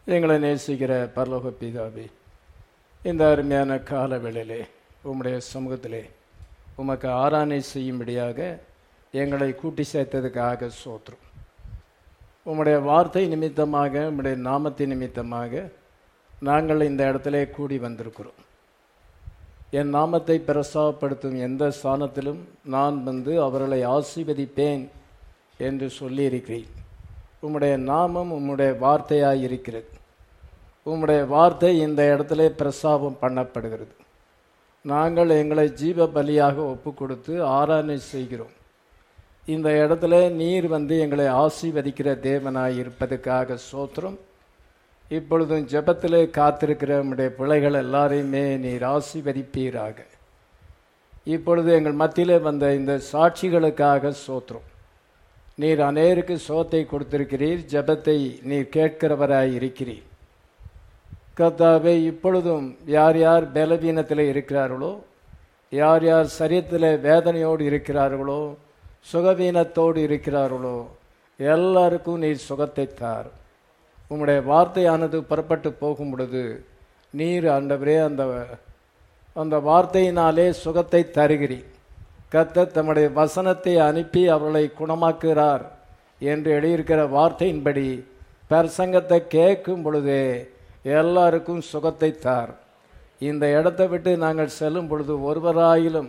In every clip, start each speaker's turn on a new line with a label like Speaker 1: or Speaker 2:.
Speaker 1: எங்களை நேசிக்கிற பரலோக பிதாவே இந்த அருமையான கால வேளையிலே உம்முடைய சமூகத்திலே உமக்கு ஆராதனை செய்யும்படியாக எங்களை கூட்டி சேர்த்ததுக்காக சோத்திரம் உம்முடைய வார்த்தை நிமித்தமாக உம்முடைய நாமத்தின் நிமித்தமாக நாங்கள் இந்த இடத்துல கூடி வந்திருக்கிறோம் என் நாமத்தை பிரசாவப்படுத்தும் எந்த ஸ்தானத்திலும் நான் வந்து அவர்களை ஆசீர்வதிப்பேன் என்று சொல்லியிருக்கிறேன் உம்முடைய நாமம் உம்முடைய வார்த்தையாய் இருக்கிறது உம்முடைய வார்த்தை இந்த இடத்துல பிரசாபம் பண்ணப்படுகிறது நாங்கள் எங்களை ஜீவ பலியாக ஒப்பு கொடுத்து ஆராதனை செய்கிறோம் இந்த இடத்துல நீர் வந்து எங்களை ஆசீர்வதிக்கிற தேவனாய் இருப்பதற்காக சோத்திரம் இப்பொழுதும் ஜெபத்திலே காத்திருக்கிற நம்முடைய பிள்ளைகள் எல்லாரையுமே நீர் ஆசீர்வதிப்பீராக இப்பொழுது எங்கள் மத்தியிலே வந்த இந்த சாட்சிகளுக்காக சோத்திரம் நீர் அநேருக்கு சோத்தை கொடுத்திருக்கிறீர் ஜெபத்தை நீர் கேட்கிறவராய் இருக்கிறீர் கர்த்தாவே இப்பொழுதும் யார் யார் பலவீனத்தில் இருக்கிறார்களோ யார் யார் சரீரத்தில் வேதனையோடு இருக்கிறார்களோ சுகவீனத்தோடு இருக்கிறார்களோ எல்லாருக்கும் நீர் சுகத்தை தார் உம்முடைய வார்த்தையானது புறப்பட்டு போகும் பொழுது நீர் ஆண்டவரே அந்த அந்த வார்த்தையினாலே சுகத்தை தருகிறீர் கர்த்தர் தம்முடைய வசனத்தை அனுப்பி அவர்களை குணமாக்குகிறார் என்று எழுதியிருக்கிற வார்த்தையின்படி பிரசங்கத்தை கேட்கும் பொழுதே எல்லாருக்கும் சுகத்தை தார் இந்த இடத்தை விட்டு நாங்கள் செல்லும் பொழுது ஒருவராயிலும்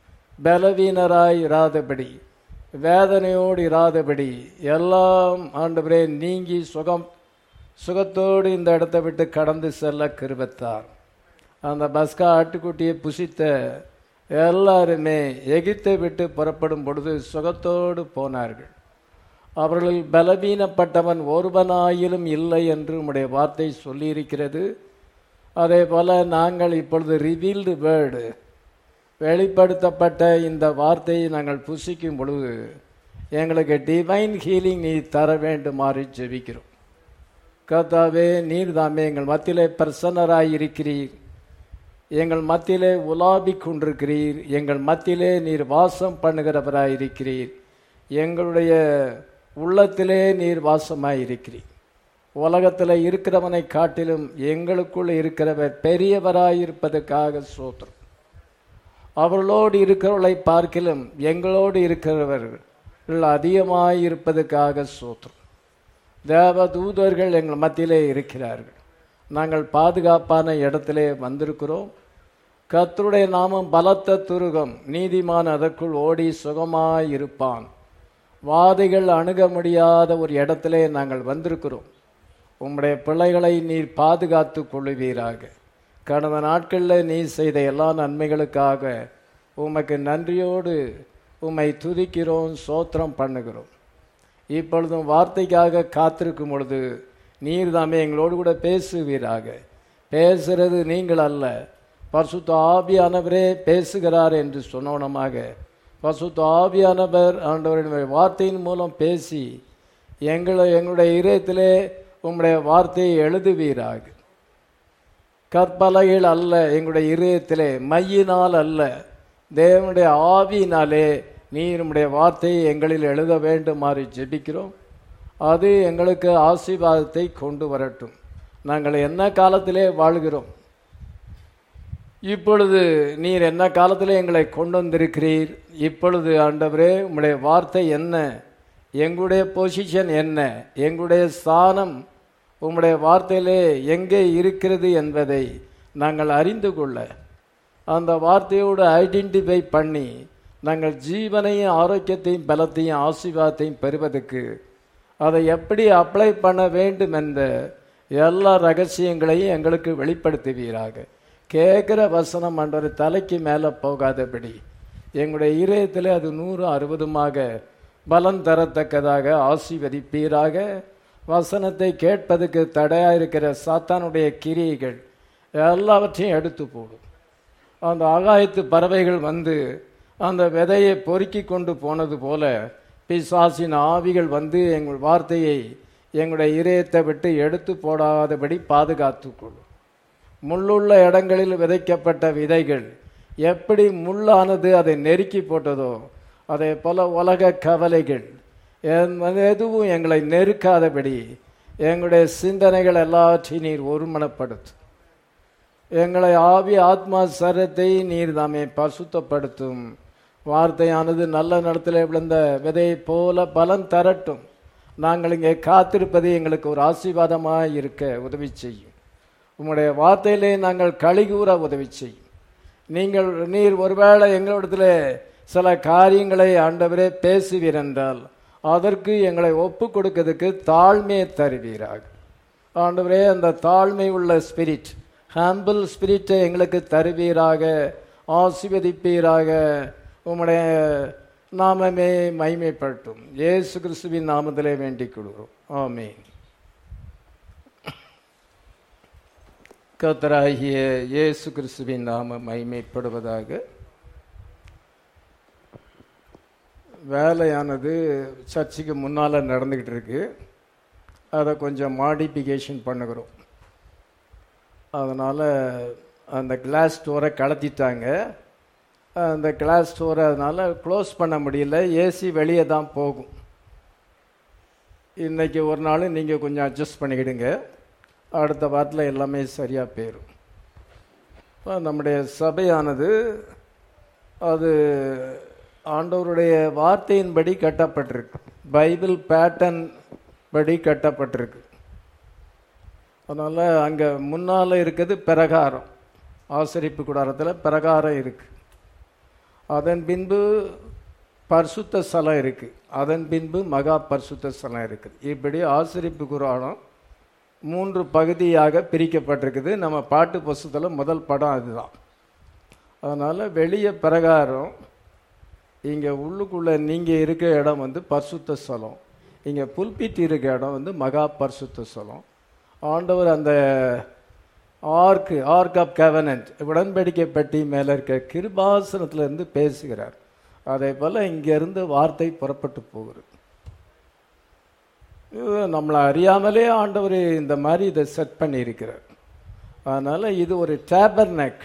Speaker 1: பலவீனராய் இராதபடி வேதனையோடு இராதபடி எல்லாம் ஆண்டவரே நீங்கி சுகம் சுகத்தோடு இந்த இடத்தை விட்டு கடந்து செல்ல கிருபத்தார் அந்த பஸ்கா ஆட்டுக்குட்டியை புசித்த எல்லாருமே எகிப்தை விட்டு புறப்படும் பொழுது சுகத்தோடு போனார்கள் அவர்களில் பலவீனப்பட்டவன் ஒருவனாயிலும் இல்லை என்று உம்முடைய வார்த்தை சொல்லியிருக்கிறது அதே போல நாங்கள் இப்பொழுது ரிவீல்டு வேர்டு வெளிப்படுத்தப்பட்ட இந்த வார்த்தையை நாங்கள் புசிக்கும் பொழுது எங்களுக்கு டிவைன் ஹீலிங் நீ தர வேண்டுமாறு ஜெபிக்கிறோம் கர்த்தாவே நீர் தாமே எங்கள் மத்தியிலே பிரசன்னராய் இருக்கிறீர் எங்கள் மத்தியிலே உலாவிக் கொண்டிருக்கிறீர் எங்கள் மத்தியிலே நீர் வாசம் பண்ணுகிறவராய் இருக்கிறீர் எங்களுடைய உள்ளத்திலே நீர் வாசமாய் இருக்கிறீர் உலகத்தில் இருக்கிறவனை காட்டிலும் எங்களுக்குள் இருக்கிறவர் பெரியவராய் இருப்பதற்காக சோத்திரம் அவர்களோடு இருக்கிறவர்களை பார்க்கிலும் எங்களோடு இருக்கிறவர்கள் அதிகமாய் இருப்பதற்காக சோத்திரம் தேவ தூதர்கள் எங்கள் மத்தியிலே இருக்கிறார்கள் நாங்கள் பாதுகாப்பான இடத்திலே வந்திருக்கிறோம் கர்த்தருடைய நாமம் பலத்த துருகம் நீதிமான் அதற்குள் ஓடி சுகமாய் இருப்பான் வாதைகள் அணுக முடியாத ஒரு இடத்திலே நாங்கள் வந்திருக்கிறோம் உம்முடைய பிள்ளைகளை நீர் பாதுகாத்து கொள்ளுவீராக கடந்த நாட்களில் நீ செய்த எல்லா நன்மைகளுக்காக உமக்கு நன்றியோடு உம்மை துதிக்கிறோம் சோத்திரம் பண்ணுகிறோம் இப்பொழுதும் வார்த்தைக்காக காத்திருக்கும் பொழுது நீர் தாமே எங்களோடு கூட பேசுவீராக பேசுறது நீங்கள் அல்ல பசுத்த ஆவியானவரே பேசுகிறார் என்று சொன்னோனமாக பசுத்த ஆவியானவர் ஆண்டவருடைய வார்த்தையின் மூலம் பேசி எங்களை எங்களுடைய இதயத்திலே உம்முடைய வார்த்தையை எழுதுவீராக கற்பலகைகள் அல்ல எங்களுடைய இதயத்திலே மையினால் அல்ல தேவனுடைய ஆவியினாலே நீ நம்முடைய வார்த்தையை எங்களில் எழுத வேண்டுமாறு ஜெபிக்கிறோம் அது எங்களுக்கு ஆசீர்வாதத்தை கொண்டு வரட்டும் நாங்கள் என்ன காலத்திலே வாழ்கிறோம் இப்பொழுது நீர் என்ன காலத்திலே எங்களை கொண்டு வந்திருக்கிறீர் இப்பொழுது ஆண்டவரே உங்களுடைய வார்த்தை என்ன எங்களுடைய பொசிஷன் என்ன எங்களுடைய ஸ்தானம் உம்முடைய வார்த்தையிலே எங்கே இருக்கிறது என்பதை நாங்கள் அறிந்து கொள்ள அந்த வார்த்தையோடு ஐடென்டிஃபை பண்ணி நாங்கள் ஜீவனையும் ஆரோக்கியத்தையும் பலத்தையும் ஆசீர்வாதத்தையும் பெறுவதற்கு அதை எப்படி அப்ளை பண்ண வேண்டும் என்ற எல்லா ரகசியங்களையும் எங்களுக்கு வெளிப்படுத்துவீராக கேட்குற வசனம் அன்றொரு தலைக்கு மேலே போகாதபடி எங்களுடைய இதயத்தில் அது நூறு அறுபதுமாக பலம் தரத்தக்கதாக ஆசீர்வதிப்பீராக வசனத்தை கேட்பதற்கு தடையாக இருக்கிற சாத்தானுடைய கிரியைகள் எல்லாவற்றையும் எடுத்து போடும் அந்த ஆகாயத்து பறவைகள் வந்து அந்த விதையை பொறுக்கி கொண்டு போனது போல பிசாசின் ஆவிகள் வந்து எங்கள் வார்த்தையை எங்களுடைய இதயத்தை விட்டு எடுத்து போடாதபடி பாதுகாத்து கொள்ளும் முள்ளுள்ள இடங்களில் விதைக்கப்பட்ட விதைகள் எப்படி முள்ளானது அதை நெருக்கி போட்டதோ அதே போல உலக கவலைகள் எதுவும் எங்களை நெருக்காதபடி எங்களுடைய சிந்தனைகள் எல்லாவற்றையும் நீர் ஒருமனப்படுத்தும் எங்களை ஆவி ஆத்மா சரத்தை நீர் தாமே பசுத்தப்படுத்தும் வார்த்தையானது நல்ல நடத்தில் விழுந்த விதையை போல பலன் தரட்டும் நாங்கள் இங்கே காத்திருப்பது எங்களுக்கு ஒரு ஆசீர்வாதமாக இருக்க உதவி செய்யும் உம்முடைய வார்த்தையிலே நாங்கள் கழிகூற உதவி செய்யும் நீங்கள் நீர் ஒருவேளை எங்களிடத்தில் சில காரியங்களை ஆண்டவரே பேசுவீர் என்றால் அதற்கு எங்களை ஒப்பு கொடுக்கிறதுக்கு தாழ்மையை தருவீராக ஆண்டவரே அந்த தாழ்மை உள்ள ஸ்பிரிட் ஹாம்பிள் ஸ்பிரிட்டை எங்களுக்கு தருவீராக ஆசிர்வதிப்பீராக உம்முடைய நாமமே மைமைப்பட்டும் இயேசு கிறிஸ்துவின் நாமத்திலே வேண்டிக் கொள்கிறோம் ஆமென் கத்தராகிய இயேசு கிறிஸ்துவின் நாம மைமைப்படுவதாக வேலையானது சர்ச்சுக்கு முன்னால் நடந்துக்கிட்டு இருக்கு அதை கொஞ்சம் மாடிஃபிகேஷன் பண்ணுகிறோம் அதனால் அந்த கிளாஸ் ஸ்டோரை கலத்திட்டாங்க அந்த கிளாஸ் ஸ்டோரை அதனால் க்ளோஸ் பண்ண முடியல ஏசி வெளியே தான் போகும் இன்றைக்கி ஒரு நாள் நீங்கள் கொஞ்சம் அட்ஜஸ்ட் பண்ணிக்கிடுங்க அடுத்த வாரத்தில் எல்லாமே சரியாக போயிடும் இப்போ நம்முடைய சபையானது அது ஆண்டவருடைய வார்த்தையின்படி கட்டப்பட்டிருக்கு பைபிள் பேட்டர்ன் படி கட்டப்பட்டிருக்கு அதனால் அங்கே முன்னால் இருக்கிறது பிரகாரம் ஆசரிப்பு கூடாரத்தில் பிரகாரம் இருக்குது அதன் பின்பு பரிசுத்த ஸ்தலம் இருக்குது அதன் பின்பு மகா பரிசுத்த ஸ்தலம் இருக்குது இப்படி ஆசரிப்பு குரானம் மூன்று பகுதியாக பிரிக்கப்பட்டிருக்குது நம்ம பாட்டு புஸ்தத்தில் முதல் படம் அதுதான் அதனால் வெளியே பிரகாரம் இங்கே உள்ளுக்குள்ளே நீங்கள் இருக்க இடம் வந்து பரிசுத்த ஸ்தலம் இங்கே புல்பிட் இருக்க இடம் வந்து மகா பரிசுத்த ஸ்தலம் ஆண்டவர் அந்த ஆர்க் ஆர்க் ஆஃப் கவனன்ட் உடன்படிக்கை பெட்டி மேலே இருக்க கிருபாசனத்துல இருந்து பேசுகிறார் அதே போல் இங்கேருந்து வார்த்தை புறப்பட்டு போகிறது இது நம்மளை அறியாமலே ஆண்டவர் இந்த மாதிரி இதை செட் பண்ணியிருக்கிறார் அதனால் இது ஒரு டேபர் நக்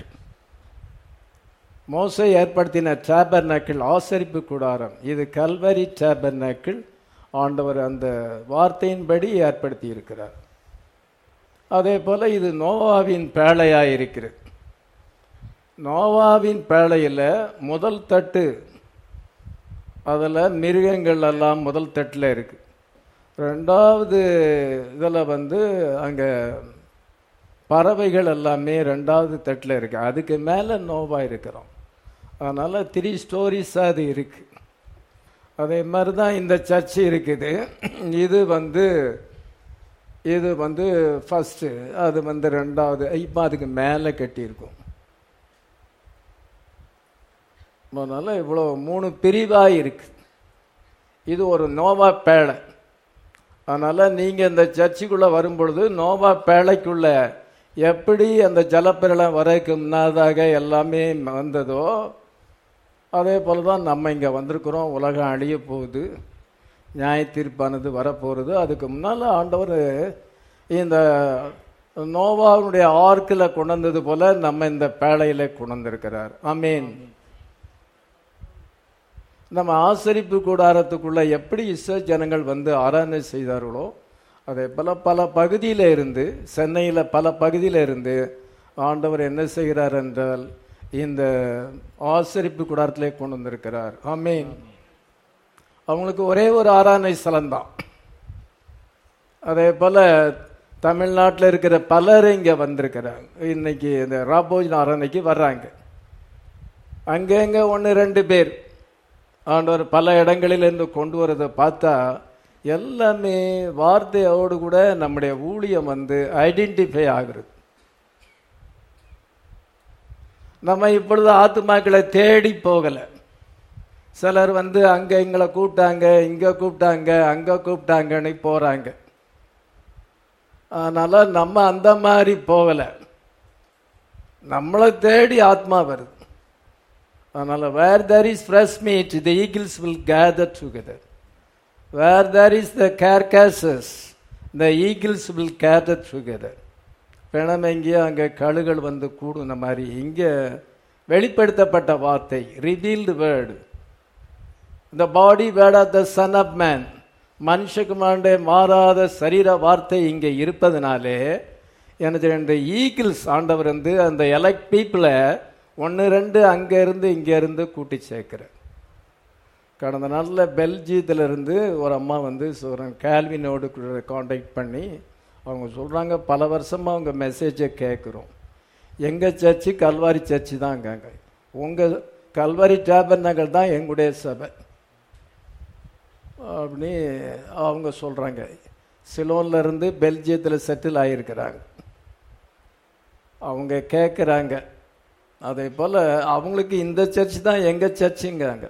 Speaker 1: மோசை ஏற்படுத்தின டேபர் நக்கிள் ஆசரிப்பு கூடாரம் இது கல்வரி டேபர் நக்கிள் ஆண்டவர் அந்த வார்த்தையின்படி ஏற்படுத்தி இருக்கிறார் அதே போல் இது நோவாவின் பேழையாக இருக்கிறது நோவாவின் பேழையில் முதல் தட்டு அதில் மிருகங்கள் எல்லாம் முதல் தட்டில் இருக்குது ரெண்டாவது இதில் வந்து அங்கே பறவைகள் எல்லாமே ரெண்டாவது தட்டில் இருக்குது அதுக்கு மேலே நோவா இருக்கிறோம் அதனால் த்ரீ ஸ்டோரிஸாக அது இருக்குது அதே மாதிரி தான் இந்த சர்ச்சு இருக்குது இது வந்து இது வந்து ஃபஸ்ட்டு அது வந்து ரெண்டாவது இப்போ அதுக்கு மேலே கட்டியிருக்கும் அதனால் இவ்வளோ மூணு பிரிவாக இருக்கு இது ஒரு நோவா பேழை அதனால் நீங்கள் இந்த சர்ச்சுக்குள்ளே வரும்பொழுது நோவா பேழைக்குள்ள எப்படி அந்த ஜலப்பிரளம் வரைக்கு முன்னதாக எல்லாமே வந்ததோ அதே போல் தான் நம்ம இங்கே வந்திருக்கிறோம் உலகம் அழிய போகுது நியாய தீர்ப்பானது வரப்போகிறது அதுக்கு முன்னால் ஆண்டவர் இந்த நோவாவுடைய ஆர்க்கில் கொண்டு வந்தது போல நம்ம இந்த பேழையில் கொண்டு வந்திருக்கிறார் அமீன் நம்ம ஆசரிப்பு கூடாரத்துக்குள்ள எப்படி இஸ்ரோ ஜனங்கள் வந்து ஆராதனை செய்தார்களோ அதே போல பல பகுதியில் இருந்து சென்னையில் பல பகுதியில் இருந்து ஆண்டவர் என்ன செய்கிறார் என்றால் இந்த ஆசரிப்பு கூடாரத்திலே கொண்டு வந்திருக்கிறார் ஆமீன் அவங்களுக்கு ஒரே ஒரு ஆராதனை ஸ்தலம்தான் அதே போல் தமிழ்நாட்டில் இருக்கிற பலர் இங்கே வந்திருக்கிறாங்க இன்னைக்கு இந்த ராபோஜன் ஆராதனைக்கு வர்றாங்க அங்கங்க ஒன்று ரெண்டு பேர் ஆண்டவர் பல இடங்களிலிருந்து கொண்டு வரதை பார்த்தா எல்லாமே வார்த்தையோடு கூட நம்முடைய ஊழியம் வந்து ஐடென்டிஃபை ஆகுறது நம்ம இப்பொழுது ஆத்துமாக்களை தேடி போகலை சிலர் வந்து அங்கே எங்களை கூப்பிட்டாங்க இங்கே கூப்பிட்டாங்க அங்கே கூப்பிட்டாங்கன்னு போகிறாங்க அதனால் நம்ம அந்த மாதிரி போகலை நம்மளை தேடி ஆத்மா வருது அதனால் where there is fresh meat the eagles will gather together where there is the carcasses the eagles will gather together பிணம் எங்கேயோ அங்கே கழுகள் வந்து கூடுன மாதிரி இங்கே வெளிப்படுத்தப்பட்ட வார்த்தை revealed word the body word of the son of man மனுஷகுமாண்டே மாறாத சரீர வார்த்தை இங்கே இருப்பதனாலே எனக்கு ரெண்டு ஈகிள்ஸ் ஆண்டவர் வந்து அந்த எலக்ட் பீப்புளை ஒன்று ரெண்டு அங்கே இருந்து இங்கே இருந்து கூட்டி சேர்க்கிறார் கடந்த நாளில் பெல்ஜியத்திலிருந்து ஒரு அம்மா வந்து சொல்கிறாங்க கேல்வினோடு காண்டாக்ட் பண்ணி அவங்க சொல்கிறாங்க பல வருஷமாக அவங்க மெசேஜை கேட்குறோம் எங்கள் சர்ச்சு கல்வாரி சர்ச்சு தான்ங்க உங்கள் கல்வாரி டேபர் நகர் தான் எங்களுடைய சபை அப்படி அவங்க சொல்கிறாங்க சிலோன்ல இருந்து பெல்ஜியத்தில் செட்டில் ஆகியிருக்கிறாங்க அவங்க கேட்குறாங்க அதே போல் அவங்களுக்கு இந்த சர்ச் தான் எங்கள் சர்ச்சுங்கிறாங்க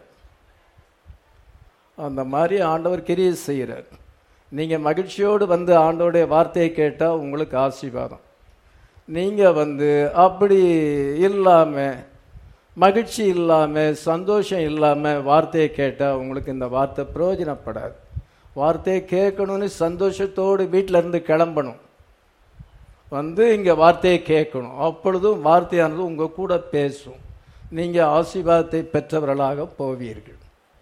Speaker 1: அந்த மாதிரி ஆண்டவர் கிரியை செய்கிறார் நீங்கள் மகிழ்ச்சியோடு வந்து ஆண்டோடைய வார்த்தையை கேட்டால் உங்களுக்கு ஆசீர்வாதம் நீங்கள் வந்து அப்படி இல்லாமல் மகிழ்ச்சி இல்லாமல் சந்தோஷம் இல்லாமல் வார்த்தையை கேட்டால் உங்களுக்கு இந்த வார்த்தை பிரயோஜனப்படாது வார்த்தையை கேட்கணும்னு சந்தோஷத்தோடு வீட்டில் இருந்து கிளம்பணும் வந்து இங்கே வார்த்தையை கேட்கணும் அப்பொழுதும் வார்த்தையானது உங்கள் கூட பேசும் நீங்கள் ஆசீர்வாதத்தை பெற்றவர்களாக போவீர்கள்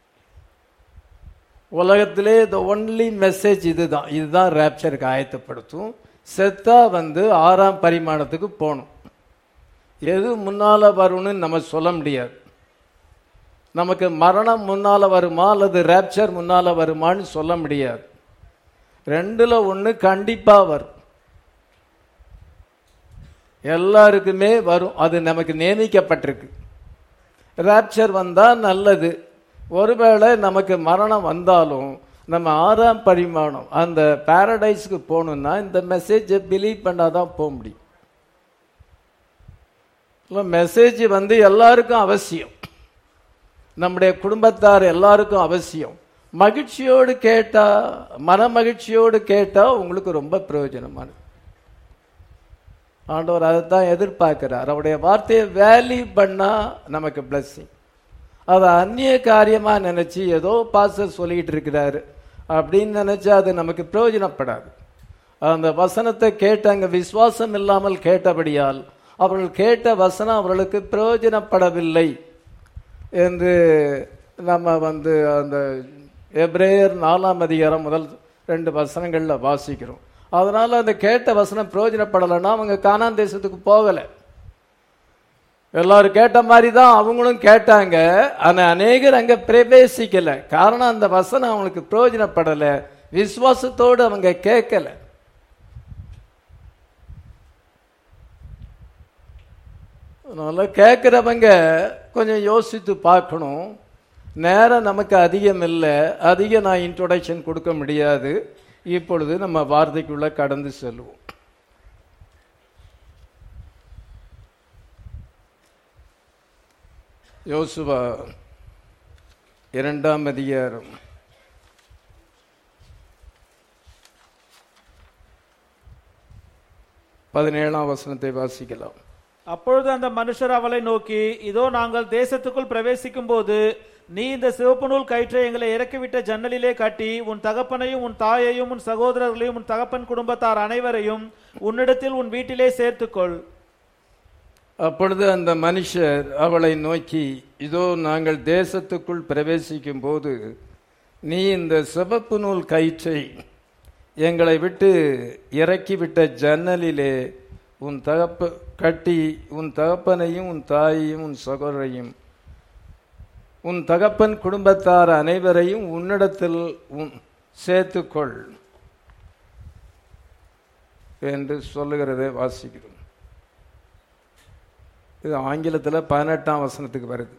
Speaker 1: உலகத்திலே த ஒன்லி மெசேஜ் இதுதான் இதுதான் ரேப்சருக்கு ஆயத்தப்படுத்தும் செத்தா வந்து ஆறாம் பரிமாணத்துக்கு போகணும் எது முன்னால் வரும்னு நம்ம சொல்ல முடியாது நமக்கு மரணம் முன்னால் வருமா அல்லது ரேப்சர் முன்னால் வருமான்னு சொல்ல முடியாது ரெண்டில் ஒன்று கண்டிப்பாக வரும் எல்லாருக்குமே வரும் அது நமக்கு நியமிக்கப்பட்டிருக்கு ரேப்சர் வந்தால் நல்லது ஒருவேளை நமக்கு மரணம் வந்தாலும் நம்ம ஆறாம் பரிமாணம் அந்த பாரடைஸ்க்கு போகணுன்னா இந்த மெசேஜை பிலீவ் பண்ணாதான் போக முடியும் மெசேஜ் வந்து எல்லாருக்கும் அவசியம் நம்முடைய குடும்பத்தார் எல்லாருக்கும் அவசியம் மகிழ்ச்சியோடு கேட்டா மன மகிழ்ச்சியோடு கேட்டா உங்களுக்கு ரொம்ப பிரயோஜனமானது ஆண்டவர் அதை தான் எதிர்பார்க்கிறார் அவருடைய வார்த்தையை வேல்யூ பண்ணா நமக்கு பிளஸ்ஸிங் அதை அந்நிய காரியமா நினைச்சு ஏதோ பாஸ்டர் சொல்லிக்கிட்டு இருக்கிறாரு அப்படின்னு நினைச்சா அது நமக்கு பிரயோஜனப்படாது அந்த வசனத்தை கேட்டு அங்க விசுவாசம் இல்லாமல் கேட்டபடியால் அவர்கள் கேட்ட வசனம் அவர்களுக்கு பிரயோஜனப்படவில்லை என்று நம்ம வந்து அந்த எப்ரேயர் நாலாம் அதிகாரம் முதல் ரெண்டு வசனங்கள்ல வாசிக்கிறோம் அதனால அந்த கேட்ட வசனம் பிரயோஜனப்படலைன்னா அவங்க கானான் தேசத்துக்கு போகலை எல்லாரும் கேட்ட மாதிரி தான் அவங்களும் கேட்டாங்க ஆனா அநேகர் அங்க பிரவேசிக்கல காரணம் அந்த வசனம் அவங்களுக்கு பிரயோஜனப்படல விசுவாசத்தோடு அவங்க கேட்கல அதனால கேட்குறவங்க கொஞ்சம் யோசித்து பார்க்கணும் நேரம் நமக்கு அதிகம் இல்லை அதிக நான் இன்ட்ரோடக்ஷன் கொடுக்க முடியாது இப்பொழுது நம்ம வார்த்தைக்குள்ள கடந்து செல்வோம் யோசுவா இரண்டாம் அதிகாரம் பதினேழாம் வசனத்தை வாசிக்கலாம்
Speaker 2: அப்பொழுது அந்த மனுஷர் அவளை நோக்கி இதோ நாங்கள் தேசத்துக்குள் பிரவேசிக்கும் போது நீ இந்த சிவப்பு நூல் கயிற்றை எங்களை இறக்கிவிட்ட ஜன்னலிலே கட்டி உன் தகப்பனையும் உன் தாயையும் உன் சகோதரர்களையும் உன் தகப்பன் குடும்பத்தார் அனைவரையும் உன்னிடத்தில் உன் வீட்டிலே சேர்த்துக்கொள்
Speaker 1: அப்பொழுது அந்த மனுஷர் அவளை நோக்கி இதோ நாங்கள் தேசத்துக்குள் பிரவேசிக்கும் போது நீ இந்த சிவப்பு நூல் கயிற்றை எங்களை விட்டு இறக்கிவிட்ட ஜன்னலிலே உன் தகப்ப கட்டி உன் தகப்பனையும் உன் தாயையும் உன் சகோதரையும் உன் தகப்பன் குடும்பத்தார் அனைவரையும் உன்னிடத்தில் உன் சேர்த்துக்கொள் என்று சொல்லுகிறதை வாசிக்கிறோம் இது ஆங்கிலத்தில் பதினெட்டாம் வசனத்துக்கு வருது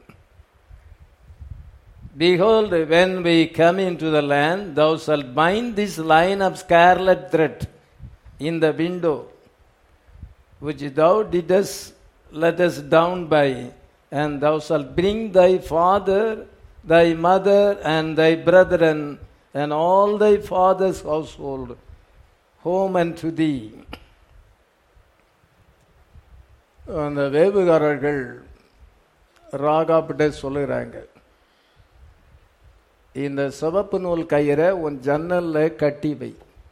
Speaker 1: Behold, when we come into the land, thou shalt bind this line of scarlet thread in the window, which thou didst let us down by, and thou shalt bring thy father, thy mother, and thy brethren, and all thy father's household home unto thee. அந்த வேவுகாரர்கள் ராகாப்பிட்ட சொல்லுகிறாங்க இந்த சிவப்பு நூல் கயிறை உன் ஜன்னல்ல கட்டி வை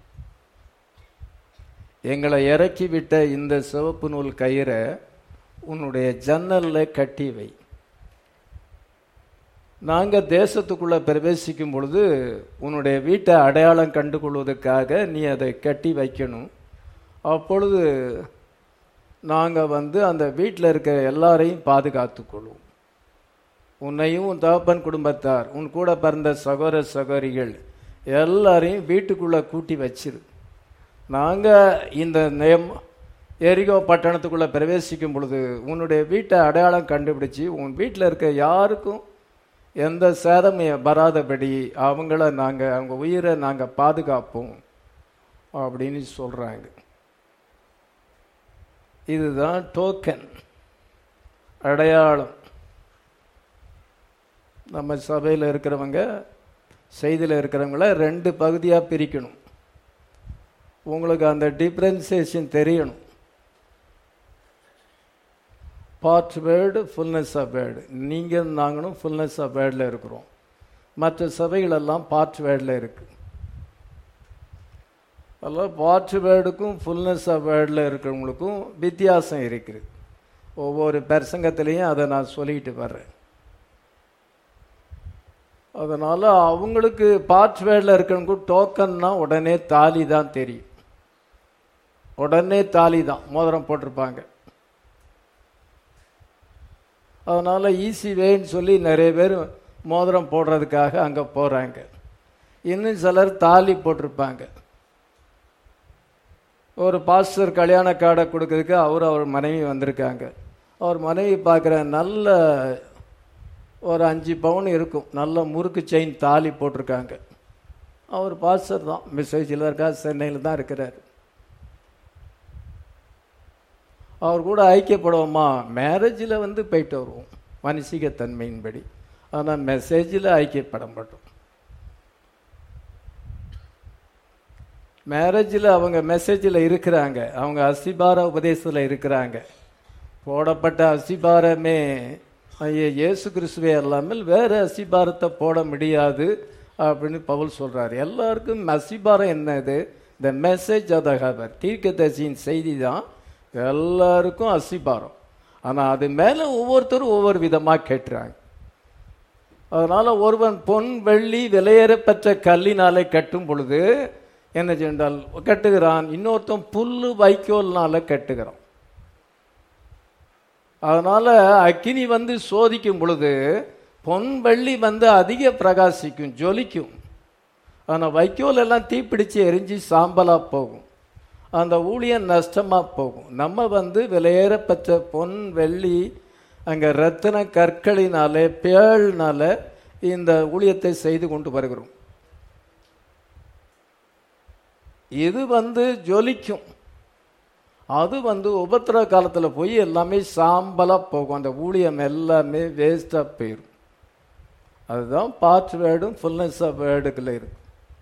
Speaker 1: எங்களை இறக்கி விட்ட இந்த சிவப்பு நூல் கயிறை உன்னுடைய ஜன்னல்ல கட்டி வை நாங்கள் தேசத்துக்குள்ளே பிரவேசிக்கும் பொழுது உன்னுடைய வீட்டை அடையாளம் கண்டு கொள்வதற்காக நீ அதை கட்டி வைக்கணும் அப்பொழுது நாங்கள் வந்து அந்த வீட்டில் இருக்க எல்லாரையும் பாதுகாத்து கொள்வோம் உன்னையும் உன் தகப்பன் குடும்பத்தார் உன் கூட பிறந்த சகோதர சகோதரிகள் எல்லாரையும் வீட்டுக்குள்ளே கூட்டி வச்சிரு நாங்கள் இந்த நேம் எரிகோ பட்டணத்துக்குள்ளே பிரவேசிக்கும் பொழுது உன்னுடைய வீட்டை அடையாளம் கண்டுபிடிச்சி உன் வீட்டில் இருக்க யாருக்கும் எந்த சேதமும் வராதபடி அவங்கள நாங்கள் அவங்க உயிரை நாங்கள் பாதுகாப்போம் அப்படின்னு சொல்கிறாங்க இதுதான் டோக்கன் அடையாளம் நம்ம சபையில் இருக்கிறவங்க செய்தியில் இருக்கிறவங்கள ரெண்டு பகுதியாக பிரிக்கணும் உங்களுக்கு அந்த டிஃப்ரென்சியேஷன் தெரியணும் part word fullness of word நீங்கள் நாங்களும் ஃபுல்னஸ் ஆஃப் வேர்டில் இருக்கிறோம் மற்ற சபைகளெல்லாம் பார்ட் வேர்டில் இருக்கு அதெல்லாம் பார்ட் வேர்டுக்கும் ஃபுல்னஸ் ஆஃப் வேர்டில் இருக்கிறவங்களுக்கும் வித்தியாசம் இருக்குது ஒவ்வொரு பிரசங்கத்திலையும் அதை நான் சொல்லிட்டு வர்றேன் அதனால் அவங்களுக்கு பார்ட் வேர்டில் இருக்கிறவங்களுக்கு டோக்கன்னா உடனே தாலி தான் தெரியும் உடனே தாலி தான் மோதிரம் போட்டிருப்பாங்க அதனால் ஈஸி வேன்னு சொல்லி நிறைய பேர் மோதிரம் போடுறதுக்காக அங்கே போகிறாங்க இன்னும் சிலர் தாலி போட்டிருப்பாங்க ஒரு பாஸ்டர் கல்யாண கார்டை கொடுக்கறதுக்கு அவர் அவர் மனைவி வந்திருக்காங்க அவர் மனைவி பார்க்குற நல்ல ஒரு அஞ்சு பவுன் இருக்கும் நல்ல முறுக்கு செயின் தாலி போட்டிருக்காங்க அவர் பாஸ்டர் தான் மெசேஜில் இருக்கா சென்னையில் தான் இருக்கிறார் அவர் கூட ஐக்கியப்படுவோமா மேரேஜில் வந்து போயிட்டு வருவோம் மனுஷிகத்தன்மையின்படி ஆனால் மெசேஜில் ஐக்கியப்பட மாட்டோம் மேரேஜில் அவங்க மெசேஜில் இருக்கிறாங்க அவங்க அசிபார உபதேசத்தில் இருக்கிறாங்க போடப்பட்ட அசிபாரமே ஐயா இயேசு கிறிஸ்துவே அல்லாமல் வேறு அசிபாரத்தை போட முடியாது அப்படின்னு பவுல் சொல்கிறார் எல்லாருக்கும் அசிபாரம் என்னது the message of the hour தீர்க்கதரிசியின் செய்தி தான் எல்லாருக்கும் அசிபாரம் ஆனால் அது மேலே ஒவ்வொருத்தரும் ஒவ்வொரு விதமாக கேட்டுறாங்க அதனால் ஒருவன் பொன் வெள்ளி விலையேறப்பெற்ற கல்லினாலே கட்டும் பொழுது என்ன சென்றால் கட்டுகிறான் இன்னொருத்தன் புல்லு வைக்கோல்னால கட்டுகிறான் அதனால அக்கினி வந்து சோதிக்கும் பொழுது பொன் வெள்ளி வந்து அதிக பிரகாசிக்கும் ஜொலிக்கும் ஆனால் வைக்கோல் எல்லாம் தீப்பிடிச்சு எரிஞ்சு சாம்பலா போகும் அந்த ஊழியம் நஷ்டமா போகும் நம்ம வந்து விலையேறப்பெற்ற பொன் வெள்ளி அங்கே ரத்தின கற்களினாலே பேழ்னால இந்த ஊழியத்தை செய்து கொண்டு வருகிறோம் இது வந்து ஜொலிக்கும் அது வந்து உபத்திர காலத்தில் போய் எல்லாமே சாம்பலாக போகும் அந்த ஊழியம் எல்லாமே வேஸ்டாக போயிடும் அதுதான் பார்ட் வேர்டும் ஃபுல்னஸ் ஆஃப் வேர்டுக்குள்ள இருக்கு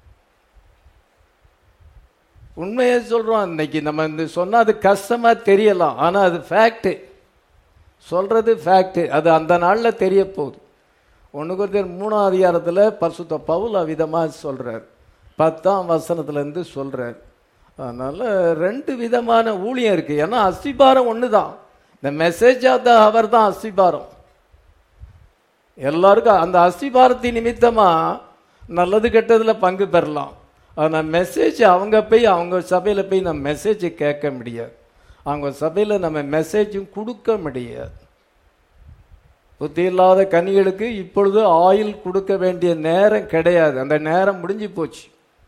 Speaker 1: உண்மையை சொல்கிறோம் இன்னைக்கு நம்ம இந்த சொன்னால் அது கஷ்டமாக தெரியலாம் ஆனால் அது ஃபேக்ட்டு சொல்கிறது ஃபேக்ட்டு அது அந்த நாளில் தெரிய போகுது ஒன்று குறித்த மூணாம் அதிகாரத்தில் பரிசுத்த பவுல் அவ்விதமாக சொல்கிறார் பத்தாம் வசனத்துலேருந்து சொல்கிறார் அதனால் ரெண்டு விதமான ஊழியம் இருக்குது ஏன்னா அஸ்திபாரம் ஒன்று தான் இந்த மெசேஜ் ஆஃப் த அவர் தான் அஸ்திபாரம் எல்லாருக்கும் அந்த அஸ்திபாரத்தின் நிமித்தமாக நல்லது கெட்டதில் பங்கு பெறலாம் ஆனால் மெசேஜ் அவங்க போய் அவங்க சபையில் போய் நம்ம மெசேஜ் கேட்க முடியாது அவங்க சபையில் நம்ம மெசேஜும் கொடுக்க முடியாது புத்தி இல்லாத கனிகளுக்கு இப்பொழுது ஆயில் கொடுக்க வேண்டிய நேரம் கிடையாது அந்த நேரம் முடிஞ்சு போச்சு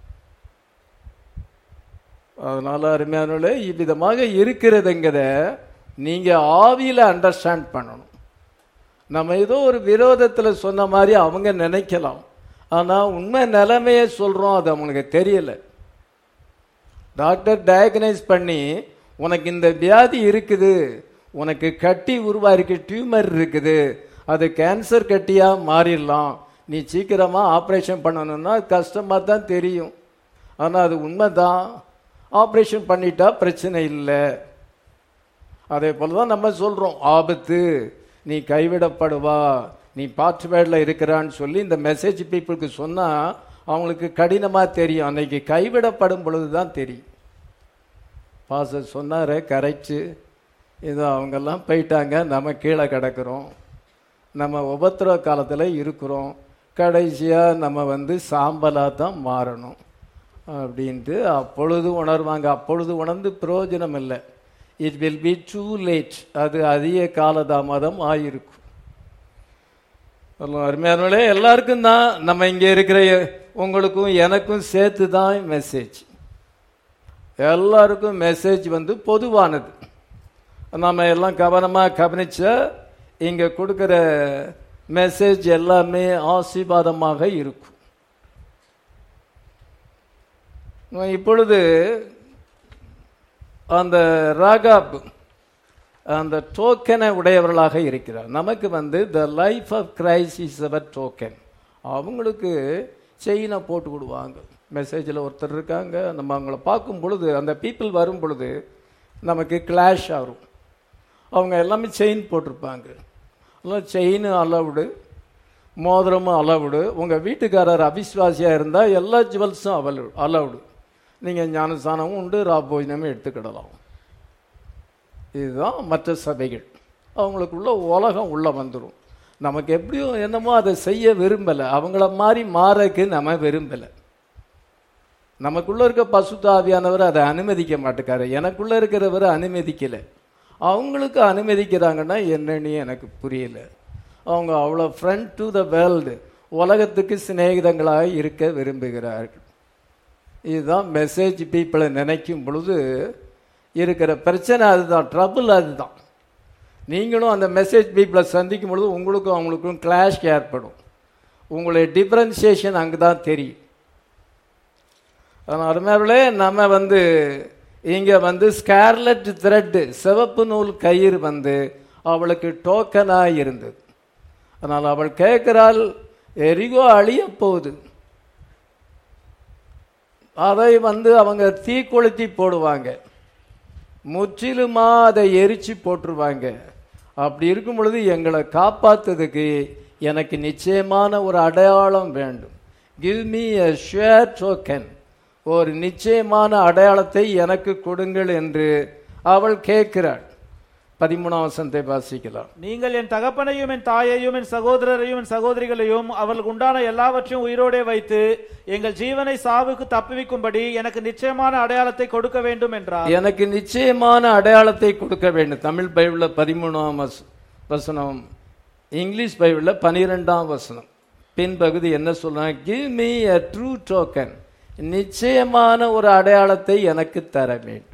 Speaker 1: அதனால அருமையானே இவ்விதமாக இருக்கிறதுங்கிறத நீங்க ஆவியில அண்டர்ஸ்டாண்ட் பண்ணணும் நம்ம ஏதோ ஒரு விரோதத்தில் சொன்ன மாதிரி அவங்க நினைக்கலாம் ஆனால் உண்மை நிலைமையை சொல்கிறோம் அது அவங்களுக்கு தெரியல டாக்டர் டயக்னைஸ் பண்ணி உனக்கு இந்த வியாதி இருக்குது உனக்கு கட்டி உருவாயிருக்கு டியூமர் இருக்குது அது கேன்சர் கட்டியாக மாறிடலாம் நீ சீக்கிரமாக ஆப்ரேஷன் பண்ணணும்னா கஷ்டமாக தான் தெரியும் ஆனால் அது உண்மை தான் ஆப்ரேஷன் பண்ணிட்டா பிரச்சனை இல்லை அதே போல தான் நம்ம சொல்கிறோம் ஆபத்து நீ கைவிடப்படுவா நீ பார்ட் வேர்டில் இருக்கிறான்னு சொல்லி இந்த மெசேஜ் பீப்புளுக்கு சொன்னால் அவங்களுக்கு கடினமாக தெரியும் அன்னைக்கு கைவிடப்படும் பொழுது தான் தெரியும் பாச சொன்னார் கரைச்சு இது அவங்கெல்லாம் போயிட்டாங்க நம்ம கீழே கிடக்கிறோம் நம்ம உபத்திரவ காலத்தில் இருக்கிறோம் கடைசியாக நம்ம வந்து சாம்பலாக தான் மாறணும் அப்படின்ட்டு அப்பொழுது உணர்வாங்க அப்பொழுது உணர்ந்து பிரயோஜனம் இல்லை it will be too late அது அதிக காலதாமதம் ஆயிருக்கும் சொல்லுவோம், அருமையானவர்களே எல்லாருக்கும் தான் நம்ம இங்கே இருக்கிற உங்களுக்கும் எனக்கும் சேர்த்து தான் மெசேஜ் எல்லாருக்கும் மெசேஜ் வந்து பொதுவானது நம்ம எல்லாம் கவனமாக கவனிச்சா இங்கே கொடுக்குற மெசேஜ் எல்லாமே ஆசீர்வாதமாக இருக்கும் இப்பொழுது அந்த ராகாப் அந்த டோக்கனை உடையவர்களாக இருக்கிறார் நமக்கு வந்து the life of Christ is our token அவங்களுக்கு செயினை போட்டு விடுவாங்க மெசேஜில் ஒருத்தர் இருக்காங்க நம்ம அவங்கள பார்க்கும் பொழுது அந்த பீப்புள் வரும் பொழுது நமக்கு கிளாஷ் ஆகும் அவங்க எல்லாமே செயின் போட்டிருப்பாங்க எல்லாம் செயின் அலவுடு மோதிரமும் அலவுடு உங்கள் வீட்டுக்காரர் அவிஸ்வாசியாக இருந்தால் எல்லா ஜுவல்ஸும் அவலு அலவுடு நீங்கள் ஞானஸ்தானமும் உண்டு ராபோஜனமும் எடுத்துக்கிடலாம் இதுதான் மற்ற சபைகள் அவங்களுக்குள்ள உலகம் உள்ள வந்துடும் நமக்கு எப்படியோ என்னமோ அதை செய்ய விரும்பலை அவங்கள மாதிரி மாறக்கு நம்ம விரும்பலை நமக்குள்ள இருக்க பசுத்தாவியானவர் அதை அனுமதிக்க மாட்டேக்காரு எனக்குள்ள இருக்கிறவர் அனுமதிக்கல அவங்களுக்கு அனுமதிக்கிறாங்கன்னா என்னன்னு எனக்கு புரியல அவங்க அவ்வளோ ஃப்ரண்ட் டு த வேர்ல்டு உலகத்துக்கு சிநேகிதங்களாக இருக்க விரும்புகிறார்கள் இதுதான் மெசேஜ் பீப்புளை நினைக்கும் பொழுது இருக்கிற பிரச்சனை அதுதான் ட்ரபிள் அதுதான் நீங்களும் அந்த மெசேஜ் பீப்புளை சந்திக்கும் பொழுது உங்களுக்கும் அவங்களுக்கும் கிளாஷ் ஏற்படும் உங்களுடைய டிஃப்ரென்சியேஷன் அங்கே தான் தெரியும் அதனால் அருமையார்களே நம்ம வந்து இங்கே வந்து ஸ்கார்லெட் த்ரெட்டு சிவப்பு நூல் கயிறு வந்து அவளுக்கு டோக்கனாக இருந்தது அதனால் அவள் கேட்கிறாள் எரிகோ அழிய போகுது அதை வந்து அவங்க தீ கொளுத்தி போடுவாங்க முற்றிலுமா அதை எரிச்சு போட்டுருவாங்க அப்படி இருக்கும் பொழுது எங்களை காப்பாத்துறதுக்கு எனக்கு நிச்சயமான ஒரு அடையாளம் வேண்டும் give me a sure token ஒரு நிச்சயமான அடையாளத்தை எனக்கு கொடுங்கள் என்று அவள் கேட்கிறாள் பதிமூணாம் வசனத்தை வாசிக்கலாம்
Speaker 2: நீங்கள் என் தகப்பனையும் என் தாயையும் என் சகோதரரையும் என் சகோதரிகளையும் அவர்களுக்கு உண்டான எல்லாவற்றையும் உயிரோடே வைத்து எங்கள் ஜீவனை சாவுக்கு தப்புவிக்கும்படி எனக்கு நிச்சயமான அடையாளத்தை கொடுக்க வேண்டும் என்றார்
Speaker 1: எனக்கு நிச்சயமான அடையாளத்தை கொடுக்க வேண்டும் தமிழ் பைபிளில் பதிமூணாம் வச- வசனம் இங்கிலீஷ் பைபிளில் பனிரெண்டாம் வசனம் பின்பகுதி என்ன சொல்றாங்க give me a true token நிச்சயமான ஒரு அடையாளத்தை எனக்கு தர வேண்டும்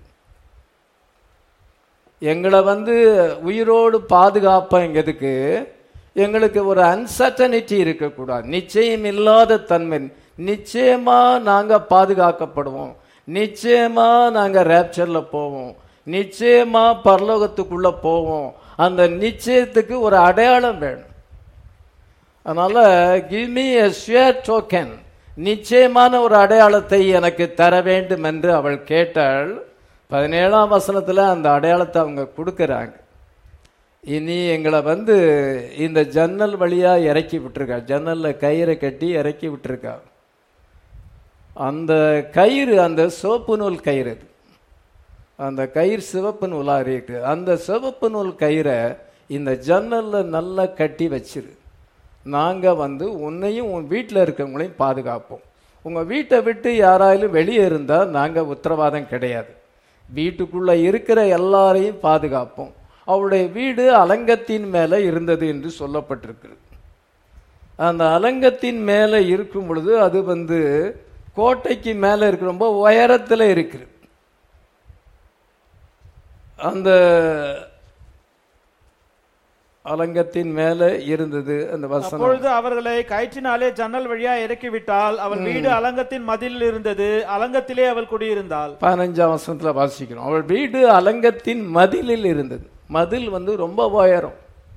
Speaker 1: எங்களை வந்து உயிரோடு பாதுகாப்பங்கிறதுக்கு எங்களுக்கு ஒரு அன்சர்டனிட்டி இருக்கக்கூடாது நிச்சயம் இல்லாத தன்மை நிச்சயமா நாங்க பாதுகாக்கப்படுவோம் நிச்சயமா நாங்க ரேப்சர்ல போவோம் நிச்சயமா பரலோகத்துக்குள்ள போவோம் அந்த நிச்சயத்துக்கு ஒரு அடையாளம் வேணும் அதனால give me a sure token நிச்சயமான ஒரு அடையாளத்தை எனக்கு தர வேண்டும் என்று அவள் கேட்டாள் பதினேழாம் வசனத்துல அந்த அடையாளத்தை அவங்க கொடுக்கறாங்க இனி எங்களை வந்து இந்த ஜன்னல் வழியா இறக்கி விட்டுருக்கா ஜன்னல்ல கயிறை கட்டி இறக்கி விட்டுருக்கா அந்த கயிறு அந்த சோப்பு நூல் கயிறு அது. அந்த கயிறு சிவப்பு நூலா இருக்கு அந்த சிவப்பு நூல் கயிறை இந்த ஜன்னல்ல நல்லா கட்டி வச்சிரு நாங்க வந்து உன்னையும் உன் வீட்டில் இருக்கவங்களையும் பாதுகாப்போம் உங்க வீட்டை விட்டு யாராலும் வெளியே இருந்தா நாங்க உத்தரவாதம் கிடையாது வீட்டுக்குள்ள இருக்கிற எல்லாரையும் பாதுகாப்போம் அவளுடைய வீடு அலங்கத்தின் மேல இருந்தது என்று சொல்லப்பட்டிருக்கிறது அந்த அலங்கத்தின் மேல இருக்கும் பொழுது அது வந்து கோட்டைக்கு மேல இருக்கு ரொம்ப உயரத்துல இருக்குது அந்த அலங்கத்தின் மேல இருந்தது அந்த வசனம்
Speaker 2: அப்பொழுது அவர்களை கயிற்றினாலே ஜன்னல் வழியா இறக்கிவிட்டால் அவள் வீடு அலங்கத்தின் மதிலில் இருந்தது அலங்கத்திலே அவள் குடியிருந்தாள்
Speaker 1: பதினஞ்சாம் வசனத்துல வாசிக்கிறோம் அவள் வீடு அலங்கத்தின் மதிலில் இருந்தது மதில் வந்து ரொம்ப உயரம்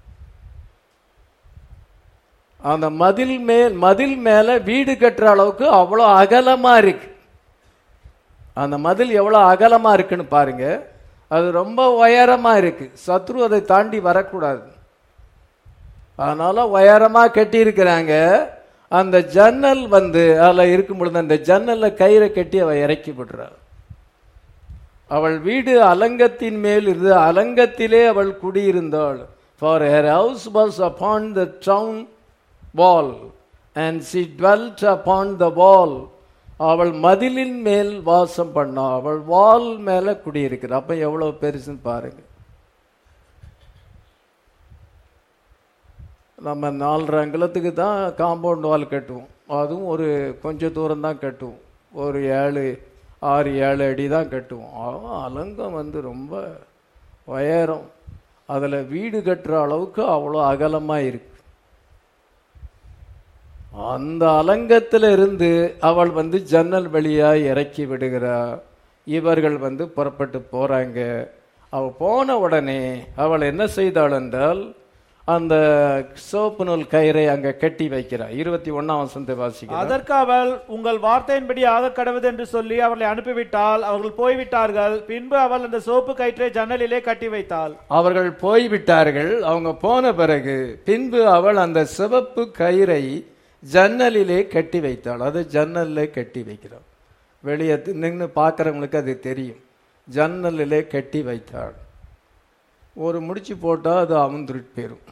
Speaker 1: அந்த மதில் மேல் மதில் மேல வீடு கட்டுற அளவுக்கு அவ்வளோ அகலமா இருக்கு அந்த மதில் எவ்வளவு அகலமா இருக்குன்னு பாருங்க அது ரொம்ப உயரமா இருக்கு சத்ரு அதை தாண்டி வரக்கூடாது அதனால உயரமா கட்டி இருக்கிறாங்க அந்த ஜன்னல் வந்து அதில் இருக்கும் பொழுது அந்த ஜன்னல்ல கயிறை கட்டி அவ இறக்கி விடுறாள் அவள் வீடு அலங்கத்தின் மேல் இருந்து அலங்கத்திலே அவள் குடியிருந்தாள் for her house was upon the town wall and she dwelt upon the wall அவள் மதிலின் மேல் வாசம் பண்ணா அவள் வால் மேல குடியிருக்கிறார் அப்ப எவ்வளவு பெருசுன்னு பாருங்க நம்ம நாலரை அங்குலத்துக்கு தான் காம்பவுண்ட் வால் கட்டுவோம் அதுவும் ஒரு கொஞ்சம் தூரம் தான் கட்டுவோம் ஒரு ஏழு ஆறு ஏழு அடி தான் கட்டுவோம் அவன் அலங்கம் வந்து ரொம்ப உயரம் அதில் வீடு கட்டுற அளவுக்கு அவ்வளோ அகலமாக இருக்கு அந்த அலங்கத்தில் இருந்து அவள் வந்து ஜன்னல் வழியாக இறக்கி விடுகிறா இவர்கள் வந்து புறப்பட்டு போறாங்க அவ போன உடனே அவள் என்ன செய்தாள் என்றால் அந்த சோப்பு நூல் கயிறை அங்க கட்டி வைக்கிறார் இருபத்தி ஒன்னாம் வசந்த வாசிக்கிறார்
Speaker 2: அதற்கு அவள் உங்கள் வார்த்தையின்படி ஆக கடவுது என்று சொல்லி அவர்களை அனுப்பிவிட்டால் அவர்கள் போய்விட்டார்கள் பின்பு அவள் அந்த சோப்பு கயிற்றை ஜன்னலிலே கட்டி வைத்தாள்
Speaker 1: அவர்கள் போய்விட்டார்கள் அவங்க போன பிறகு பின்பு அவள் அந்த சிவப்பு கயிறை ஜன்னலிலே கட்டி வைத்தாள் அது ஜன்னல்ல கட்டி வைக்கிறாள் வெளியே நின்று பார்க்குறவங்களுக்கு அது தெரியும் ஜன்னலிலே கட்டி வைத்தாள் ஒரு முடிச்சு போட்டால் அது அமுந்துட்டு போயிடும்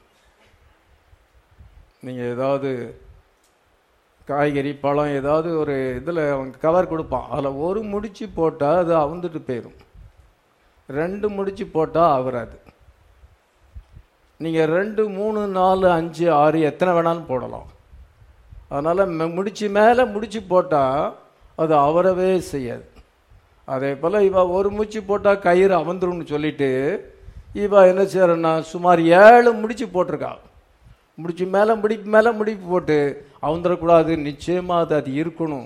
Speaker 1: நீங்கள் ஏதாவது காய்கறி பழம் ஏதாவது ஒரு இதில் அவங்க கவர் கொடுப்பான் அதில் ஒரு முடிச்சு போட்டால் அது அவுந்துட்டு போயிடும் ரெண்டு முடிச்சு போட்டால் ஆகுறாது நீங்கள் ரெண்டு மூணு நாலு அஞ்சு ஆறு எத்தனை வேணாலும் போடலாம் அதனால் முடிச்சு மேலே முடிச்சு போட்டால் அது அவரவே செய்யாது அதே போல் இவ ஒரு மூச்சு போட்டால் கயிறு அமர்ந்துரும்னு சொல்லிட்டு இவ என்ன செய்யறன்னா சுமார் ஏழு முடிச்சு போட்டிருக்கா முடிச்சு மேலே முடிப்பு மேலே முடிப்பு போட்டு அவுந்துடக்கூடாது நிச்சயமாக அது அது இருக்கணும்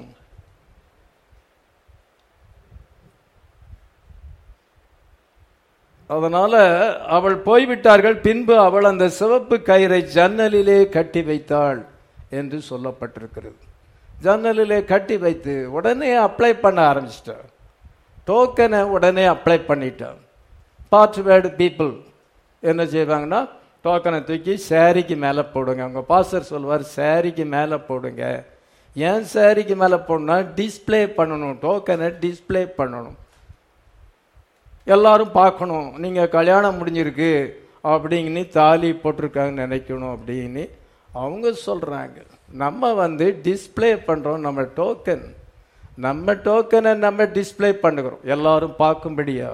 Speaker 1: அதனால அவள் போய்விட்டார்கள் பின்பு அவள் அந்த சிவப்பு கயிறை ஜன்னலிலே கட்டி வைத்தாள் என்று சொல்லப்பட்டிருக்கிறது ஜன்னலிலே கட்டி வைத்து உடனே அப்ளை பண்ண ஆரம்பிச்சிட்டாள் டோக்கனை உடனே அப்ளை பண்ணிட்டான் பார்ட்வேர்டு பீப்புள் என்ன செய்வாங்கன்னா டோக்கனை தூக்கி சேரீக்கு மேலே போடுங்க அவங்க பாஸ்டர் சொல்வார் சேரீக்கு மேலே போடுங்க ஏன் சேரீக்கு மேலே போடணும்னா டிஸ்ப்ளே பண்ணணும் டோக்கனை டிஸ்ப்ளே பண்ணணும் எல்லாரும் பார்க்கணும் நீங்கள் கல்யாணம் முடிஞ்சிருக்கு அப்படிங்கன்னு தாலி போட்டிருக்காங்கன்னு நினைக்கணும் அப்படின்னு அவங்க சொல்கிறாங்க நம்ம வந்து டிஸ்ப்ளே பண்ணுறோம் நம்ம டோக்கன் நம்ம டோக்கனை நம்ம டிஸ்ப்ளே பண்ணுகிறோம் எல்லாரும் பார்க்கும்படியா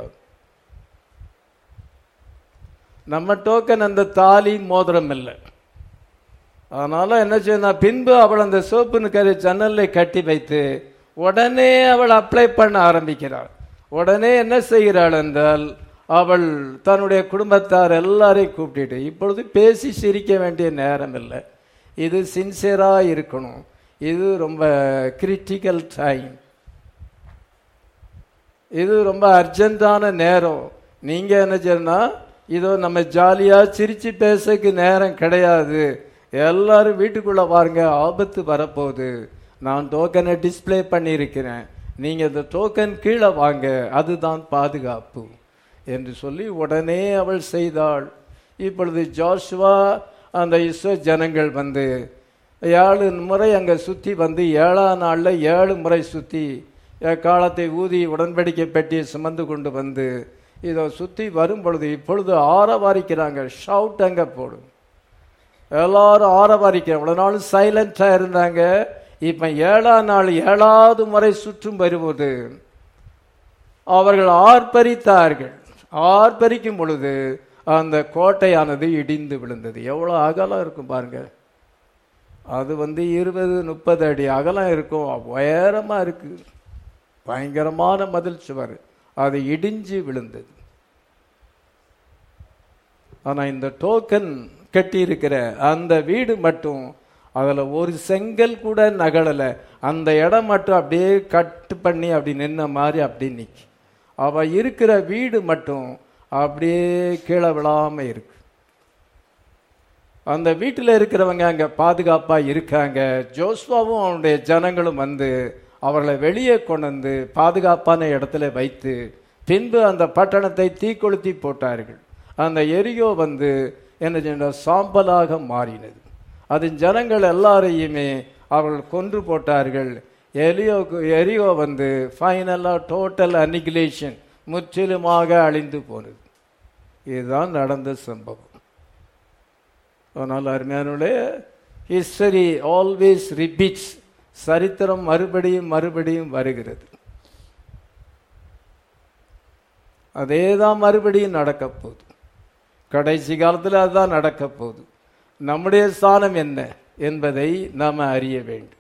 Speaker 1: நம்ம டோக்கன் அந்த தாலி மோதிரம் இல்லை அதனால என்ன செய்யணும் பின்பு அவள் அந்த சோப்புன்னு கறி ஜன்னலை கட்டி வைத்து உடனே அவள் அப்ளை பண்ண ஆரம்பிக்கிறாள் உடனே என்ன செய்கிறாள் என்றால் அவள் தன்னுடைய குடும்பத்தார் எல்லாரையும் கூப்பிட்டுட்டு இப்பொழுது பேசி சிரிக்க வேண்டிய நேரம் இல்லை இது சின்சியரா இருக்கணும் இது ரொம்ப கிரிட்டிக்கல் டைம் இது ரொம்ப அர்ஜென்ட்டான நேரம் நீங்க என்ன செய்யணும்னா இதோ நம்ம ஜாலியா சிரிச்சு பேசக்கு நேரம் கிடையாது எல்லாரும் வீட்டுக்குள்ள பாருங்க ஆபத்து வரப்போகுது நான் டோக்கனை டிஸ்ப்ளே பண்ணியிருக்கிறேன் நீங்க இந்த டோக்கன் கீழே வாங்க அதுதான் பாதுகாப்பு என்று சொல்லி உடனே அவள் செய்தாள் இப்பொழுது ஜோஷுவா அந்த இஸ்ரோ ஜனங்கள் வந்து ஏழு முறை அங்கே சுற்றி வந்து ஏழாம் நாளில் ஏழு முறை சுற்றி காலத்தை ஊதி உடன்படிக்கை பெட்டியை சுமந்து கொண்டு வந்து இதை சுற்றி வரும் பொழுது இப்பொழுது ஆரவாரிக்கிறாங்க ஷவுட் அங்கே போடும் எல்லாரும் ஆரவாரிக்கிறாங்க இவ்வளோ நாளும் சைலண்டாக இருந்தாங்க இப்போ ஏழாம் நாள் ஏழாவது முறை சுற்றும் வரும்போது அவர்கள் ஆர்ப்பரித்தார்கள் ஆர்ப்பரிக்கும் பொழுது அந்த கோட்டையானது இடிந்து விழுந்தது எவ்வளோ அகலம் இருக்கும் பாருங்க அது வந்து இருபது முப்பது அடி அகலம் இருக்கும் உயரமாக இருக்கு பயங்கரமான மதில் சுவர் அது இடிஞ்சு விழுந்தது ஆனால் இந்த டோக்கன் கட்டி இருக்கிற அந்த வீடு மட்டும் அதில் ஒரு செங்கல் கூட நகலலை அந்த இடம் மட்டும் அப்படியே கட்டு பண்ணி அப்படி நின்ன மாதிரி அப்படி நிற்கி அவ இருக்கிற வீடு மட்டும் அப்படியே கீழே விழாம இருக்கு அந்த வீட்டில் இருக்கிறவங்க அங்கே பாதுகாப்பாக இருக்காங்க ஜோஸ்வாவும் அவனுடைய ஜனங்களும் வந்து அவர்களை வெளியே கொண்டு வந்து பாதுகாப்பான இடத்துல வைத்து பின்பு அந்த பட்டணத்தை தீக்கொளுத்தி போட்டார்கள் அந்த எரியோ வந்து என்ன செய்ய சாம்பலாக மாறினது அதன் ஜனங்கள் எல்லாரையுமே அவர்கள் கொன்று போட்டார்கள் எலியோ எரியோ வந்து ஃபைனலாக டோட்டல் அனிகிலேஷன் முற்றிலுமாக அழிந்து போனது இதுதான் நடந்த சம்பவம் அதனால் அருமையானுடைய ஹிஸ்டரி ஆல்வேஸ் ரிப்பீட்ஸ் சரித்திரம் மறுபடியும் மறுபடியும் வருகிறது அதே தான் மறுபடியும் நடக்க போகுது கடைசி காலத்தில் அதுதான் நடக்க போகுது நம்முடைய ஸ்தானம் என்ன என்பதை நாம் அறிய வேண்டும்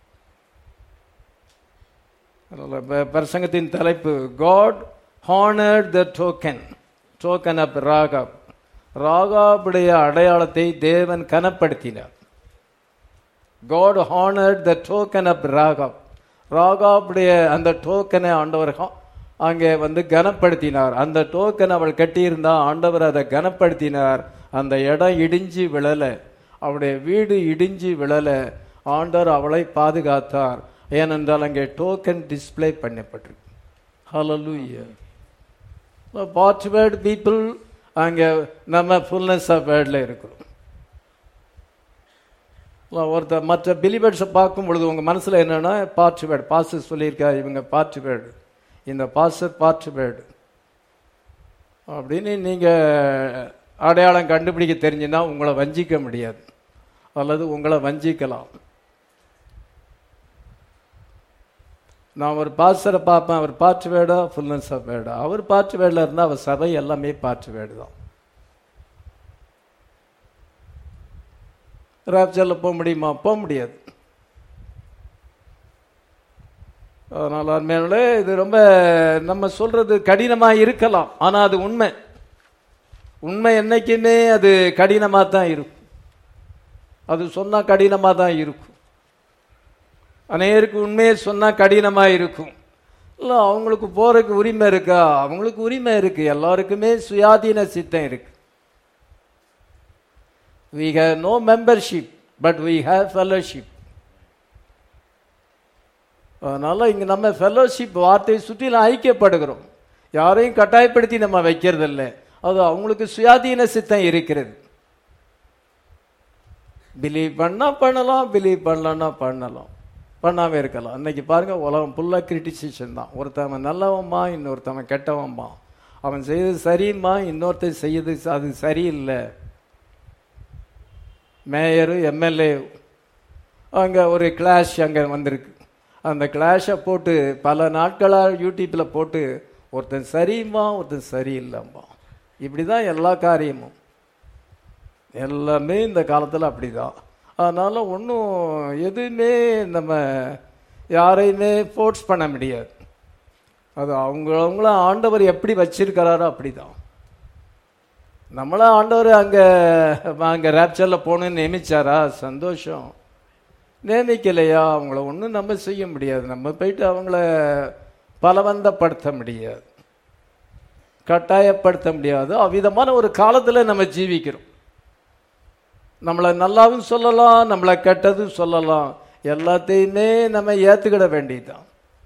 Speaker 1: அதனால ப- பிரசங்கத்தின் தலைப்பு God honoured the token token of Rahab ராகாபுடைய அடையாளத்தை தேவன் கனப்படுத்தினார் God honoured the token of Rahab ராகாபுடைய அந்த டோக்கனை ஆண்டவர் ஹா- அங்கே வந்து கனப்படுத்தினார் அந்த டோக்கன் அவள் கட்டியிருந்தா ஆண்டவர் அதை கனப்படுத்தினார் அந்த இடம் இடிஞ்சு விழல அவளுடைய வீடு இடிஞ்சு விழல ஆண்டவர் அவளை பாதுகாத்தார் ஏனென்றால் அங்கே டோக்கன் டிஸ்ப்ளே பண்ணப்பட்டிருக்கு ஹalleluya பார்ட் வேர்டு பீப்புள் அங்கே நம்ம ஃபுல்னஸ் ஆஃப் வேர்டில் இருக்கிறோம் ஒருத்தர் மற்ற பிலிபர்ட்ஸை பார்க்கும் பொழுது உங்கள் மனசில் என்னன்னா பார்ட் வேர்டு பாஸ்டர் சொல்லியிருக்கா இவங்க பார்ட் வேர்டு இந்த பாஸ்டர் பார்ட் வேர்டு அப்படின்னு நீங்கள் அடையாளம் கண்டுபிடிக்க தெரிஞ்சுன்னா உங்களை வஞ்சிக்க முடியாது அல்லது உங்களை வஞ்சிக்கலாம் நான் ஒரு பாஸ்டரை பார்ப்பேன் அவர் பார்ட் வேர்டா ஃபுல்னஸ் ஆஃப் வேர்டா அவர் பார்ட் வேர்டில் இருந்தால் அவர் சபை எல்லாமே பார்ட் வேர்டு தான் ராப்சரில் போக முடியுமா போக முடியாது அதனால் அருமையானே இது ரொம்ப நம்ம சொல்றது கடினமாக இருக்கலாம் ஆனால் அது உண்மை உண்மை என்னைக்குமே அது கடினமாக தான் இருக்கும் அது சொன்னால் கடினமாக தான் இருக்கும் அநேருக்கு உண்மையை சொன்னால் கடினமாக இருக்கும் இல்லை அவங்களுக்கு போறதுக்கு உரிமை இருக்கா அவங்களுக்கு உரிமை இருக்கு எல்லாருக்குமே சுயாதீன சித்தம் இருக்கு we have no membership but we have fellowship அதனால இங்க நம்ம ஃபெலோஷிப் வார்த்தையை சுற்றிலும் ஐக்கியப்படுகிறோம் யாரையும் கட்டாயப்படுத்தி நம்ம வைக்கிறதில்ல அது அவங்களுக்கு சுயாதீன சித்தம் இருக்கிறது பிலீவ் பண்ணா பண்ணலாம் பிலீவ் பண்ணலன்னா பண்ணலாம் பண்ணாம இருக்கலாம் அன்னைக்கு பாருங்க உலகம் ஃபுல்லாக கிரிட்டிசிசன் தான் ஒருத்தவன் நல்லவன்மா இன்னொருத்தவன் கெட்டவன்மா அவன் செய்தது சரிம்மா இன்னொருத்தன் செய்யறது அது சரியில்லை மேயரு எம்எல்ஏ அங்கே ஒரு கிளாஷ் அங்கே வந்திருக்கு அந்த கிளாஷை போட்டு பல நாட்களாக யூடியூப்பில் போட்டு ஒருத்தன் சரிம்மா ஒருத்தன் சரியில்லைம்மா இப்படி தான் எல்லா காரியமும் எல்லாமே இந்த காலத்தில் அப்படி தான் அதனால் ஒன்றும் எதுவுமே நம்ம யாரையுமே ஃபோர்ஸ் பண்ண முடியாது அது அவங்க அவங்கள ஆண்டவர் எப்படி வச்சிருக்கிறாரோ அப்படி தான் நம்மள ஆண்டவர் அங்கே அங்கே ரேப்சரில் போகணும்னு நியமிச்சாரா சந்தோஷம் நியமிக்கலையா அவங்கள ஒன்றும் நம்ம செய்ய முடியாது நம்ம போயிட்டு அவங்கள பலவந்தப்படுத்த முடியாது கட்டாயப்படுத்த முடியாது அவ்விதமான ஒரு காலத்தில் நம்ம ஜீவிக்கிறோம் நம்மளை நல்லாவும் சொல்லலாம் நம்மளை கெட்டதும் சொல்லலாம் எல்லாத்தையுமே நம்ம ஏற்றுக்கிட வேண்டியதுதான்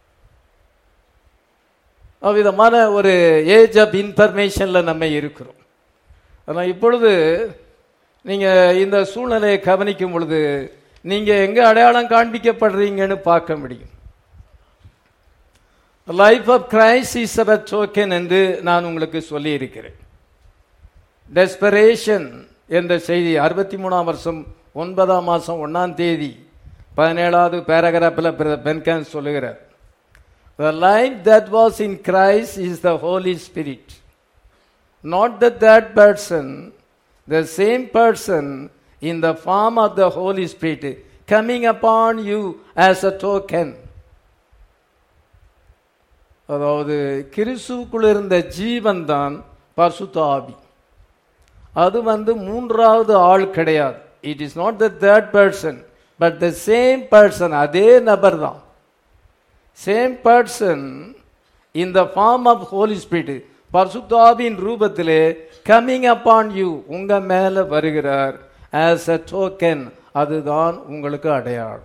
Speaker 1: அவ்விதமான ஒரு ஏஜ் ஆஃப் இன்ஃபர்மேஷனில் நம்ம இருக்கிறோம் ஆனால் இப்பொழுது நீங்கள் இந்த சூழ்நிலையை கவனிக்கும் பொழுது நீங்கள் எங்கே அடையாளம் காண்பிக்கப்படுறீங்கன்னு பார்க்க முடியும் life of Christ is our token என்று நான் உங்களுக்கு சொல்லி இருக்கிறேன் டெஸ்பரேஷன் என்ற செய்தி அறுபத்தி மூணாம் வருஷம் ஒன்பதாம் மாதம் ஒன்றாம் தேதி பதினேழாவது பேராகிராஃபில் பென்கான் சொல்லுகிறார் The life that was in Christ is the Holy Spirit. Not the third person, the same person in the form of the Holy Spirit coming upon you as a token. அதாவது கிறிஸ்துக்குள் இருந்த ஜீவன் தான் பரிசுத்த ஆவி அது வந்து மூன்றாவது ஆள் கிடையாது it is not the third person but the same person அதே நபர் தான் same person in the form of Holy Spirit பரிசுத்தாவின் ரூபத்திலே கம்மிங் அப்பான் யூ உங்க மேல வருகிறார் ஆஸ் அ டோக்கன் அதுதான் உங்களுக்கு அடையாளம்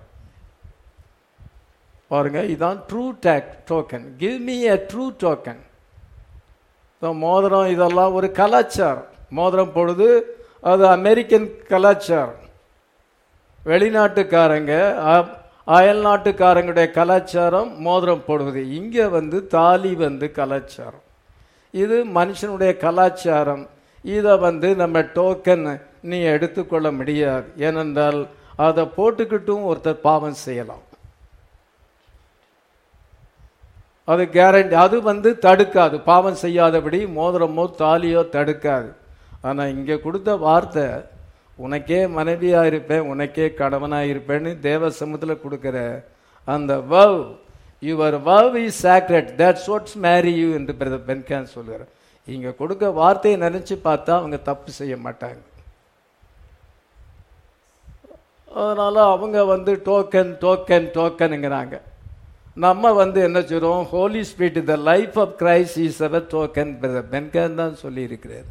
Speaker 1: பாருங்க இதுதான் true take token give me a true token மோதிரம் இதெல்லாம் ஒரு கலாச்சாரம் மோதிரம் பொழுது அது அமெரிக்கன் கலாச்சாரம் வெளிநாட்டுக்காரங்க அ- அயல் நாட்டுக்காரங்களுடைய கலாச்சாரம் மோதிரம் போடுவது இங்கே வந்து தாலி வந்து கலாச்சாரம் இது மனுஷனுடைய கலாச்சாரம் இதை வந்து நம்ம டோக்கன் நீ எடுத்துக்கொள்ள முடியாது ஏனென்றால் அதை போட்டுக்கிட்டும் ஒருத்தர் பாவம் செய்யலாம் அது கேரண்டி அது வந்து தடுக்காது பாவம் செய்யாதபடி மோதிரமோ தாலியோ தடுக்காது ஆனால் இங்கே கொடுத்த வார்த்தை உனக்கே மனைவியாக இருப்பேன் உனக்கே கணவனாக இருப்பேன்னு தேவ சமூகத்தில் கொடுக்குற அந்த vow your vow is sacred that's what's marry you என்று பிரதர் பென்கான் சொல்கிறார் இங்கே கொடுக்க வார்த்தையை நினச்சி பார்த்தா அவங்க தப்பு செய்ய மாட்டாங்க அதனால் அவங்க வந்து டோக்கன் டோக்கன் டோக்கனுங்கிறாங்க நம்ம வந்து என்ன சொல்கிறோம் Holy Spirit the life of Christ is our token brother Branham தான் சொல்லியிருக்கிறார்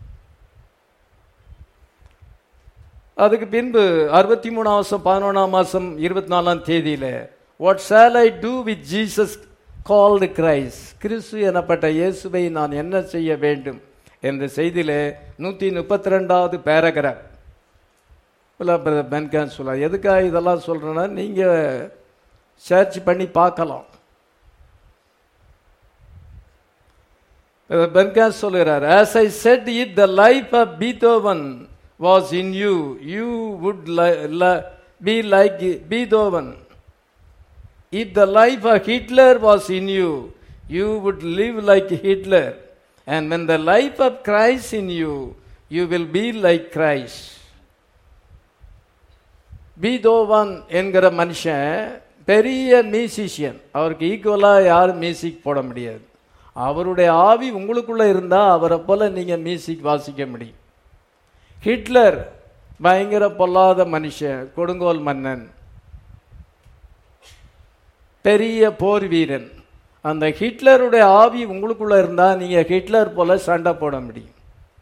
Speaker 1: அதுக்கு பின்பு அறுபத்தி மூணாம் மாதம் பதினொன்றாம் மாதம் இருபத்தி நாலாம் தேதியில் what shall I do with Jesus called Christ கிறிஸ்து எனப்பட்ட இயேசுவை நான் என்ன செய்ய வேண்டும் என்ற செய்தியிலே நூற்றி முப்பத்தி ரெண்டாவது பேராகிராஃப் பென்கான் சொல்ல எதுக்காக இதெல்லாம் சொல்கிறேன்னா நீங்கள் சர்ச் பண்ணி பார்க்கலாம் பென்கான் சொல்கிறார் as I said it the life of Beethoven was in you, you would li- li- be like Beethoven. If the life of Hitler was in you, you would live like Hitler. And when the life of Christ in you, you will be like Christ. Beethoven என்கிற மனுஷன் பெரிய musician அவருக்கு ஈக்குவலாக யாரும் music போட முடியாது அவருடைய ஆவி உங்களுக்குள்ள இருந்தால் அவரை போல நீங்கள் மியூசிக் வாசிக்க முடியும் ஹிட்லர் பயங்கர பொல்லாத மனுஷன் கொடுங்கோல் மன்னன் பெரிய போர் வீரன் அந்த ஹிட்லருடைய ஆவி உங்களுக்குள்ள இருந்தா நீங்க ஹிட்லர் போல சண்டை போட முடியும்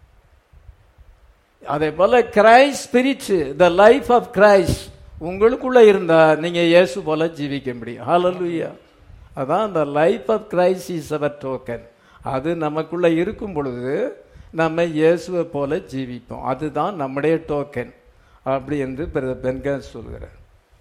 Speaker 1: அதே போல Christ spirit the life of Christ உங்களுக்குள்ள இருந்தா நீங்க இயேசு போல ஜீவிக்க முடியும் ஹalleluya அதான் அந்த life of Christ is our token அது நமக்குள்ள இருக்கும் பொழுது நம்ம இயேசுவை போல ஜீவிப்போம் அதுதான் நம்முடைய டோக்கன் அப்படி என்று பென்கான் சொல்கிறார்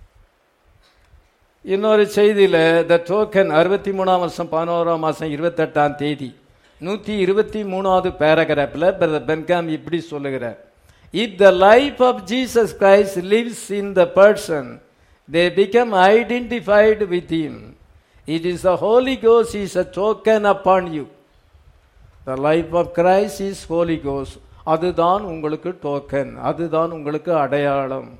Speaker 1: இன்னொரு செய்தியில் த டோக்கன் அறுபத்தி மூணாம் வருஷம் பதினோராம் மாதம் இருபத்தெட்டாம் தேதி நூற்றி இருபத்தி மூணாவது பேராகிராஃபில் பிரதர் பென்காம் இப்படி சொல்லுகிறார் if the life of Jesus Christ lives in the person they become identified with him it is a Holi cos is a token upon you the life of Christ is Holi கோஸ் அதுதான் உங்களுக்கு டோக்கன் அதுதான் உங்களுக்கு அடையாளம்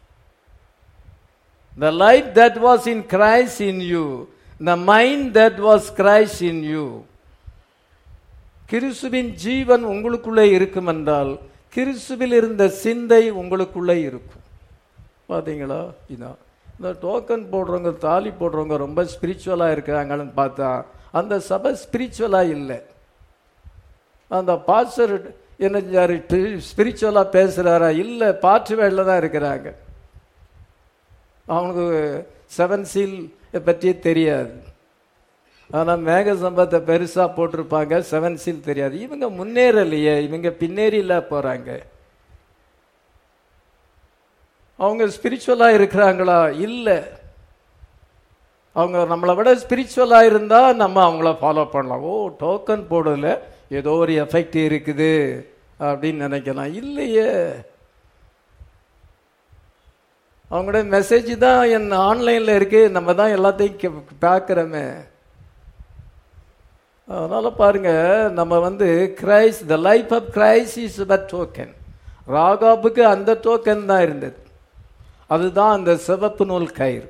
Speaker 1: the life that was in Christ in you the mind that was Christ in you கிறிஸ்துவின் ஜீவன் உங்களுக்குள்ளே இருக்கும் என்றால் கிறிஸ்துவில் இருந்த சிந்தை உங்களுக்குள்ளே இருக்கும் பார்த்தீங்களா இதான் இந்த டோக்கன் போடுறவங்க தாலி போடுறவங்க ரொம்ப ஸ்பிரிச்சுவலாக இருக்கிறாங்கன்னு பார்த்தா அந்த சபை ஸ்பிரிச்சுவலாக இல்லை அந்த பாஸ்டர் என்ன ஸ்பிரிச்சுவலாக பேசுகிறாரா இல்லை பாற்று வேலையில் தான் இருக்கிறாங்க அவனுக்கு செவன் சீல் பற்றி தெரியாது ஆனால் மேக சம்பத்தை பெருசாக போட்டிருப்பாங்க செவன் சீல் தெரியாது இவங்க முன்னேறலையே இவங்க பின்னேறில போகிறாங்க அவங்க ஸ்பிரிச்சுவலாக இருக்கிறாங்களா இல்லை அவங்க நம்மளை விட ஸ்பிரிச்சுவலாக இருந்தால் நம்ம அவங்கள ஃபாலோ பண்ணலாம் ஓ டோக்கன் போடல ஏதோ ஒரு எஃபெக்ட் இருக்குது அப்படின்னு நினைக்கலாம் இல்லையே அவங்களுடைய மெசேஜ் தான் என் ஆன்லைனில் இருக்கு நம்ம தான் எல்லாத்தையும் பார்க்குறோமே அதனால பாருங்க நம்ம வந்து Christ the life of Christ is the token ராகாபுக்கு அந்த டோக்கன் தான் இருந்தது அதுதான் அந்த சிவப்பு நூல் கயிறு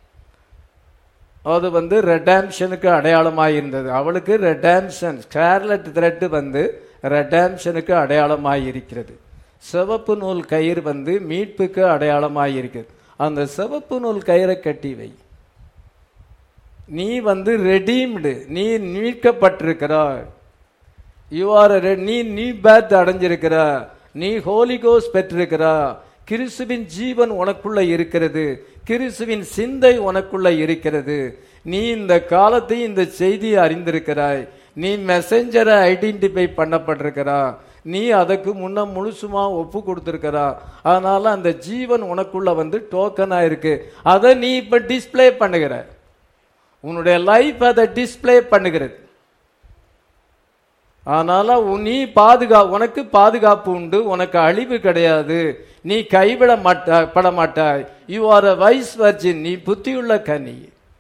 Speaker 1: அது வந்து ரெடாம்ஷனுக்கு அடையாளமாக இருந்தது அவளுக்கு ரெடாம்ஷன் ஸ்கார்லட் த்ரெட் வந்து ரெடாம்ஷனுக்கு அடையாளமாக இருக்கிறது சிவப்பு நூல் கயிறு வந்து மீட்புக்கு அடையாளமாக இருக்கிறது அந்த சிவப்பு நூல் கயிறை கட்டி வை நீ வந்து ரெடீம்டு நீ மீட்கப்பட்டிருக்கிறாய் யூ ஆர் நீ நீ பேத் அடைஞ்சிருக்கிற நீ ஹோலி கோஸ் பெற்றிருக்கிறா கிறிஸ்துவின் ஜீவன் உனக்குள்ள இருக்கிறது கிறிஸ்துவின் சிந்தை உனக்குள்ள இருக்கிறது நீ இந்த காலத்தை இந்த செய்தியை அறிந்திருக்கிறாய் நீ மெசஞ்சரை ஐடென்டிஃபை பண்ணப்பட்டிருக்கிறா நீ அதுக்கு முன்ன முழுசுமா ஒப்பு கொடுத்துருக்கிறா அதனால அந்த ஜீவன் உனக்குள்ள வந்து டோக்கனா இருக்கு அதை நீ இப்ப டிஸ்பிளே பண்ணுகிற உன்னுடைய லைஃப் அதை டிஸ்பிளே பண்ணுகிறது அதனால உன் நீ பாதுகா உனக்கு பாதுகாப்பு உண்டு உனக்கு அழிவு கிடையாது நீ கைவிட மாட்டாய் பட மாட்டாய் you are a wise virgin நீ புத்தியுள்ள கனி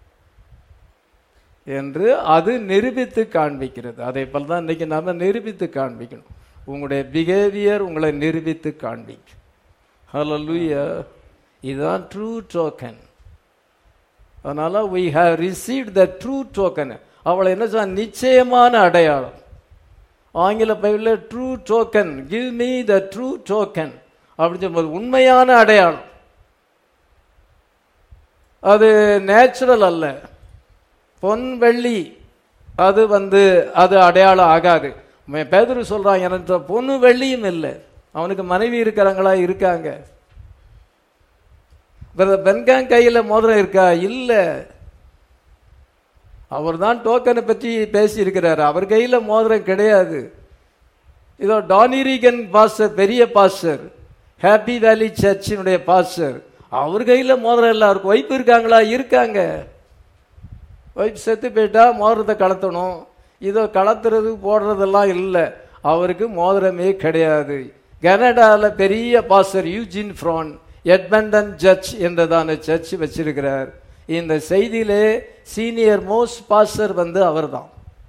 Speaker 1: என்று அது நிரூபித்து காண்பிக்கிறது அதே போல தான் இன்னைக்கு நாம நிரூபித்து காண்பிக்கணும் உங்களுடைய பிஹேவியர் உங்களை நிரூபித்து காண்பிக்கும் ஹalleluya இதுதான் ட்ரூ டோக்கன் அதனால we have received the true token அவளை என்ன சொன்ன நிச்சயமான அடையாளம் ஆங்கில பைபிளில் true token give me the true token அப்படின்னு சொல்லும்போது உண்மையான அடையாளம் அது நேச்சுரல் அல்ல பொன் வெள்ளி அது வந்து அது அடையாளம் ஆகாது மே- பேதுரு சொல்றான் எனக்கு பொண்ணு வெள்ளியும் இல்லை அவனுக்கு மனைவி இருக்கிறாங்களா இருக்காங்க பிரதர் பென்காங் கையில மோதிரம் இருக்கா இல்ல அவர் தான் டோக்கனை பற்றி பேசி இருக்கிறார் அவர் கையில மோதிரம் கிடையாது இதோ டானிரிகன் பாஸ்டர் பெரிய பாஸ்டர் ஹாப்பி வேலி சர்ச்சினுடைய பாஸ்டர் அவர் கையில மோதிரம் இல்லை அவருக்கு ஒய்ஃப் இருக்காங்களா இருக்காங்க ஒய்ஃப் செத்து போயிட்டா மோதிரத்தை கலத்தணும் இதோ கலத்துறது போடுறதெல்லாம் இல்லை அவருக்கு மோதிரமே கிடையாது கனடாவில் பெரிய பாஸ்டர் யூஜின் ஃப்ரான் எட்மண்டன் ஜட்ஜ் என்றதான சர்ச் வச்சிருக்கிறார் இந்த செய்தியிலே சீனியர் மோஸ்ட் பாஸ்டர் வந்து அவர்தான்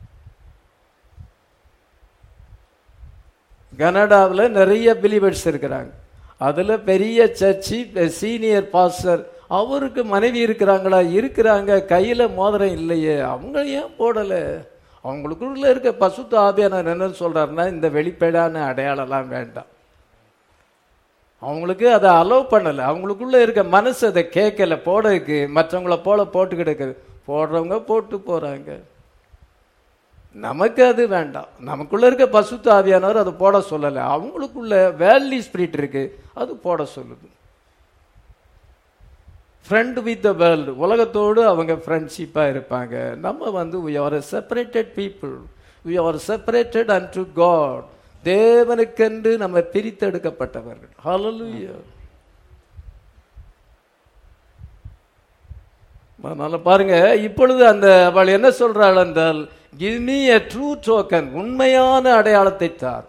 Speaker 1: கனடாவில் நிறைய பிலிவர்ஸ் இருக்கிறாங்க அதில் பெரிய சர்ச்சி சீனியர் பாஸ்டர் அவருக்கு மனைவி இருக்கிறாங்களா இருக்கிறாங்க கையில் மோதிரம் இல்லையே அவங்க ஏன் போடலை அவங்களுக்குள்ள இருக்க பசுத்த ஆபியானர் என்ன சொல்றாருன்னா இந்த வெளிப்படையான அடையாளம்லாம் வேண்டாம் அவங்களுக்கு அதை அலோவ் பண்ணலை அவங்களுக்குள்ள இருக்க மனசு அதை கேட்கல போடறதுக்கு மற்றவங்கள போல போட்டு கிடக்குது போடுறவங்க போட்டு போறாங்க நமக்கு அது வேண்டாம் நமக்குள்ள இருக்க பசுத்த ஆவியானவர் அதை போட சொல்லலை அவங்களுக்குள்ள வேலி ஸ்பிரிட் இருக்கு அது போட சொல்லுது ஃப்ரெண்ட் வித் த வேர்ல்டு உலகத்தோடு அவங்க ஃப்ரெண்ட்ஷிப்பாக இருப்பாங்க நம்ம வந்து we are a separated people we are separated unto God தேவனுக்கென்று நம்ம பிரித்தெடுக்கப்பட்டவர்கள் hallelujah அதனால பாருங்க இப்பொழுது அந்த அவள் என்ன சொல்றாள் என்றால் give me a true token உண்மையான அடையாளத்தை தார்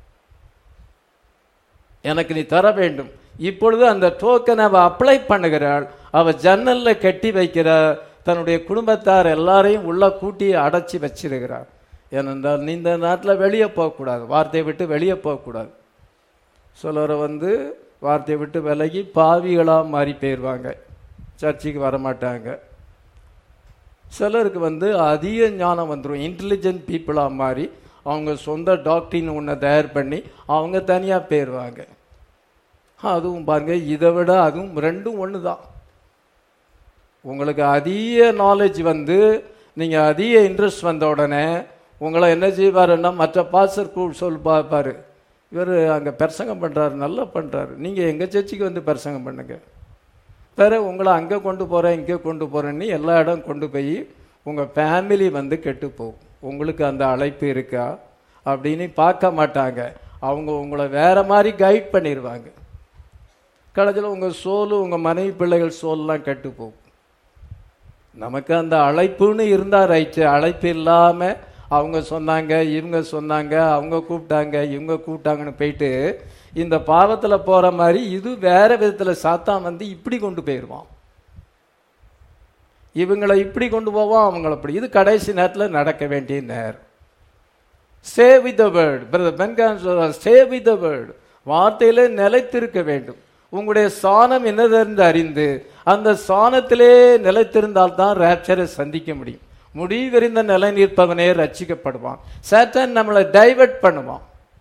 Speaker 1: எனக்கு நீ தர வேண்டும் இப்பொழுது அந்த டோக்கன் அவ அப்ளை பண்ணுகிறாள் அவ ஜன்னல்ல கட்டி வைக்கிறார் தன்னுடைய குடும்பத்தார் எல்லாரையும் உள்ள கூட்டி அடைச்சி வச்சிருக்கிறார் ஏனென்றால் நீ இந்த நாட்டில் வெளியே போகக்கூடாது வார்த்தையை விட்டு வெளியே போகக்கூடாது சிலரை வந்து வார்த்தையை விட்டு விலகி பாவிகளாக மாறி போயிடுவாங்க சர்ச்சுக்கு வரமாட்டாங்க சிலருக்கு வந்து அதிக ஞானம் வந்துடும் இன்டெலிஜென்ட் பீப்புளாக மாறி அவங்க சொந்த டாக்டரின் ஒன்றை தயார் பண்ணி அவங்க தனியாக போயிடுவாங்க அதுவும் பாருங்க இதை விட அதுவும் ரெண்டும் ஒன்று தான் உங்களுக்கு அதிக நாலேஜ் வந்து நீங்கள் அதிக இன்ட்ரெஸ்ட் வந்த உடனே உங்களை என்ன செய்வாருன்னா மற்ற பாஸ்டர் கூ சொல் பார்ப்பாரு இவர் அங்கே பிரசங்கம் பண்ணுறாரு நல்லா பண்ணுறாரு நீங்கள் எங்கள் சர்ச்சுக்கு வந்து பிரசங்கம் பண்ணுங்க வேற உங்களை அங்கே கொண்டு போகிறேன் இங்கே கொண்டு போகிறேன்னு எல்லா இடம் கொண்டு போய் உங்கள் ஃபேமிலி வந்து கெட்டு போகும் உங்களுக்கு அந்த அழைப்பு இருக்கா அப்படின்னு பார்க்க மாட்டாங்க அவங்க உங்களை வேற மாதிரி கைட் பண்ணிடுவாங்க கடைசியில் உங்கள் சோலு உங்கள் மனைவி பிள்ளைகள் சோல்லாம் கெட்டு போகும் நமக்கு அந்த அழைப்புன்னு இருந்தா ரைட்டு அழைப்பு இல்லாமல் அவங்க சொன்னாங்க இவங்க சொன்னாங்க அவங்க கூப்பிட்டாங்க இவங்க கூப்பிட்டாங்கன்னு போயிட்டு இந்த பாவத்தில் போகிற மாதிரி இது வேற விதத்தில் சாத்தான் வந்து இப்படி கொண்டு போயிடுவான் இவங்களை இப்படி கொண்டு போவான் அவங்கள அப்படி இது கடைசி நேரத்தில் நடக்க வேண்டிய நேரம் say with the word brother Branham சொல்றார் சே வித் த வேர்ட் வார்த்தையில நிலைத்திருக்க வேண்டும் உங்களுடைய சாணம் என்னதென்று அறிந்து அந்த சாணத்திலே நிலைத்திருந்தால் தான் ரேப்சரை சந்திக்க முடியும் முடிவெறிந்த நிலை நிற்பவனே ரட்சிக்கப்படுவான் சேட்டன் நம்மளை டைவர்ட் பண்ணுவான்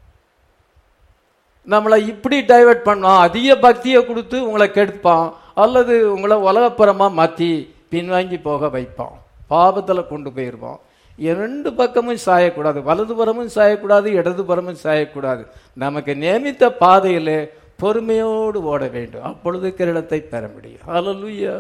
Speaker 1: நம்மளை இப்படி டைவர்ட் பண்ணுவான் அதிக பக்தியை கொடுத்து உங்களை கெடுப்பான் அல்லது உங்களை உலகப்புறமா மாற்றி பின்வாங்கி போக வைப்பான் பாவத்தில் கொண்டு போயிடுவான் இரண்டு பக்கமும் சாயக்கூடாது வலதுபுறமும் சாயக்கூடாது இடதுபுறமும் சாயக்கூடாது நமக்கு நியமித்த பாதையிலே பொறுமையோடு ஓட வேண்டும் அப்பொழுது கிரீடத்தை பெற முடியும் ஹalleluya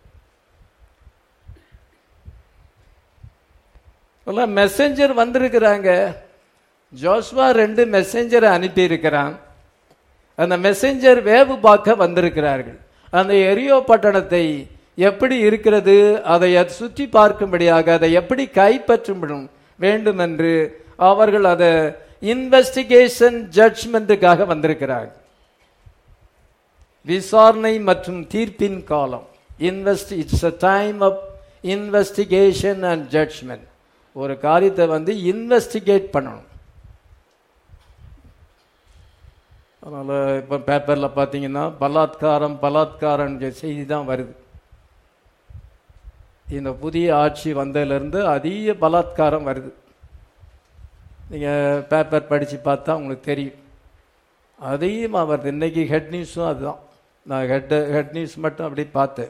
Speaker 1: மெசஞ்சர் வந்திருக்கிறாங்க ஜோஸ்வா ரெண்டு மெசஞ்சரை அனுப்பி இருக்கிறான் அந்த மெசஞ்சர் வேவு பார்க்க வந்திருக்கிறார்கள் அந்த எரியோ பட்டணத்தை எப்படி இருக்கிறது அதை சுற்றி பார்க்கும்படியாக அதை எப்படி கைப்பற்ற வேண்டும் என்று அவர்கள் அதை இன்வெஸ்டிகேஷன் ஜட்ஜ்மெண்ட்டுக்காக வந்திருக்கிறாங்க விசாரணை மற்றும் தீர்ப்பின் காலம் invest it's a time of investigation and judgement ஒரு காரியத்தை வந்து இன்வெஸ்டிகேட் பண்ணணும் அதனால் இப்போ பேப்பரில் பார்த்தீங்கன்னா பலாத்காரம் பலாத்காரம் செய்தி தான் வருது இந்த புதிய ஆட்சி வந்ததுலேருந்து அதிக பலாத்காரம் வருது நீங்கள் பேப்பர் படித்து பார்த்தா உங்களுக்கு தெரியும் அதிகமாக வருது இன்னைக்கு ஹெட் நியூஸும் அதுதான் நான் ஹெட் ஹெட் நியூஸ் மட்டும் அப்படி பார்த்தேன்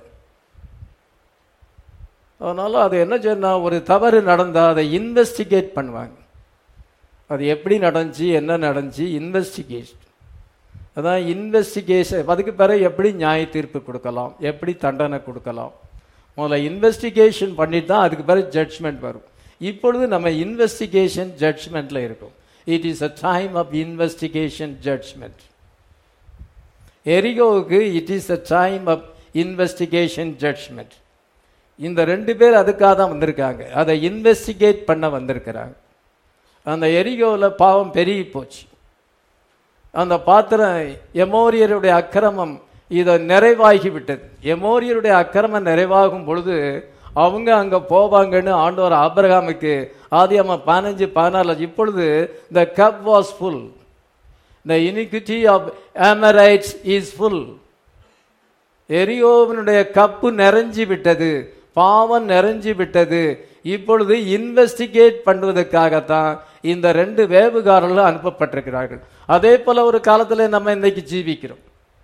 Speaker 1: அதனால் அது என்ன சொன்னால் ஒரு தவறு நடந்தால் அதை இன்வெஸ்டிகேட் பண்ணுவாங்க அது எப்படி நடந்துச்சு என்ன நடந்துச்சு இன்வெஸ்டிகேஷன் அதான் இன்வெஸ்டிகேஷன் அதுக்கு பிறகு எப்படி நியாய தீர்ப்பு கொடுக்கலாம் எப்படி தண்டனை கொடுக்கலாம் முதல்ல இன்வெஸ்டிகேஷன் பண்ணிட்டு தான் அதுக்கு பிறகு ஜட்ஜ்மெண்ட் வரும் இப்பொழுது நம்ம இன்வெஸ்டிகேஷன் ஜட்ஜ்மெண்ட்டில் இருக்கும் it is a time of investigation judgement எரிகோவுக்கு it is a time of investigation judgement இந்த ரெண்டு பேர் அதுக்காக தான் வந்திருக்காங்க அதை இன்வெஸ்டிகேட் பண்ண வந்திருக்கிறாங்க அந்த எரிகோவில் பாவம் பெருகி போச்சு அந்த பாத்திரம் எமோரியருடைய அக்கிரமம் இதை நிறைவாகி விட்டது எமோரியருடைய அக்கிரமம் நிறைவாகும் பொழுது அவங்க அங்கே போவாங்கன்னு ஆண்டவர் ஆபிரகாமுக்கு ஆதியாம பதினஞ்சு பதினாலு இப்பொழுது the cup was full the iniquity of Amorites is full எரியோவனுடைய கப்பு நிறைஞ்சு விட்டது பாவம் நிறைஞ்சு விட்டது இப்பொழுது இன்வெஸ்டிகேட் பண்ணுவதற்காகத்தான் இந்த ரெண்டு வேவுகாரர்களும் அனுப்பப்பட்டிருக்கிறார்கள் அதே போல ஒரு காலத்தில் நம்ம இன்னைக்கு ஜீவிக்கிறோம்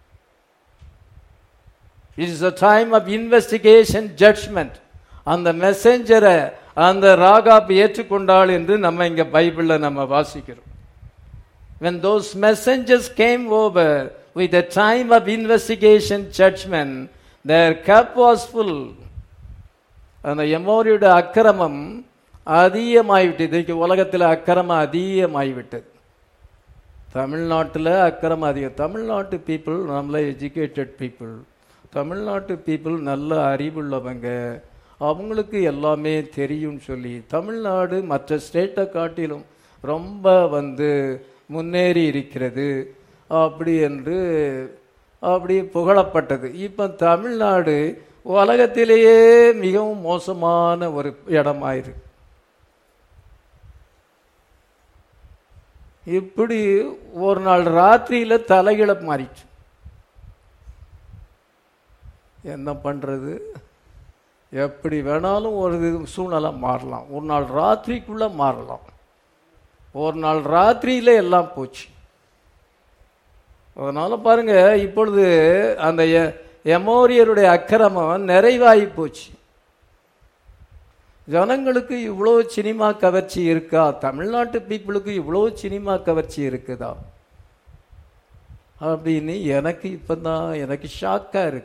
Speaker 1: it's a time of investigation judgement அந்த மெசேஞ்சரை அந்த ராகாப் ஏற்றுக்கொண்டாள் என்று நம்ம இங்க பைபிள்ல நம்ம வாசிக்கிறோம் when those messengers came over with a time of investigation judgment their cup was full அந்த எமோரியோட அக்கிரமம் அதிகமாகிவிட்டது இன்றைக்கு உலகத்தில் அக்கிரமம் அதிகமாகிவிட்டது தமிழ்நாட்டில் அக்கிரமம் அதிகம் தமிழ்நாட்டு பீப்புள் நல்ல எஜுகேட்டட் பீப்புள் தமிழ்நாட்டு பீப்புள் நல்ல அறிவுள்ளவங்க அவங்களுக்கு எல்லாமே தெரியும்னு சொல்லி தமிழ்நாடு மற்ற ஸ்டேட்டை காட்டிலும் ரொம்ப வந்து முன்னேறி இருக்கிறது அப்படி என்று அப்படி புகழப்பட்டது இப்போ தமிழ்நாடு உலகத்திலேயே மிகவும் மோசமான ஒரு இடமாயிருக்கு இப்படி ஒரு நாள் ராத்திரியில தலைகிழ மாறிச்சு என்ன பண்றது எப்படி வேணாலும் ஒரு இது சூழ்நிலை மாறலாம் ஒரு நாள் ராத்திரிக்குள்ள மாறலாம் ஒரு நாள் ராத்திரியில எல்லாம் போச்சு அதனால பாருங்க இப்பொழுது அந்த எ- எமோரியருடைய அக்கிரமம் நிறைவாகி போச்சு ஜனங்களுக்கு இவ்வளோ சினிமா கவர்ச்சி இருக்கா தமிழ்நாட்டு பீப்புளுக்கு இவ்வளோ சினிமா கவர்ச்சி இருக்குதா அப்படின்னு எனக்கு இப்பதான் எனக்கு ஷாக்கா இருக்கு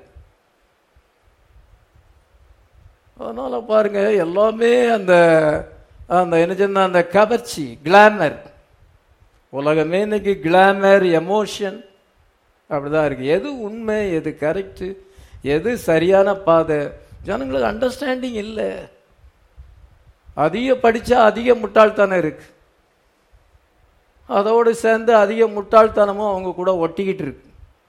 Speaker 1: அதனால பாருங்க எல்லாமே அந்த அந்த என்ன சொன்ன அந்த கவர்ச்சி கிளாமர் உலகமே இன்னைக்கு கிளாமர் எமோஷன் அப்படிதான் இருக்கு எது உண்மை எது கரெக்ட் எது சரியான பாதை ஜனங்களுக்கு அண்டர்ஸ்டாண்டிங் இல்லை அதிக படிச்சா அதிக முட்டாள்தனம் இருக்கு அதோடு சேர்ந்து அதிக முட்டாள்தனமும் அவங்க கூட ஒட்டிக்கிட்டு இருக்கு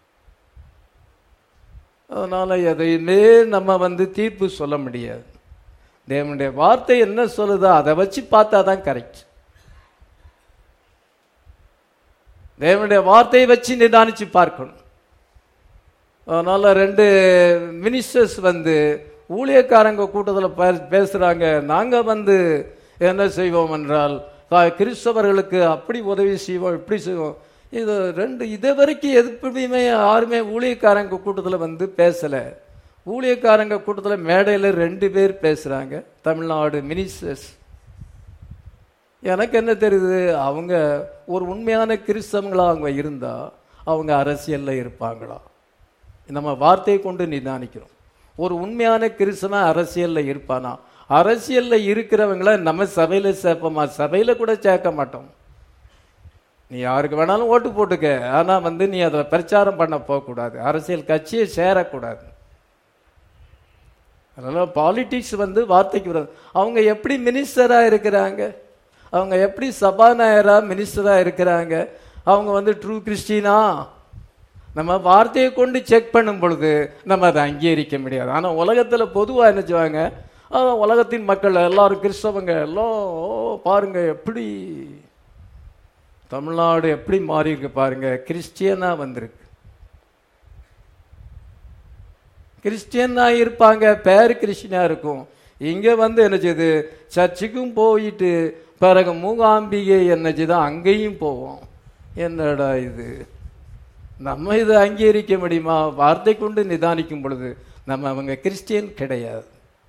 Speaker 1: அதனால எதையுமே நம்ம வந்து தீர்ப்பு சொல்ல முடியாது தேவனுடைய வார்த்தை என்ன சொல்லுதோ அதை வச்சு பார்த்தா தான் கரெக்ட் தேவனுடைய வார்த்தையை வச்சு நிதானிச்சு பார்க்கணும் அதனால ரெண்டு மினிஸ்டர்ஸ் வந்து ஊழியக்காரங்க கூட்டத்தில் பே- பேசுறாங்க நாங்க வந்து என்ன செய்வோம் என்றால் ப- கிறிஸ்தவர்களுக்கு அப்படி உதவி செய்வோம் இப்படி செய்வோம் இது ரெண்டு இது வரைக்கும் எதுப்படியுமே யாருமே ஊழியக்காரங்க கூட்டத்தில் வந்து பேசல ஊழியக்காரங்க கூட்டத்தில் மேடையில் ரெண்டு பேர் பேசுறாங்க தமிழ்நாடு மினிஸ்டர்ஸ் எனக்கு என்ன தெரியுது அவங்க ஒரு உண்மையான கிறிஸ்தவங்களா அவங்க இருந்தா அவங்க அரசியல்ல இருப்பாங்களா நம்ம வார்த்தையை கொண்டு நிதானிக்கிறோம் ஒரு உண்மையான கிறிஸ்தவன் அரசியல்ல இருப்பானா அரசியல்ல இருக்கிறவங்கள நம்ம சபையில சேர்ப்போமா சபையில கூட சேர்க்க மாட்டோம் நீ யாருக்கு வேணாலும் ஓட்டு போட்டுக்க ஆனா வந்து நீ அதுல பிரச்சாரம் பண்ண போகக்கூடாது அரசியல் கட்சியை சேரக்கூடாது அதனால பாலிடிக்ஸ் வந்து வார்த்தைக்கு விரோதம் அவங்க எப்படி மினிஸ்டரா இருக்கிறாங்க அவங்க எப்படி சபாநாயகரா மினிஸ்டரா இருக்கிறாங்க அவங்க வந்து ட்ரூ கிறிஸ்டினா நம்ம வார்த்தையை கொண்டு செக் பண்ணும் பொழுது நம்ம அதை அங்கீகரிக்க முடியாது ஆனா உலகத்துல பொதுவா என்ன செய்வாங்க அஹ், உலகத்தின் மக்கள் எல்லாரும் கிறிஸ்தவங்க எல்லாம் ஓ, பாருங்க எப்படி தமிழ்நாடு எப்படி மாறி இருக்கு பாருங்க கிறிஸ்டியனா வந்திருக்கு கிறிஸ்டியனா இருப்பாங்க பேர் கிறிஸ்டியனா இருக்கும் இங்க வந்து என்ன செய்யுது சர்ச்சுக்கும் போயிட்டு பிறகு மூகாம்பிகை என்ன செய்யுது அங்கேயும் போவோம் என்னடா இது நம்ம இதை அங்கீகரிக்க முடியுமா வார்த்தை கொண்டு நிதானிக்கும் பொழுது நம்ம அவங்க கிறிஸ்டியன் கிடையாது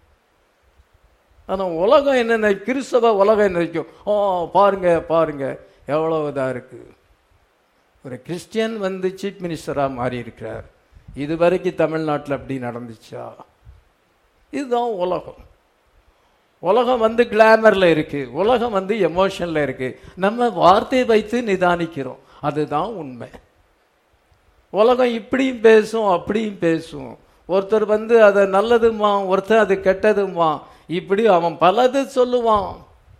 Speaker 1: ஆனா உலகம் என்னென்ன கிறிஸ்தவ உலகம் என்ன நினைக்கும் ஓ பாருங்க பாருங்க எவ்வளவு இதா இருக்கு ஒரு கிறிஸ்டியன் வந்து சீஃப் மினிஸ்டரா மாறி இருக்கிறார் இது வரைக்கும் தமிழ்நாட்டில் அப்படி நடந்துச்சா இதுதான் உலகம் உலகம் வந்து கிளாமர்ல இருக்கு உலகம் வந்து எமோஷன்ல இருக்கு நம்ம வார்த்தையை வைத்து நிதானிக்கிறோம் அதுதான் உண்மை உலகம் இப்படியும் பேசும் அப்படியும் பேசும் ஒருத்தர் வந்து அதை நல்லதுமா ஒருத்தர் அது கெட்டதுமா இப்படி அவன் பலது சொல்லுவான்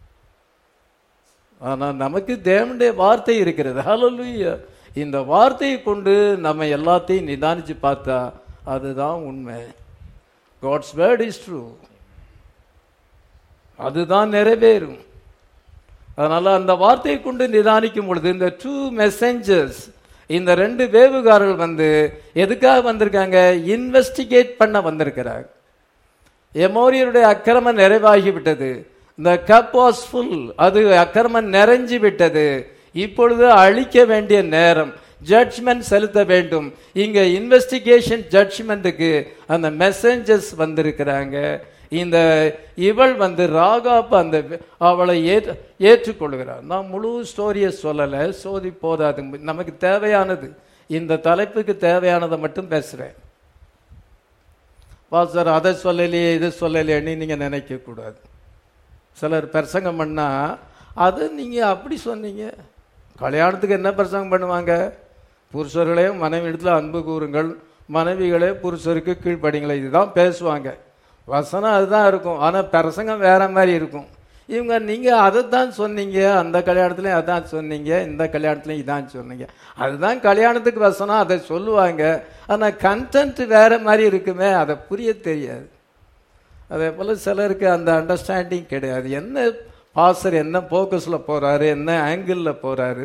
Speaker 1: ஆனா நமக்கு தேவனுடைய வார்த்தை இருக்கிறது ஹalleluya இந்த வார்த்தையை கொண்டு நம்ம எல்லாத்தையும் நிதானிச்சு பார்த்தா அதுதான் உண்மை காட்ஸ் வேர்ட் இஸ் ட்ரூ அதுதான் நிறைவேறும் அதனால அந்த வார்த்தையை கொண்டு நிதானிக்கும் பொழுது இந்த டூ மெசஞ்சர்ஸ் இந்த ரெண்டு வேவுகாரர்கள் வந்து எதுக்காக வந்திருக்காங்க இன்வெஸ்டிகேட் பண்ண வந்திருக்கிறாங்க எமோரியருடைய அக்கிரமம் நிறைவாகி விட்டது இந்த கப் வாஸ் ஃபுல் அது அக்கிரமம் நிறைஞ்சு விட்டது இப்பொழுது அழிக்க வேண்டிய நேரம் ஜட்ஜ்மெண்ட் செலுத்த வேண்டும் இங்க இன்வெஸ்டிகேஷன் ஜட்ஜ்மெண்ட்டுக்கு அந்த மெசஞ்சர்ஸ் வந்திருக்கிறாங்க இந்த இவள் வந்து ராகாப் அந்த அவளை ஏற்று ஏற்றுக்கொள்கிறார் நான் முழு ஸ்டோரியை சொல்லலை சோதி போதாது நமக்கு தேவையானது இந்த தலைப்புக்கு தேவையானதை மட்டும் பேசுறேன் பாஸ்டர் அதை சொல்லலையே இதை சொல்லலையேன்னு நீங்க நினைக்க கூடாது சிலர் பிரசங்கம் பண்ணா அது நீங்க அப்படி சொன்னீங்க கல்யாணத்துக்கு என்ன பிரசங்கம் பண்ணுவாங்க புருஷர்களே மனைவி இடத்துல அன்பு கூறுங்கள் மனைவிகளே புருஷருக்கு கீழ்ப்படிங்களே இதுதான் பேசுவாங்க வசனம் அதுதான் இருக்கும் ஆனா பிரசங்கம் வேற மாதிரி இருக்கும் இவங்க நீங்க அதைத்தான் சொன்னீங்க அந்த கல்யாணத்துலயும் அதான் சொன்னீங்க இந்த கல்யாணத்துலயும் இதான் சொன்னீங்க அதுதான் கல்யாணத்துக்கு வசனம் அதை சொல்லுவாங்க ஆனா கண்டென்ட் வேற மாதிரி இருக்குமே அதை புரிய தெரியாது அதே போல சிலருக்கு அந்த அண்டர்ஸ்டாண்டிங் கிடையாது என்ன பாசர் என்ன போக்கஸ்ல போறாரு என்ன ஆங்கிள் போறாரு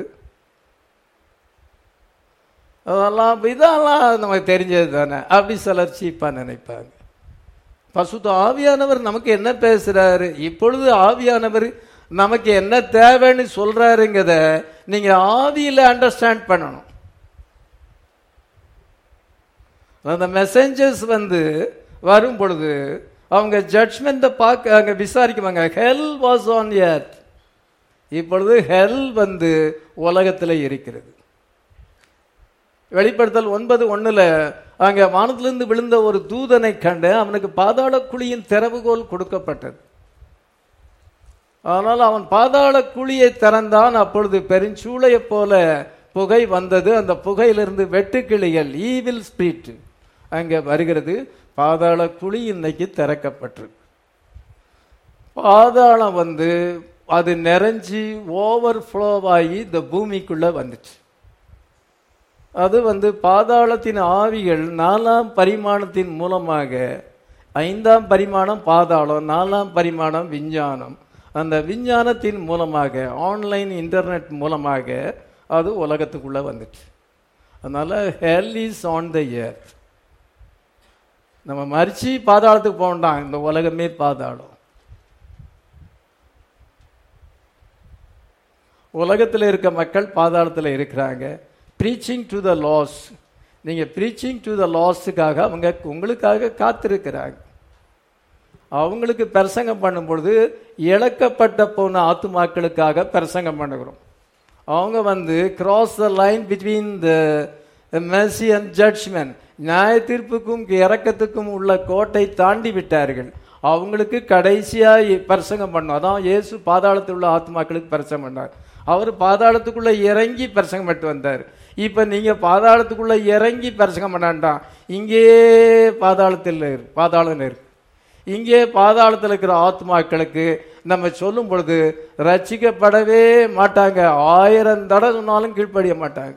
Speaker 1: அதெல்லாம் இதெல்லாம் நமக்கு தெரிஞ்சது தானே அப்படி சிலர் சீப்பா நினைப்பாங்க பசுத்த ஆவியானவர் நமக்கு என்ன பேசுறாரு இப்பொழுது ஆவியானவர் நமக்கு என்ன தேவைன்னு சொல்றாருங்கிறத நீங்க ஆவியில அண்டர்ஸ்டாண்ட் பண்ணணும் அந்த மெசஞ்சர்ஸ் வந்து வரும் பொழுது அவங்க ஜட்ஜ்மெண்ட்டை பார்க்க அங்க விசாரிக்குவாங்க ஹெல் வாஸ் ஆன் எர்த் இப்பொழுது ஹெல் வந்து உலகத்தில் இருக்கிறது வெளிப்படுத்தல் ஒன்பது ஒண்ணுல அங்க வானத்திலிருந்து விழுந்த ஒரு தூதனை கண்டு அவனுக்கு பாதாள குழியின் திறவுகோல் கொடுக்கப்பட்டது ஆனால் அவன் பாதாள குழியை திறந்தான் அப்பொழுது பெருஞ்சூளையை போல புகை வந்தது அந்த புகையிலிருந்து வெட்டுக்கிளிகள் ஈவில் ஸ்பிரிட் அங்க வருகிறது பாதாள குழி இன்னைக்கு திறக்கப்பட்டிருக்கு பாதாளம் வந்து அது நிறைஞ்சி ஓவர் ஆகி இந்த பூமிக்குள்ள வந்துச்சு அது வந்து பாதாளத்தின் ஆவிகள் நாலாம் பரிமாணத்தின் மூலமாக ஐந்தாம் பரிமாணம் பாதாளம் நாலாம் பரிமாணம் விஞ்ஞானம் அந்த விஞ்ஞானத்தின் மூலமாக ஆன்லைன் இன்டர்நெட் மூலமாக அது உலகத்துக்குள்ள வந்துச்சு அதனால hell is on the earth நம்ம மறிச்சு பாதாளத்துக்கு போகண்டாம் இந்த உலகமே பாதாளம் உலகத்தில் இருக்க மக்கள் பாதாளத்தில் இருக்கிறாங்க ப்ரீச்சிங் டு த லாஸ் நீங்கள் ப்ரீச்சிங் டு த லாஸுக்காக அவங்க உங்களுக்காக காத்திருக்கிறாங்க அவங்களுக்கு பிரசங்கம் பண்ணும் பொழுது இழக்கப்பட்ட போன ஆத்துமாக்களுக்காக பிரசங்கம் பண்ணுகிறோம் அவங்க வந்து cross the line between the mercy and judgement நியாய தீர்ப்புக்கும் இறக்கத்துக்கும் உள்ள கோட்டை தாண்டி விட்டார்கள் அவங்களுக்கு கடைசியா பிரசங்கம் பண்ணோம் அதான் இயேசு பாதாளத்தில் உள்ள ஆத்மாக்களுக்கு பிரசங்கம் பண்ணார் அவர் பாதாளத்துக்குள்ள இறங்கி பிரசங்கம் பண்ணிட்டு வந்தார் இப்ப நீங்க பாதாளத்துக்குள்ள இறங்கி பிரசங்கம் பண்ணாண்டாம் இங்கேயே பாதாளத்தில் இருக்கு பாதாளம் இருக்கு இங்கே பாதாளத்தில் இருக்கிற ஆத்மாக்களுக்கு நம்ம சொல்லும் பொழுது ரட்சிக்கப்படவே மாட்டாங்க ஆயிரம் தடவை சொன்னாலும் கீழ்ப்படிய மாட்டாங்க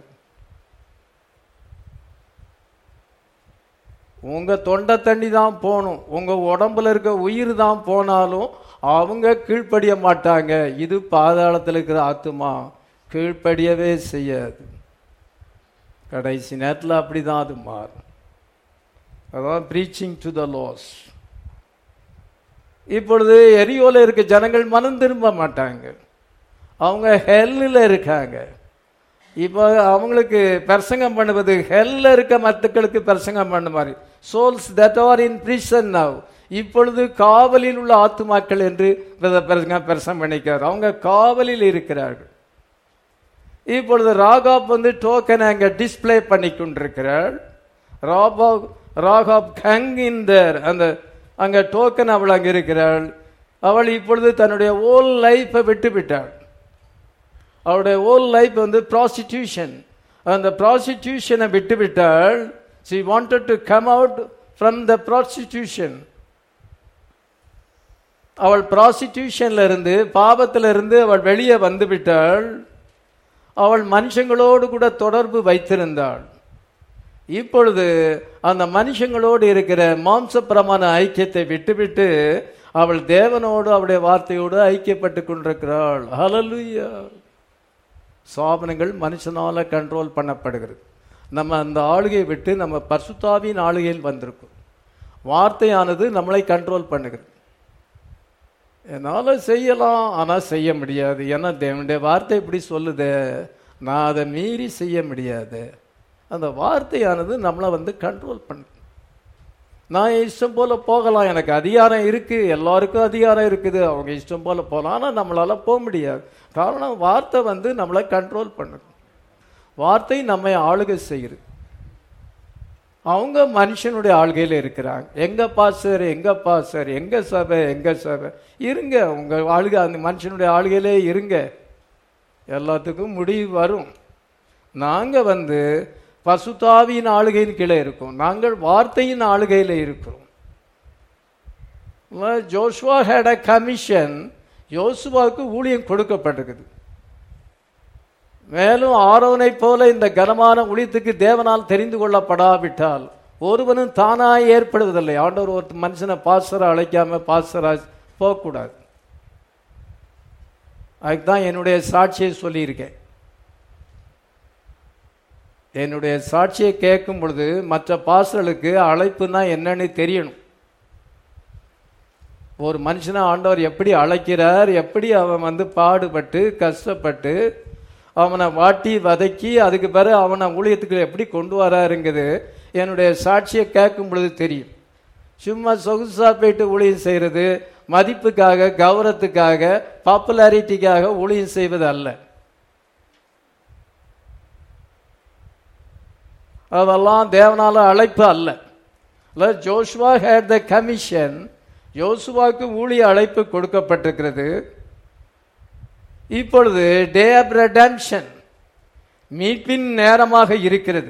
Speaker 1: உங்க தொண்டை தண்ணி தான் போகணும் உங்க உடம்புல இருக்க உயிர் தான் போனாலும் அவங்க கீழ்ப்படிய மாட்டாங்க இது பாதாளத்தில் இருக்கிற ஆத்துமா கீழ்ப்படியவே செய்யாது கடைசி நேரத்தில் அப்படிதான் அது மாறும் அதான் ப்ரீச்சிங் டு த லாஸ் இப்பொழுது எரியோல இருக்க ஜனங்கள் மனம் திரும்ப மாட்டாங்க அவங்க ஹெல்லில் இருக்காங்க இப்போ அவங்களுக்கு பிரசங்கம் பண்ணுவது ஹெல்ல இருக்க மக்களுக்கு பிரசங்கம் பண்ண மாதிரி souls that are in prison now இப்பொழுது காவலில் உள்ள ஆத்துமாக்கள் என்று பிரசங்கம் பண்ணிக்கிறார் அவங்க காவலில் இருக்கிறார்கள் இப்பொழுது ராகாப் வந்து டோக்கனை அங்க டிஸ்ப்ளே பண்ணி கொண்டிருக்கிறாள் ராபா ராகாப் கங் இந்த அந்த அங்க டோக்கன் அவள் அங்க இருக்கிறாள் அவள் இப்பொழுது தன்னுடைய ஓல் லைஃபை விட்டு விட்டாள் அவளுடைய ஓல் லைஃப் வந்து ப்ராஸ்டிடியூஷன் அந்த ப்ராஸ்டிடியூஷனை விட்டு விட்டாள் she wanted to come out from the prostitution அவள் ப்ராஸ்டிடியூஷன்ல இருந்து பாவத்திலிருந்து இருந்து அவள் வெளியே வந்து விட்டாள் அவள் மனுஷங்களோடு கூட தொடர்பு வைத்திருந்தாள் இப்பொழுது அந்த மனுஷங்களோடு இருக்கிற மாம்சப்பிரமான ஐக்கியத்தை விட்டுவிட்டு அவள் தேவனோடு அவளுடைய வார்த்தையோடு ஐக்கியப்பட்டு கொண்டிருக்கிறாள் ஹலலுயா சாபனங்கள் மனுஷனால கண்ட்ரோல் பண்ணப்படுகிறது நம்ம அந்த ஆளுகையை விட்டு நம்ம பசுத்தாவின் ஆளுகையில் வந்திருக்கோம் வார்த்தையானது நம்மளை கண்ட்ரோல் பண்ணுகிறது என்னால் செய்யலாம் ஆனால் செய்ய முடியாது ஏன்னா தேவனுடைய வார்த்தை இப்படி சொல்லுதே நான் அதை மீறி செய்ய முடியாது அந்த வார்த்தையானது நம்மளை வந்து கண்ட்ரோல் பண்ணுது நான் இஷ்டம் போல போகலாம் எனக்கு அதிகாரம் இருக்கு எல்லாருக்கும் அதிகாரம் இருக்குது அவங்க இஷ்டம் போல போகலாம் ஆனால் நம்மளால போக முடியாது காரணம் வார்த்தை வந்து நம்மளை கண்ட்ரோல் பண்ணுது வார்த்தை நம்மை ஆளுகை செய்யுது அவங்க மனுஷனுடைய ஆள்கையில் இருக்கிறாங்க எங்க பாஸ்டர் எங்க பாஸ்டர் எங்க சபை எங்க சபை இருங்க உங்க ஆளுகை அந்த மனுஷனுடைய ஆளுகையிலே இருங்க எல்லாத்துக்கும் முடிவு வரும் நாங்க வந்து பசுதாவியின் ஆளுகையின் கீழே இருக்கோம் நாங்கள் வார்த்தையின் ஆளுகையில் இருக்கிறோம் ஜோஷுவா ஹேட் அ கமிஷன் யோசுவாவுக்கு ஊழியம் கொடுக்கப்பட்டிருக்குது மேலும் ஆரோனை போல இந்த கனமான ஊழியத்துக்கு தேவனால் தெரிந்து கொள்ளப்படாவிட்டால் ஒருவனும் தானாய் ஏற்படுவதில்லை ஆண்டவர் ஒரு மனுஷனை பாஸ்டரை அழைக்காம பாஸ்டரா போகக்கூடாது அதுதான் என்னுடைய சாட்சியை சொல்லியிருக்கேன் என்னுடைய சாட்சியை கேட்கும் பொழுது மற்ற பாஸ்டர்களுக்கு அழைப்புனா என்னன்னு தெரியணும் ஒரு மனுஷனை ஆண்டவர் எப்படி அழைக்கிறார் எப்படி அவன் வந்து பாடுபட்டு கஷ்டப்பட்டு அவனை வாட்டி வதக்கி அதுக்கு பிறகு அவனை ஊழியத்துக்கு எப்படி கொண்டு வராருங்கிறது என்னுடைய சாட்சியை கேட்கும் பொழுது தெரியும் சும்மா சொகுசா போயிட்டு ஊழியம் செய்கிறது மதிப்புக்காக கௌரவத்துக்காக பாப்புலாரிட்டிக்காக ஊழியம் செய்வது அல்ல அதெல்லாம் தேவனால அழைப்பு அல்ல ஜோஷுவா ஹேட் த கமிஷன் யோசுவாக்கு ஊழிய அழைப்பு கொடுக்கப்பட்டிருக்கிறது இப்பொழுது டே ஆஃப் ரெடம்ஷன் மீட்பின் நேரமாக இருக்கிறது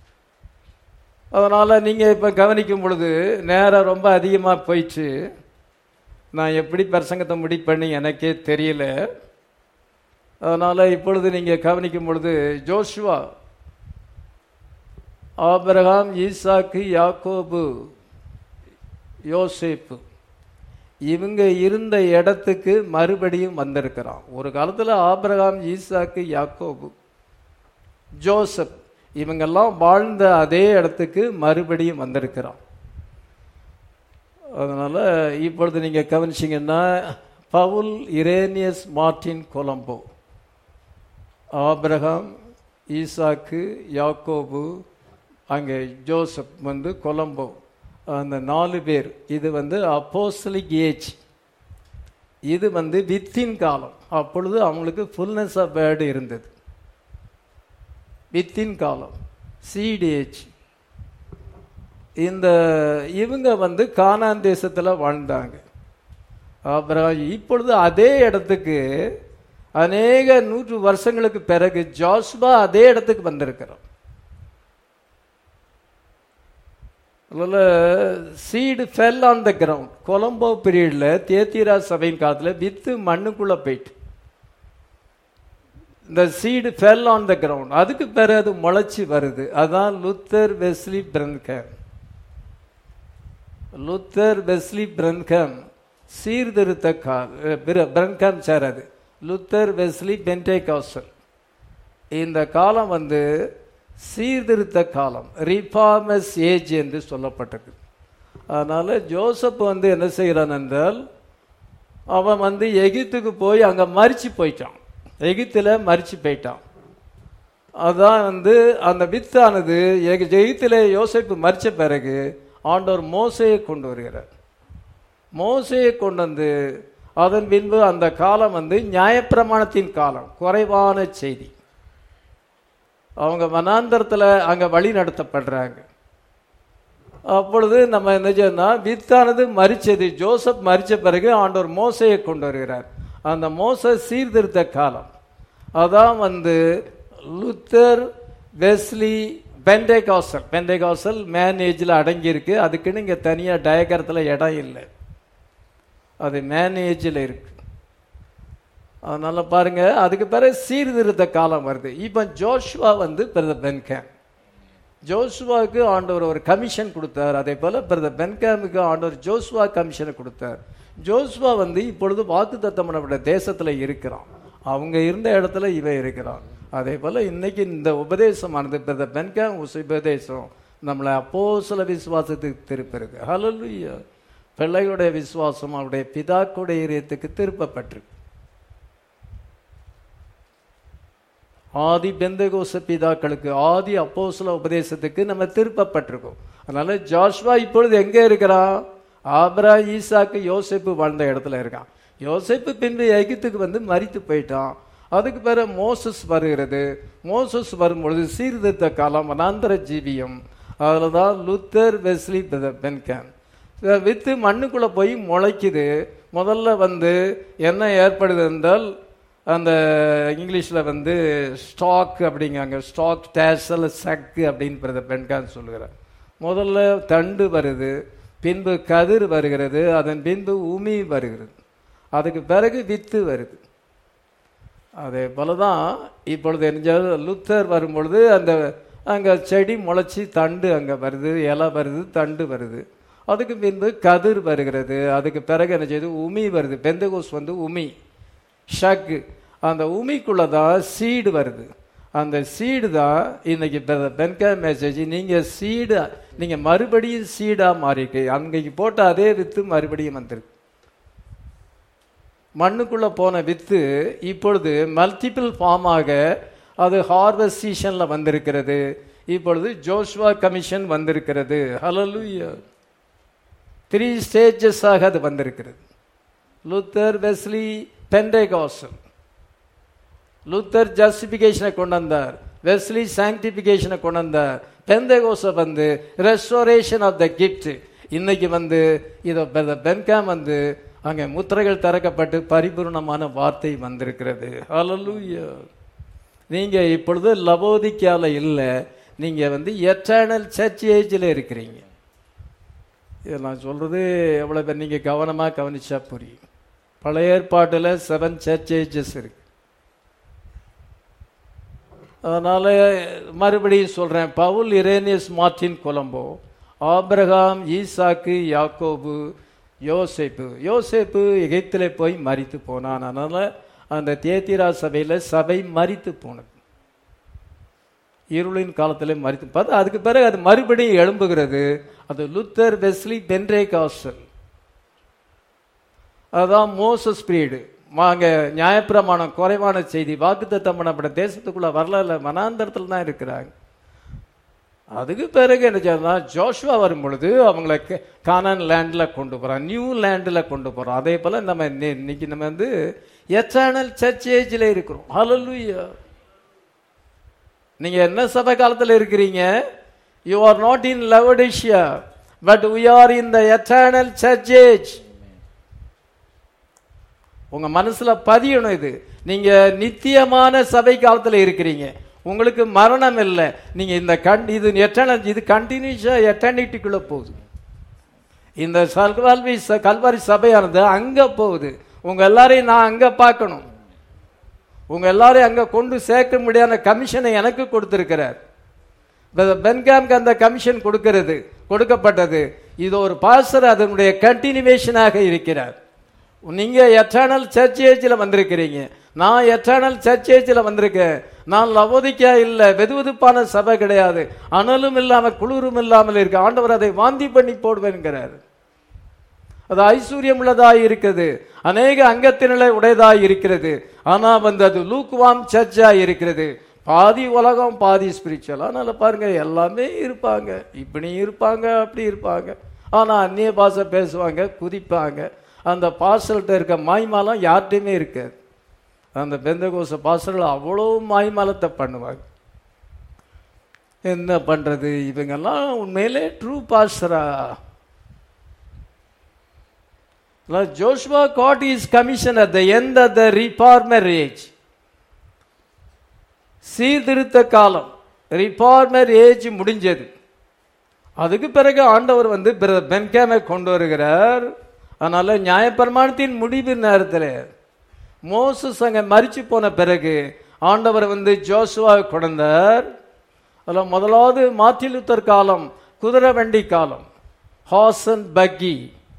Speaker 1: அதனால நீங்க இப்ப கவனிக்கும் பொழுது நேரம் ரொம்ப அதிகமா போயிடுச்சு நான் எப்படி பிரசங்கத்தை முடி பண்ணி எனக்கே தெரியல அதனால இப்பொழுது நீங்க கவனிக்கும் பொழுது ஜோஷுவா ஆபிரகாம் ஈசாக்கு யாக்கோபு யோசேப்பு இவங்க இருந்த இடத்துக்கு மறுபடியும் வந்திருக்கிறான் ஒரு காலத்துல ஆபிரகாம் ஈசாக்கு யாக்கோபு ஜோசப் இவங்கெல்லாம் வாழ்ந்த அதே இடத்துக்கு மறுபடியும் வந்திருக்கிறான் அதனால இப்பொழுது நீங்க கவனிச்சிங்கன்னா பவுல் இரேனியஸ் மார்டின் கொலம்போ ஆபிரகாம் ஈசாக்கு யாக்கோபு அங்கே ஜோசப் வந்து கொலம்போ அந்த நாலு பேர் இது வந்து அப்போஸ்லிக் ஏஜ் இது வந்து வித்தின் காலம் அப்பொழுது அவங்களுக்கு ஃபுல்னஸ் ஆஃப் வேர்டு இருந்தது வித்தின் காலம் சீட் ஏஜ் இந்த இவங்க வந்து கானான் தேசத்தில் வாழ்ந்தாங்க அப்புறம் இப்பொழுது அதே இடத்துக்கு அநேக நூற்று வருஷங்களுக்கு பிறகு ஜாஸ்பா அதே இடத்துக்கு வந்திருக்கிறோம் அதில் seed fell on the ground Columba பீரியடில் தேத்திரா சபையின் காலத்தில் வித்து மண்ணுக்குள்ளே போயிட்டு இந்த seed fell on the ground அதுக்கு பிறகு அது முளைச்சி வருது அதான் Luther Wesley Branham Luther Wesley Branham சீர்திருத்த கால் பிரன்கேம் சார் அது லுத்தர் வெஸ்லி பென்டேகாசல் இந்த காலம் வந்து சீர்திருத்த காலம் ரிஃபார்மஸ் ஏஜ் என்று சொல்லப்பட்டது அதனால ஜோசப் வந்து என்ன செய்கிறான் என்றால் அவன் வந்து எகிப்துக்கு போய் அங்கே மறிச்சு போயிட்டான் எகிப்தில் மறிச்சு போயிட்டான் அதான் வந்து அந்த வித்தானது எகி- எகிப்திலே யோசேப்பு மறிச்ச பிறகு ஆண்டவர் மோசையை கொண்டு வருகிறார் மோசையை கொண்டு வந்து அதன் பின்பு அந்த காலம் வந்து நியாயப்பிரமாணத்தின் காலம் குறைவான செய்தி அவங்க வனாந்தரத்தில் அங்கே வழி நடத்தப்படுறாங்க அப்பொழுது நம்ம என்ன செய்யணும் வித்தானது மறிச்சது ஜோசப் மறிச்ச பிறகு ஆண்டவர் மோசையை கொண்டு வருகிறார் அந்த மோச சீர்திருத்த காலம் அதான் வந்து லுத்தர் வெஸ்லி பெண்டேகாசல் பெண்டேகாசல் மேனேஜில் அடங்கியிருக்கு அதுக்குன்னு இங்கே தனியாக டயக்ரத்தில் இடம் இல்லை அது மேனேஜில் இருக்கு அதனால பாருங்க அதுக்கு பிறகு சீர்திருத்த காலம் வருது இப்போ ஜோஷுவா வந்து பிரதர் பென்கேம் ஜோஷுவாவுக்கு ஆண்டவர் ஒரு கமிஷன் கொடுத்தார் அதே போல பிரதர் பென்கேமுக்கு ஆண்டவர் ஜோஷுவா கமிஷனை கொடுத்தார் ஜோஷுவா வந்து இப்பொழுது வாக்கு தத்தம் தேசத்துல இருக்கிறான் அவங்க இருந்த இடத்துல இவன் இருக்கிறான் அதே போல இன்னைக்கு இந்த உபதேசமானது பிரதர் பென்கேம் உபதேசம் நம்மளை அப்போ சில விசுவாசத்துக்கு திருப்பிருக்கு ஹalleluya பிள்ளைகளுடைய விசுவாசம் அவருடைய பிதாக்குடைய இதயத்துக்கு திருப்பப்பட்டிருக்கு ஆதி பெந்தகோச பிதாக்களுக்கு ஆதி அப்போஸ்தல உபதேசத்துக்கு நம்ம திருப்பப்பட்டிருக்கோம் அதனால ஜாஷ்வா இப்பொழுது எங்க இருக்கிறான் ஆபரா ஈசாக்கு யோசேப்பு வாழ்ந்த இடத்துல இருக்கான் யோசேப்பு பின்பு எகிப்துக்கு வந்து மரித்து போயிட்டான் அதுக்கு பிறகு மோசஸ் வருகிறது மோசஸ் வரும்பொழுது சீர்திருத்த காலம் வனாந்தர ஜீவியம் அதில் தான் லுத்தர் வெஸ்லி பென்கேன் வித்து மண்ணுக்குள்ள போய் முளைக்குது முதல்ல வந்து என்ன ஏற்படுது என்றால் அந்த இங்கிலீஷில் வந்து ஸ்டாக் அப்படிங்காங்க ஸ்டாக் டேசல் சக்கு அப்படின்னு பெண்கான் சொல்லுகிறார் முதல்ல தண்டு வருது பின்பு கதிர் வருகிறது அதன் பின்பு உமி வருகிறது அதுக்கு பிறகு வித்து வருது அதே போல தான் இப்பொழுது என்ன லுத்தர் வரும்பொழுது அந்த அங்கே செடி முளைச்சி தண்டு அங்கே வருது இலை வருது தண்டு வருது அதுக்கு பின்பு கதிர் வருகிறது அதுக்கு பிறகு என்ன செய்யுது உமி வருது பெந்தகோஸ் வந்து உமி ஷக்கு அந்த உமிக்குள்ள தான் சீடு வருது அந்த சீடு தான் இன்னைக்கு பென்கா மெசேஜ் நீங்க சீடு நீங்க மறுபடியும் சீடா மாறிக்கு அன்னைக்கு போட்ட அதே வித்து மறுபடியும் வந்திருக்கு மண்ணுக்குள்ள போன வித்து இப்பொழுது மல்டிபிள் ஃபார்மாக அது ஹார்வெஸ்ட் சீசன்ல வந்திருக்கிறது இப்பொழுது ஜோஷ்வா கமிஷன் வந்திருக்கிறது ஹalleluya த்ரீ ஸ்டேஜஸாக அது வந்திருக்கிறது லுத்தர் வெஸ்லி பெண்டேகாசல் லுத்தர் ஜஸ்டிபிகேஷனை கொண்டு வந்தார் வெஸ்லி சாங்டிபிகேஷனை கொண்டு வந்தார் பெந்தேகோச வந்து ரெஸ்டோரேஷன் ஆஃப் த கிஃப்ட் இன்னைக்கு வந்து இதை பென்காம் வந்து அங்கே முத்திரைகள் திறக்கப்பட்டு பரிபூர்ணமான வார்த்தை வந்திருக்கிறது ஹalleluya நீங்க இப்பொழுது லவோதிக்கால இல்லை நீங்க வந்து எட்டர்னல் சர்ச் ஏஜில் இருக்கிறீங்க இதை நான் சொல்றது எவ்வளவு பேர் நீங்க கவனமா கவனிச்சா புரியும் பழைய ஏற்பாட்டில் செவன் சர்ச் ஏஜஸ் இருக்கு அதனால மறுபடியும் சொல்றேன் பவுல் இரேனியஸ் மார்டின் கொலம்போ ஆபிரகாம் ஈசாக்கு யாக்கோபு யோசேப்பு யோசேப்பு எகிப்திலே போய் மரித்து போனான் அதனால அந்த தேத்திரா சபையில சபை மரித்து போனது இருளின் காலத்திலே மரித்து பார்த்தா அதுக்கு பிறகு அது மறுபடியும் எழும்புகிறது அது லுத்தர் வெஸ்லி பென்ரே காஸ்டல் அதான் மோசஸ் பீரியடு வாங்க நியாயப்பிரமாணம் குறைவான செய்தி வாக்குத்தத்தம் பண்ணப்பட்ட தேசத்துக்குள்ள வரல மனாந்தரத்தில் தான் இருக்கிறாங்க அதுக்கு பிறகு என்ன செய்யலாம் ஜோஷுவா வரும் பொழுது அவங்கள கே- கானான் லேண்ட்ல கொண்டு போறான் நியூ லேண்ட்ல கொண்டு போறோம் அதே போல நம்ம இன்னி- இன்னைக்கு நம்ம வந்து எட்டர்னல் சர்ச் ஏஜ்ல இருக்கிறோம் ஹalleluya நீங்க என்ன சபை காலத்துல இருக்கிறீங்க you are not in Laodicea but we are in the eternal church age உங்க மனசுல பதியணும் இது நீங்க நித்தியமான சபை காலத்துல இருக்கிறீங்க உங்களுக்கு மரணம் இல்லை நீங்க இந்த கண் இது எட்டர்னல் இது கண்டினியூஸா எட்டர்னிட்டிக்குள்ள போகுது இந்த கல்வாரி ச- கல்வாரி சபையானது அங்க போகுது உங்க எல்லாரையும் நான் அங்க பார்க்கணும் உங்க எல்லாரையும் அங்க கொண்டு சேர்க்க முடியாத கமிஷனை எனக்கு கொடுத்திருக்கிறார் பென்காம்க்கு அந்த கமிஷன் கொடுக்கிறது கொடுக்கப்பட்டது இது ஒரு பாஸ்டர் அதனுடைய கண்டினியூவேஷனாக இருக்கிறார் நீங்க எட்டர்னல் சர்ச் ஏஜில் வந்திருக்கிறீங்க நான் எட்டர்னல் சர்ச் ஏஜில் வந்திருக்கேன் நான் லவோதிக்கா இல்ல வெதுவெதுப்பான சபை கிடையாது அனலும் இல்லாம குளிரும் இல்லாமல் இருக்கு ஆண்டவர் அதை வாந்தி பண்ணி போடுவேன்கிறார் அது ஐஸ்வர்யம் உள்ளதாய் இருக்குது அநேக அங்கத்தினலை உடையதாய் இருக்கிறது ஆனா வந்து அது லூக்குவாம் சர்ச்சா இருக்கிறது பாதி உலகம் பாதி ஸ்பிரிச்சுவல் அதனால பாருங்க எல்லாமே இருப்பாங்க இப்படி இருப்பாங்க அப்படி இருப்பாங்க ஆனா அந்நிய பாஷை பேசுவாங்க குதிப்பாங்க அந்த பாசல்கிட்ட இருக்க மாய்மாலம் யார்கிட்டையுமே இருக்காது அந்த பெந்தகோச பாசல்கள் அவ்வளோ மாய்மாலத்தை பண்ணுவாங்க என்ன பண்றது இவங்கெல்லாம் உண்மையிலே ட்ரூ பாஸ்டரா Lord Joshua got his commission at the end of the reformer age. சீர்திருத்த காலம் ரிஃபார்மர் ஏஜ் முடிஞ்சது அதுக்கு பிறகு ஆண்டவர் வந்து பிரதர் பென்கேமை கொண்டு வருகிறார் அதனால நியாயப்பிரமாணத்தின் முடிவு நேரத்தில் மோசஸ் அங்க மறிச்சு போன பிறகு ஆண்டவர் வந்து ஜோசுவா கொண்டார் அதில் முதலாவது மார்ட்டின் காலம் குதிரை வண்டி காலம் ஹார்ஸ் அண்ட் பக்கி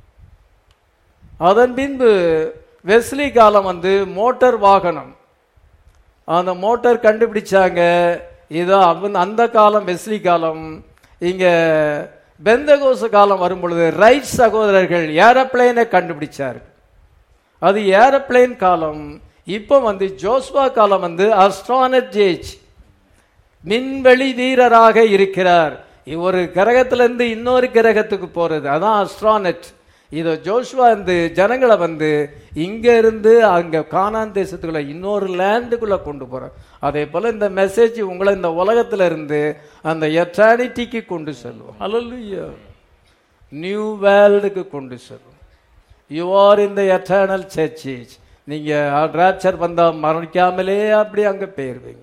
Speaker 1: அதன் பின்பு வெஸ்லி காலம் வந்து மோட்டார் வாகனம் அந்த மோட்டார் கண்டுபிடிச்சாங்க இதோ அவன் அந்த காலம் வெஸ்லி காலம் இங்க பெந்தகோச காலம் வரும் பொழுது ரைட் சகோதரர்கள் ஏரோப்ளேனை கண்டுபிடிச்சார்கள் அது ஏரோப்ளேன் காலம் இப்போ வந்து ஜோஸ்வா காலம் வந்து அஸ்ட்ரானட் ஏஜ் மின்வெளி வீரராக இருக்கிறார் ஒரு கிரகத்திலிருந்து இன்னொரு கிரகத்துக்கு போறது அதான் அஸ்ட்ரானட் இதோ ஜோஷ்வா வந்து ஜனங்களை வந்து இங்க இருந்து அங்க கானான் தேசத்துக்குள்ள இன்னொரு லேண்டுக்குள்ள கொண்டு போறார் அதே போல இந்த மெசேஜ் உங்களை இந்த உலகத்துல இருந்து அந்த எட்டானிட்டிக்கு கொண்டு செல்லும் ஹalleluya நியூ வேர்ல்டுக்கு கொண்டு செல்லும் you are in the eternal church age நீங்க ராப்சர் வந்தா மரணிக்காமலே அப்படி அங்க போயிருவீங்க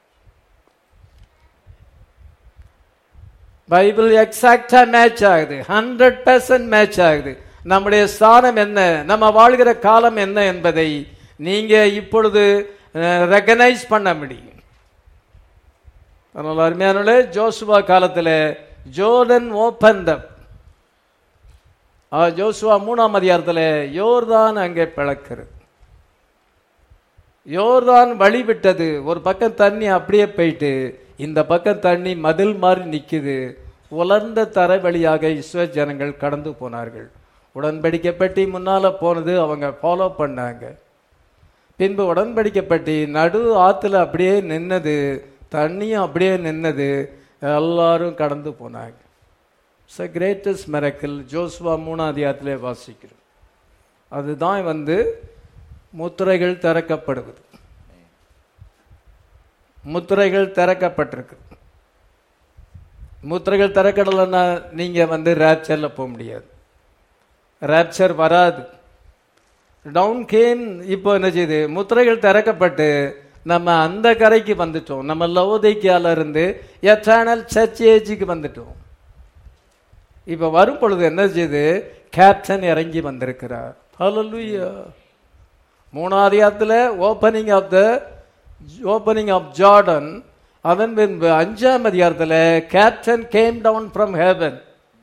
Speaker 1: பைபிள் எக்ஸாக்டா மேட்ச் ஆகுது ஹண்ட்ரட் பர்சன்ட் மேட்ச் ஆகுது நம்முடைய ஸ்தானம் என்ன நம்ம வாழ்கிற காலம் என்ன என்பதை நீங்க இப்பொழுது ரெகனைஸ் பண்ண முடியும் அதனால அருமையானே ஜோசுவா காலத்தில் ஜோர்டன் ஓப்பன் ஜோசுவா மூணாம் அதிகாரத்தில் யோர்தான் அங்கே பிளக்கிறது யோர்தான் வழி விட்டது ஒரு பக்கம் தண்ணி அப்படியே போயிட்டு இந்த பக்கம் தண்ணி மதில் மாதிரி நிக்குது உலர்ந்த தரை வழியாக இஸ்ரோ ஜனங்கள் கடந்து போனார்கள் உடன்படிக்கை பெட்டி முன்னால போனது அவங்க ஃபாலோ பண்ணாங்க பின்பு உடன்படிக்கை பெட்டி நடு ஆத்துல அப்படியே நின்னது தண்ணியும் அப்படியே நின்னது எல்லாரும் கடந்து போனாங்க it's a greatest miracle Joshua மூணாம் அதிகாரத்திலே வாசிக்கிறோம் அதுதான் வந்து முத்திரைகள் திறக்கப்படுவது முத்திரைகள் திறக்கப்பட்டிருக்கு முத்திரைகள் திறக்கடலைன்னா நீங்க வந்து ரேப்சர்ல போக முடியாது ரேப்சர் வராது டவுன் கேம் இப்போ என்ன செய்யுது முத்திரைகள் திறக்கப்பட்டு நம்ம அந்த கரைக்கு வந்துட்டோம் நம்ம லவோதைக்கியால இருந்து எட்டானல் சர்ச் ஏஜுக்கு வந்துட்டோம் இப்ப வரும் பொழுது என்ன செய்யுது கேப்டன் இறங்கி வந்திருக்கிறார் ஹalleluya மூணாவது இடத்துல opening of the opening of Jordan அதன் பின்பு அஞ்சாம் அதிகாரத்தில் captain came down from heaven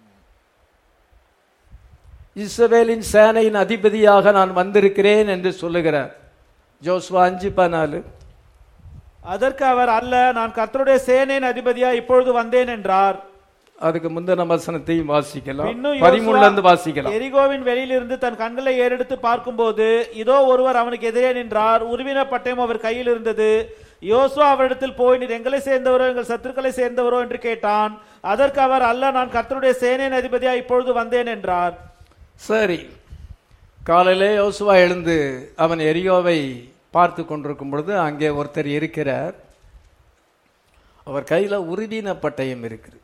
Speaker 1: இஸ்ரவேலின் சேனையின் அதிபதியாக நான் வந்திருக்கிறேன் என்று சொல்லுகிறார் ஜோஸ்வா அஞ்சு பதினாலு
Speaker 2: அதற்கு அவர் அல்ல நான் கர்த்தருடைய சேனையின் அதிபதியா இப்பொழுது வந்தேன் என்றார்
Speaker 1: அதுக்கு முந்தின வசனத்தையும் வாசிக்கலாம்
Speaker 2: பின்னும்
Speaker 1: பதிமூணுல இருந்து
Speaker 2: யோசுவா
Speaker 1: வாசிக்கலாம்
Speaker 2: எரிகோவின் வெளியிலிருந்து தன் கண்களை ஏறெடுத்து பார்க்கும்போது இதோ ஒருவர் அவனுக்கு எதிரே நின்றார் உருவின பட்டயம் அவர் கையில் இருந்தது யோசுவா அவரிடத்தில் போய் நீர் எங்களை சேர்ந்தவரோ எங்கள் சத்துருக்களை சேர்ந்தவரோ என்று கேட்டான் அதற்கு அவர் அல்ல நான் கர்த்தருடைய சேனையின் அதிபதியா இப்பொழுது வந்தேன் என்றார்
Speaker 1: சரி காலையிலே யோசுவா எழுந்து அவன் எரியோவை பார்த்து கொண்டிருக்கும் பொழுது அங்கே ஒருத்தர் இருக்கிறார் அவர் கையில உறுதின பட்டயம் இருக்குது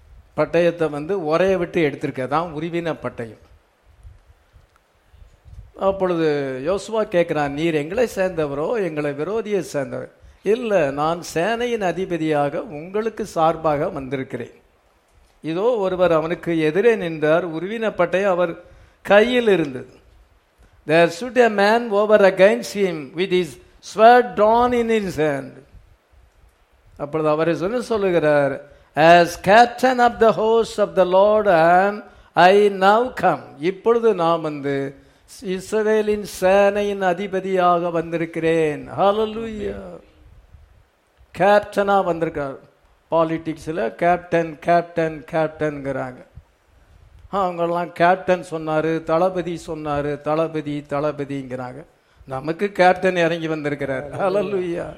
Speaker 1: பட்டயத்தை வந்து உரைய விட்டு எடுத்திருக்க தான் உருவின பட்டயம் அப்பொழுது யோசுவா கேட்கிறான் நீர் எங்களை சேர்ந்தவரோ எங்களை விரோதியை சேர்ந்தவர் இல்லை நான் சேனையின் அதிபதியாக உங்களுக்கு சார்பாக வந்திருக்கிறேன் இதோ ஒருவர் அவனுக்கு எதிரே நின்றார் உருவின பட்டயம் அவர் கையில் இருந்தது There stood a man over against him with his sword drawn in his hand. அப்பொழுது அவர் சொன்ன சொல்லுகிறார் as captain of the host of the Lord am I now come இப்பொழுது நான் வந்து இஸ்ரவேலின் சேனையின் அதிபதியாக வந்திருக்கிறேன் ஹalleluya கேப்டனா வந்திருக்கார் பாலிடிக்ஸில் கேப்டன் கேப்டன் கேப்டன்ங்கிறாங்க அவங்கெல்லாம் கேப்டன் சொன்னார் தளபதி சொன்னார் தளபதி தளபதிங்கிறாங்க நமக்கு கேப்டன் இறங்கி வந்திருக்கிறார் ஹalleluya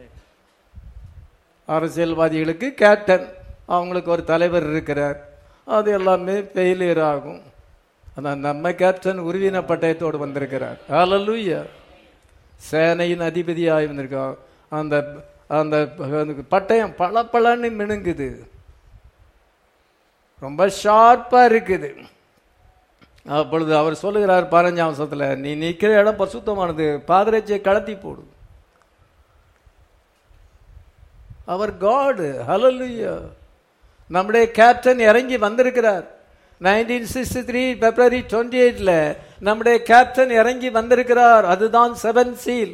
Speaker 1: அரசியல்வாதிகளுக்கு கேப்டன் அவங்களுக்கு ஒரு தலைவர் இருக்கிறார் அது எல்லாமே ஃபெயிலியர் ஆகும் ஆனால் நம்ம கேப்டன் உருவின பட்டயத்தோடு வந்திருக்கிறார் ஹalleluya சேனையின் அதிபதியாக வந்திருக்கார் அந்த அந்த பட்டயம் பல பலன்னு மினுங்குது ரொம்ப ஷார்ப்பா இருக்குது அப்பொழுது அவர் சொல்லுகிறார் பதினஞ்சாம் வருஷத்துல நீ நிற்கிற இடம் பசுத்தமானது பாதரட்சியை கலத்தி போடு அவர் காடு ஹலலுயா நம்முடைய கேப்டன் இறங்கி வந்திருக்கிறார் nineteen sixty three February twenty எயிட்ல நம்முடைய கேப்டன் இறங்கி வந்திருக்கிறார் அதுதான் செவன் சீல்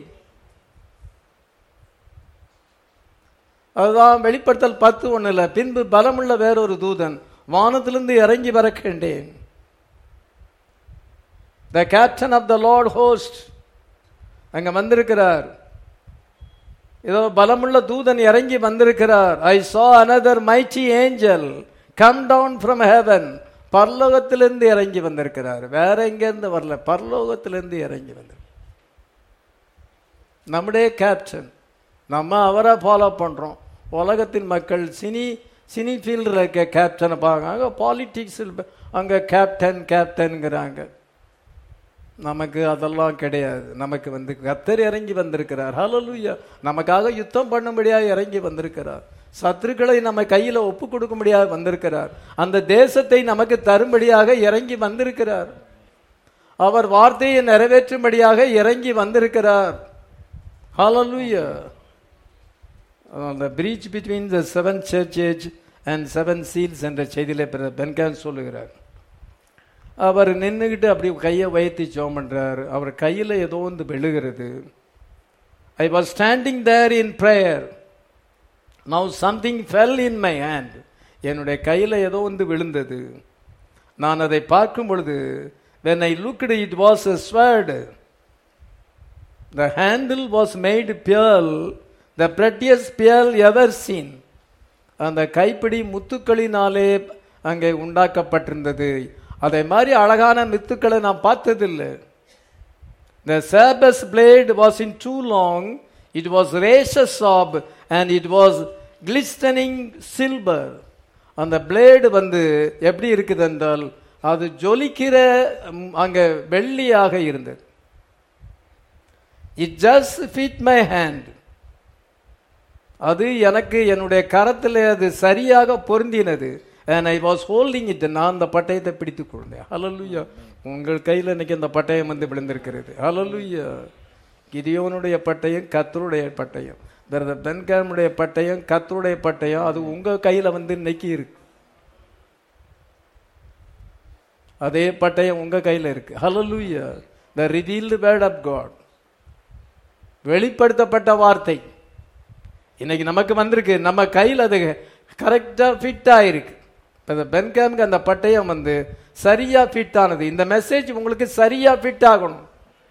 Speaker 1: அதுதான் வெளிப்படுத்தல் பத்து ஒண்ணுல பின்பு பலமுள்ள வேறொரு தூதன் வானத்திலிருந்து இறங்கி வர கண்டேன் the captain of the Lord host அங்க வந்திருக்கிறார் ஏதோ பலமுள்ள தூதன் இறங்கி வந்திருக்கிறார் I saw another mighty angel come down from heaven பரலோகத்திலிருந்து இறங்கி வந்திருக்கிறார் வேற எங்கேருந்து வரல பரலோகத்திலிருந்து இறங்கி வந்து நம்முடைய கேப்டன் நம்ம அவரை ஃபாலோ பண்றோம் உலகத்தின் மக்கள் சினி சினி ஃபீல்டில் இருக்க கேப்டனை பார்க்குறாங்க பாலிட்டிக்ஸில் அங்கே கேப்டன் கேப்டனுங்கிறாங்க நமக்கு அதெல்லாம் கிடையாது நமக்கு வந்து கத்தர் இறங்கி வந்திருக்கிறார் ஹalleluya நமக்காக யுத்தம் பண்ணும்படியாக இறங்கி வந்திருக்கிறார் சத்துருக்களை நம்ம கையில ஒப்பு கொடுக்கும்படியாக வந்திருக்கிறார் அந்த தேசத்தை நமக்கு தரும்படியாக இறங்கி வந்திருக்கிறார் அவர் வார்த்தையை நிறைவேற்றும்படியாக இறங்கி வந்திருக்கிறார் ஹalleluya அந்த breach between the seven church age and seven seals என்ற செய்தியில பென்கான் சொல்லுகிறார் அவர் நின்றுக்கிட்டு அப்படி கையை உயர்த்தி ஜோம் பண்றார் அவர் கையில் ஏதோ வந்து விழுகிறது I was standing there in prayer now something fell in my hand என்னுடைய கையில் ஏதோ வந்து விழுந்தது நான் அதை பார்க்கும் பொழுது when I looked it was a sword the handle was made pearl the prettiest pearl ever seen அந்த கைப்பிடி முத்துக்களினாலே அங்கே உண்டாக்கப்பட்டிருந்தது அதே மாதிரி அழகான மித்துக்களை நான் பார்த்ததில்லை the shapes blade was in too long it was razors up and it was glistening silver அந்த பிளேடு வந்து எப்படி இருக்குது என்றால் அது ஜொலிக்கிற ம், அங்க வெள்ளியாக இருந்தது it just fit my hand அது எனக்கு என்னுடைய கரத்தில் அது சரியாக பொருந்தினது and I was holding it நான் அந்த பட்டயத்தை பிடித்துக் கொண்டேன் ஹalleluya உங்கள் கையில் இன்னைக்கு அந்த பட்டயம் வந்து விழுந்திருக்கிறது ஹalleluya கிதியோனுடைய பட்டயம் கத்தருடைய பட்டயம் பிரதர் பென்காமுடைய பட்டயம் கத்தருடைய பட்டயம் அது உங்க கையில வந்து இன்னைக்கு இருக்கு அதே பட்டயம் உங்க கையில இருக்கு ஹalleluya the revealed word of god வெளிப்படுத்தப்பட்ட வார்த்தை இன்னைக்கு நமக்கு வந்திருக்கு நம்ம கையில் அது கரெக்டா ஃபிட் ஆயிருக்கு இப்போ பென்காமுக்கு அந்த பட்டயம் வந்து சரியா ஃபிட் ஆனது இந்த மெசேஜ் உங்களுக்கு சரியா ஃபிட் ஆகணும்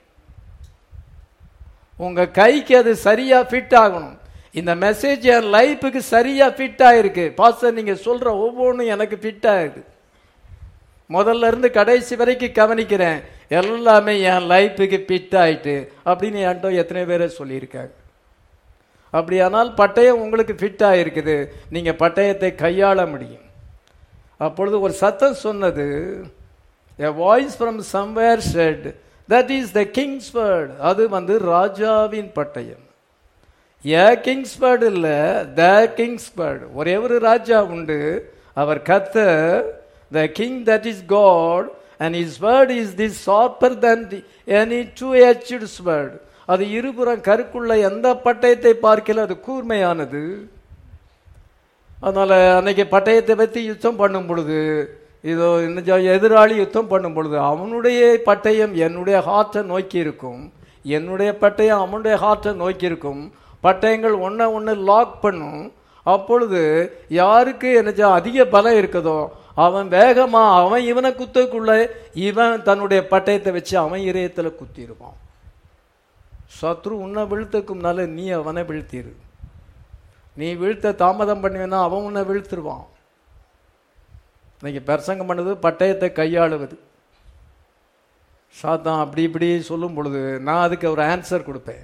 Speaker 1: உங்க கைக்கு அது சரியா ஃபிட் ஆகணும் இந்த மெசேஜ் என் லைஃபுக்கு சரியா ஃபிட் ஆயிருக்கு பாஸ்டர் நீங்க சொல்ற ஒவ்வொன்றும் எனக்கு ஃபிட் ஆயிருக்கு முதல்ல இருந்து கடைசி வரைக்கும் கவனிக்கிறேன் எல்லாமே என் லைஃபுக்கு ஃபிட் ஆயிட்டு அப்படின்னு என்கிட்ட எத்தனை பேரை சொல்லியிருக்காங்க அப்படியானால் பட்டயம் உங்களுக்கு ஃபிட் ஆயிருக்குது நீங்க பட்டயத்தை கையாள முடியும் அப்பொழுது ஒரு சத்தம் சொன்னது a voice from somewhere said that is the king's word அது வந்து ராஜாவின் பட்டயம் ஏ கிங்ஸ் வேர்டு இல்ல த கிங்ஸ் வேர்டு ஒரே ஒரு ராஜா உண்டு அவர் கத்த the king that is God and his word is this sharper than the, any two-edged sword அது இருபுறம் கருக்குள்ள எந்த பட்டயத்தை பார்க்கல அது கூர்மையானது அதனால அன்னைக்கு பட்டயத்தை பற்றி யுத்தம் பண்ணும் பொழுது இதோ இன்னும் எதிராளி யுத்தம் பண்ணும் பொழுது அவனுடைய பட்டயம் என்னுடைய ஹார்ட்டை நோக்கி இருக்கும் என்னுடைய பட்டயம் அவனுடைய ஹார்ட்டை நோக்கி இருக்கும் பட்டயங்கள் ஒன்றை ஒன்று லாக் பண்ணும் அப்பொழுது யாருக்கு என்ன அதிக பலம் இருக்குதோ அவன் வேகமா அவன் இவனை குத்தக்குள்ள இவன் தன்னுடைய பட்டயத்தை வச்சு அவன் இதயத்தில் குத்திருப்பான் சத்ரு உன்னை வீழ்த்தக்கும்னால நீ அவனை வீழ்த்திரு நீ வீழ்த்த தாமதம் பண்ணுவேன்னா அவன் உன்னை வீழ்த்திருவான் இன்னைக்கு பிரசங்கம் பண்ணது பட்டயத்தை கையாளுவது சாத்தான் அப்படி இப்படி சொல்லும் பொழுது நான் அதுக்கு ஒரு ஆன்சர் கொடுப்பேன்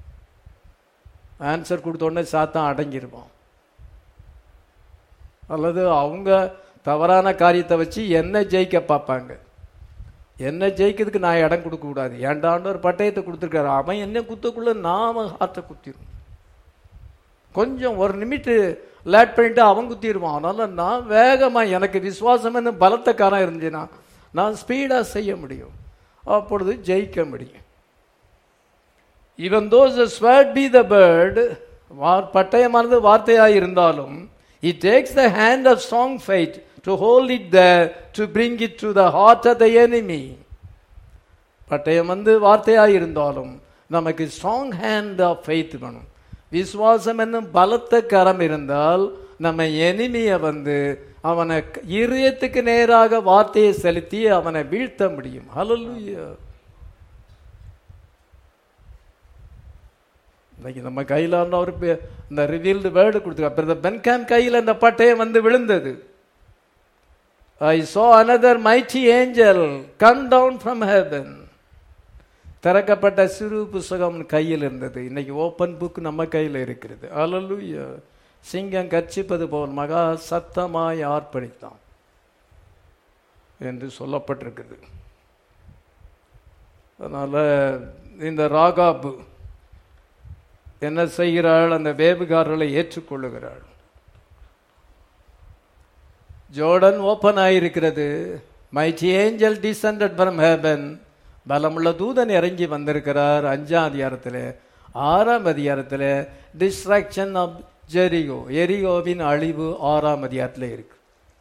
Speaker 1: ஆன்சர் கொடுத்த உடனே சாத்தான் அடங்கிருவான் அல்லது அவங்க தவறான காரியத்தை வச்சு என்ன ஜெயிக்க பார்ப்பாங்க என்ன ஜெயிக்கிறதுக்கு நான் இடம் கொடுக்க கூடாது ஏண்டாண்டு ஒரு பட்டயத்தை கொடுத்துருக்காரு அவன் என்ன குத்தக்குள்ள நான் அவன் ஹார்ட்டை குத்திடும் கொஞ்சம் ஒரு நிமிட்டு லேட் பண்ணிட்டு அவன் குத்திடுவான் அதனால நான் வேகமா எனக்கு விசுவாசம்னு பலத்தக்காரன் இருந்துச்சுன்னா நான் ஸ்பீடா செய்ய முடியும் அப்பொழுது ஜெயிக்க முடியும் இவன் though sword be the word பட்டயமானது வார்த்தையாக இருந்தாலும் it takes the hand of strong fight to hold it the to bring it to the heart of the enemy பட்டயம் வந்து வார்த்தையாக இருந்தாலும் நமக்கு ஸ்ட்ராங் ஹேண்ட் ஆஃப் ஃபெய்த் வேணும் விசுவாசம் என்னும் பலத்த கரம் இருந்தால் நம்ம எனிமியை வந்து அவனை இதயத்துக்கு நேராக வார்த்தையை செலுத்தி அவனை வீழ்த்த முடியும் ஹalleluya இன்னைக்கு நம்ம கையில் ஒரு பே- இந்த ரிவீல்டு வேர்டு கொடுத்துருக்கா பிரதர் பென்காம் கையில் அந்த பட்டயம் வந்து விழுந்தது ஐ saw another mighty angel come down from heaven திறக்கப்பட்ட சிறு புஸ்தகம் கையில் இருந்தது இன்னைக்கு ஓப்பன் புக் நம்ம கையில் இருக்கிறது அல்லலுயா சிங்கம் கர்ச்சிப்பது போல் மகா சத்தமாய் ஆர்ப்பரித்தான் என்று சொல்லப்பட்டிருக்குது அதனால இந்த ராகாபு என்ன செய்கிறாள் அந்த வேவுகாரர்களை ஏற்றுக்கொள்ளுகிறாள் ஜோர்டன் ஓப்பன் ஆயிருக்கிறது mighty angel descended from heaven பலமுள்ள தூதன் இறங்கி வந்திருக்கிறார் அஞ்சாம் அதிகாரத்தில் ஆறாம் அதிகாரத்தில் டிஸ்ட்ராக்ஷன் ஆஃப் ஜெரிகோ எரிகோவின் அழிவு ஆறாம் அதிகாரத்தில் இருக்கு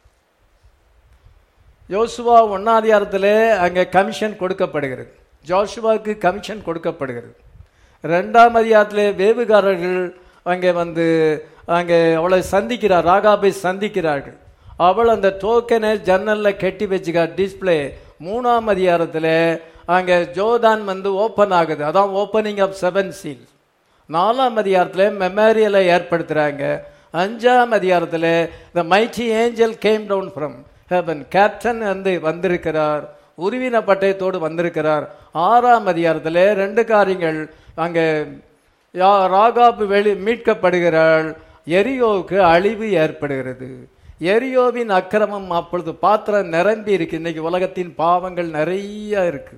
Speaker 1: யோசுவா ஒன்னாம் அதிகாரத்தில் அங்கே கமிஷன் கொடுக்கப்படுகிறது ஜோஷுவாவுக்கு கமிஷன் கொடுக்கப்படுகிறது ரெண்டாம் அதிகாரத்தில் வேவுகாரர்கள் அங்கே வந்து அங்கே அவளை சந்திக்கிறார் ராகாபை சந்திக்கிறார்கள் அவள் அந்த டோக்கனை ஜன்னல்ல கட்டி வச்சுக்கா டிஸ்ப்ளே மூணாம் அதிகாரத்தில் அங்கே ஜோதான் வந்து ஓப்பன் ஆகுது அதான் ஓப்பனிங் ஆஃப் செவன் சீல் நாலாம் அதிகாரத்தில் மெமோரியலை ஏற்படுத்துகிறாங்க அஞ்சாம் அதிகாரத்தில் the mighty angel came down from heaven captain வந்து வந்திருக்கிறார் உருவின பட்டயத்தோடு வந்திருக்கிறார் ஆறாம் அதிகாரத்தில் ரெண்டு காரியங்கள் அங்கே யா- ராகாபு வெளி மீட்கப்படுகிறாள் எரியோவுக்கு அழிவு ஏற்படுகிறது எரியோவின் அக்கிரமம் அப்பொழுது பாத்திரம் நிரம்பி இருக்கு இன்னைக்கு உலகத்தின் பாவங்கள் நிறைய இருக்கு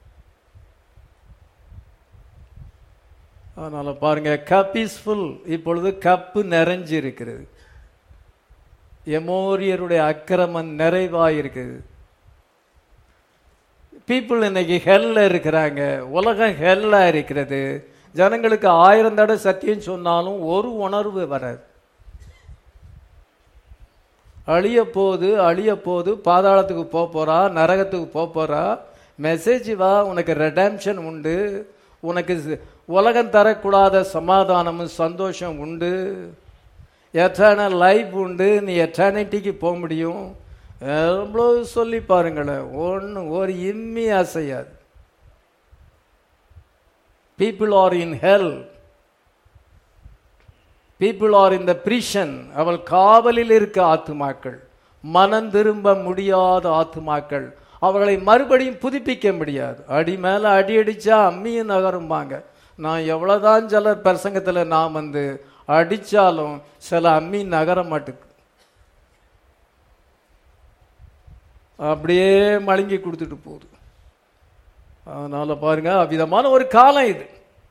Speaker 1: அதனால பாருங்க கப் இஸ் ஃபுல் இப்பொழுது கப்பு நிறைஞ்சு இருக்கிறது எமோரியருடைய அக்கிரமம் நிறைவாயிருக்குது பீப்புள் இன்னைக்கு ஹெல்ல இருக்கிறாங்க உலகம் ஹெல்லா இருக்கிறது ஜனங்களுக்கு ஆயிரம் தடவை சத்தியம் சொன்னாலும் ஒரு உணர்வு வராது அழிய போது அழிய போது பாதாளத்துக்கு போக போறா நரகத்துக்கு போக போறா மெசேஜ் வா உனக்கு ரெடம்ஷன் உண்டு உனக்கு சி- உலகம் தரக்கூடாத சமாதானமும் சந்தோஷம் உண்டு எட்டர்னல் லைஃப் உண்டு நீ எட்டர்னிட்டிக்கு போக முடியும் எவ்வளோ சொல்லி பாருங்களேன் ஒன்று ஒரு இம்மி அசையாது people are in hell people are in the prison அவள் காவலில் இருக்க ஆத்துமாக்கள் மனம் திரும்ப முடியாத ஆத்துமாக்கள் அவர்களை மறுபடியும் புதுப்பிக்க முடியாது அடி மேல அடி அடிச்சா அம்மியும் நகரும்பாங்க நான் எவ்வளவுதான் சில பிரசங்கத்துல நான் வந்து அடிச்சாலும் சில அம்மி நகர மாட்டுக்கு அப்படியே மழுங்கி கொடுத்துட்டு போகுது அதனால பாருங்க அவ்விதமான ஒரு காலம் இது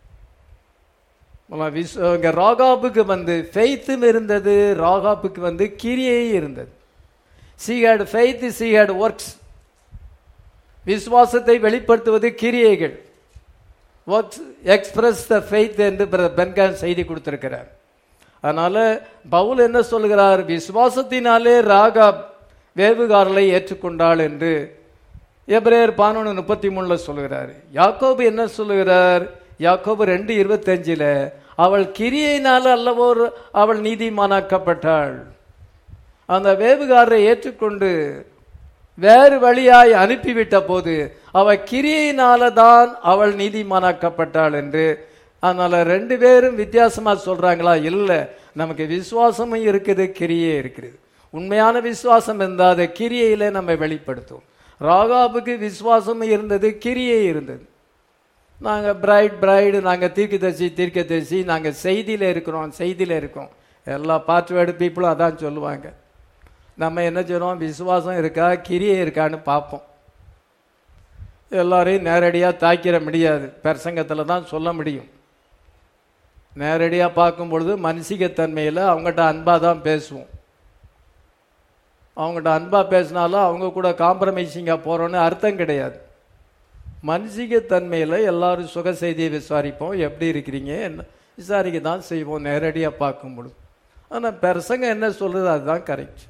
Speaker 1: ஆனா, விஸ்- இங்க ராகாபுக்கு வந்து ஃபெய்த்தும் இருந்தது ராகாபுக்கு வந்து கிரியை இருந்தது she had faith she had works விசுவாசத்தை வெளிப்படுத்துவது கிரியைகள் ஒர்க்ஸ் எக்ஸ்பிரஸ் த ஃபெய்த் என்று பிரதர் பென்கான் செய்தி கொடுத்திருக்கிறார் அதனால பவுல் என்ன சொல்கிறார் விசுவாசத்தினாலே ராகா வேவுகாரலை ஏற்றுக்கொண்டாள் என்று எபிரேயர் பதினொன்று முப்பத்தி மூணுல சொல்கிறார் யாக்கோபு என்ன சொல்லுகிறார் யாக்கோபு ரெண்டு இருபத்தஞ்சில் அவள் கிரியையினால அல்லவோ அவள் நீதிமானாக்கப்பட்டாள் அந்த வேவுகாரரை ஏற்றுக்கொண்டு வேறு வழியாய் அனுப்பிவிட்ட போது அவ கிரியையினால தான் அவள் நீதிமானாக்கப்பட்டாள் என்று அதனால ரெண்டு பேரும் வித்தியாசமா சொல்றாங்களா இல்ல நமக்கு விசுவாசமும் இருக்குது கிரியே இருக்குது உண்மையான விசுவாசம் இருந்தால் அதை கிரியையில நம்ம வெளிப்படுத்தும் ராகாபுக்கு விசுவாசமும் இருந்தது கிரியை இருந்தது நாங்க பிரைட் பிரைடு நாங்க தீர்க்கதரிசி தீர்க்கதரிசி நாங்க செய்தியில இருக்கிறோம் செய்தியில இருக்கோம் எல்லா பார்ட்வேர்டு பீப்புளும் அதான் சொல்லுவாங்க நம்ம என்ன செய்றோம் விசுவாசம் இருக்கா கிரியை இருக்கான்னு பார்ப்போம் எல்லாரையும் நேரடியாக தாக்கிட முடியாது பிரசங்கத்தில் தான் சொல்ல முடியும் நேரடியாக பார்க்கும் பொழுது மனசிகத்தன்மையில் அவங்ககிட்ட அன்பாக தான் பேசுவோம் அவங்ககிட்ட அன்பாக பேசினாலும் அவங்க கூட காம்ப்ரமைசிங்காக போகிறோன்னு அர்த்தம் கிடையாது மனசிகத்தன்மையில் எல்லாரும் சுக செய்தியை விசாரிப்போம் எப்படி இருக்கிறீங்க என்ன விசாரிக்க தான் செய்வோம் நேரடியாக பார்க்கும் பொழுது ஆனால் பிரசங்க என்ன சொல்றது அதுதான் கரெக்ட்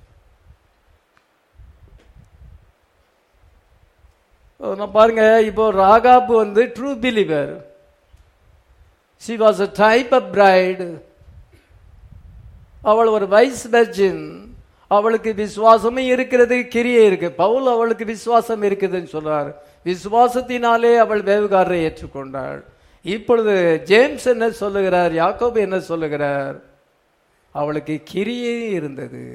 Speaker 1: நான் பாருங்க இப்போ ராகாப்பு வந்து true believer she was a type of bride அவள் ஒரு வைஸ் வெர்ஜின் அவளுக்கு விசுவாசமும் இருக்கிறது கிரியை இருக்கு பவுல் அவளுக்கு விசுவாசம் இருக்குதுன்னு சொல்றார் விசுவாசத்தினாலே அவள் வேவுகாரரை ஏற்றுக்கொண்டாள் இப்பொழுது ஜேம்ஸ் என்ன சொல்லுகிறார் யாக்கோபு என்ன சொல்லுகிறார் அவளுக்கு கிரியே இருந்தது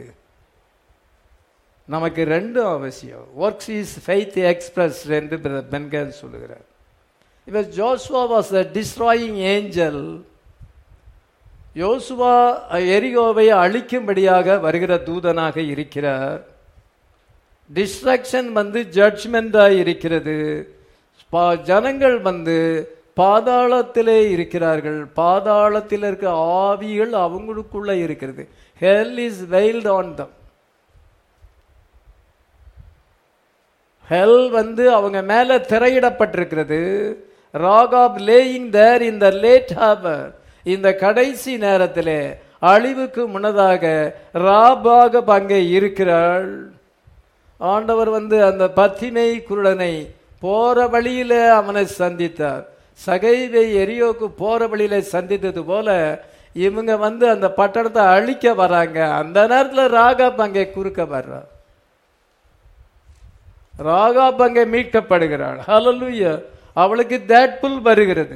Speaker 1: நமக்கு ரெண்டும் அவசியம் ஒர்க்ஸ் இஸ் ஃபெய்த் எக்ஸ்பிரஸ் என்று பென்கன் சொல்லுகிறார் இவர் Joshua was a destroying angel யோசுவா எரிகோவை அழிக்கும்படியாக வருகிற தூதனாக இருக்கிறார் டிஸ்ட்ரக்ஷன் வந்து ஜட்ஜ்மெண்டாக இருக்கிறது பா- ஜனங்கள் வந்து பாதாளத்திலே இருக்கிறார்கள் பாதாளத்தில் இருக்க ஆவிகள் அவங்களுக்குள்ள இருக்கிறது hell is veiled on them hell வந்து அவங்க மேல திரையிடப்பட்டிருக்கிறது ராகாப் லேயிங் தேர் இந்த லேட் ஹாபர் இந்த கடைசி நேரத்திலே அழிவுக்கு முன்னதாக ராபாக அங்கே இருக்கிறாள் ஆண்டவர் வந்து அந்த பத்திமை குருடனை போற வழியில அவனை சந்தித்தார் சகைவை எரியோக்கு போற வழியில சந்தித்தது போல இவங்க வந்து அந்த பட்டணத்தை அழிக்க வராங்க அந்த நேரத்துல ராகாப் அங்கே குறுக்க வர்றார் ராகாப் அங்கே மீட்கப்படுகிறாள் ஹalleluya அவளுக்கு தேட்புல் வருகிறது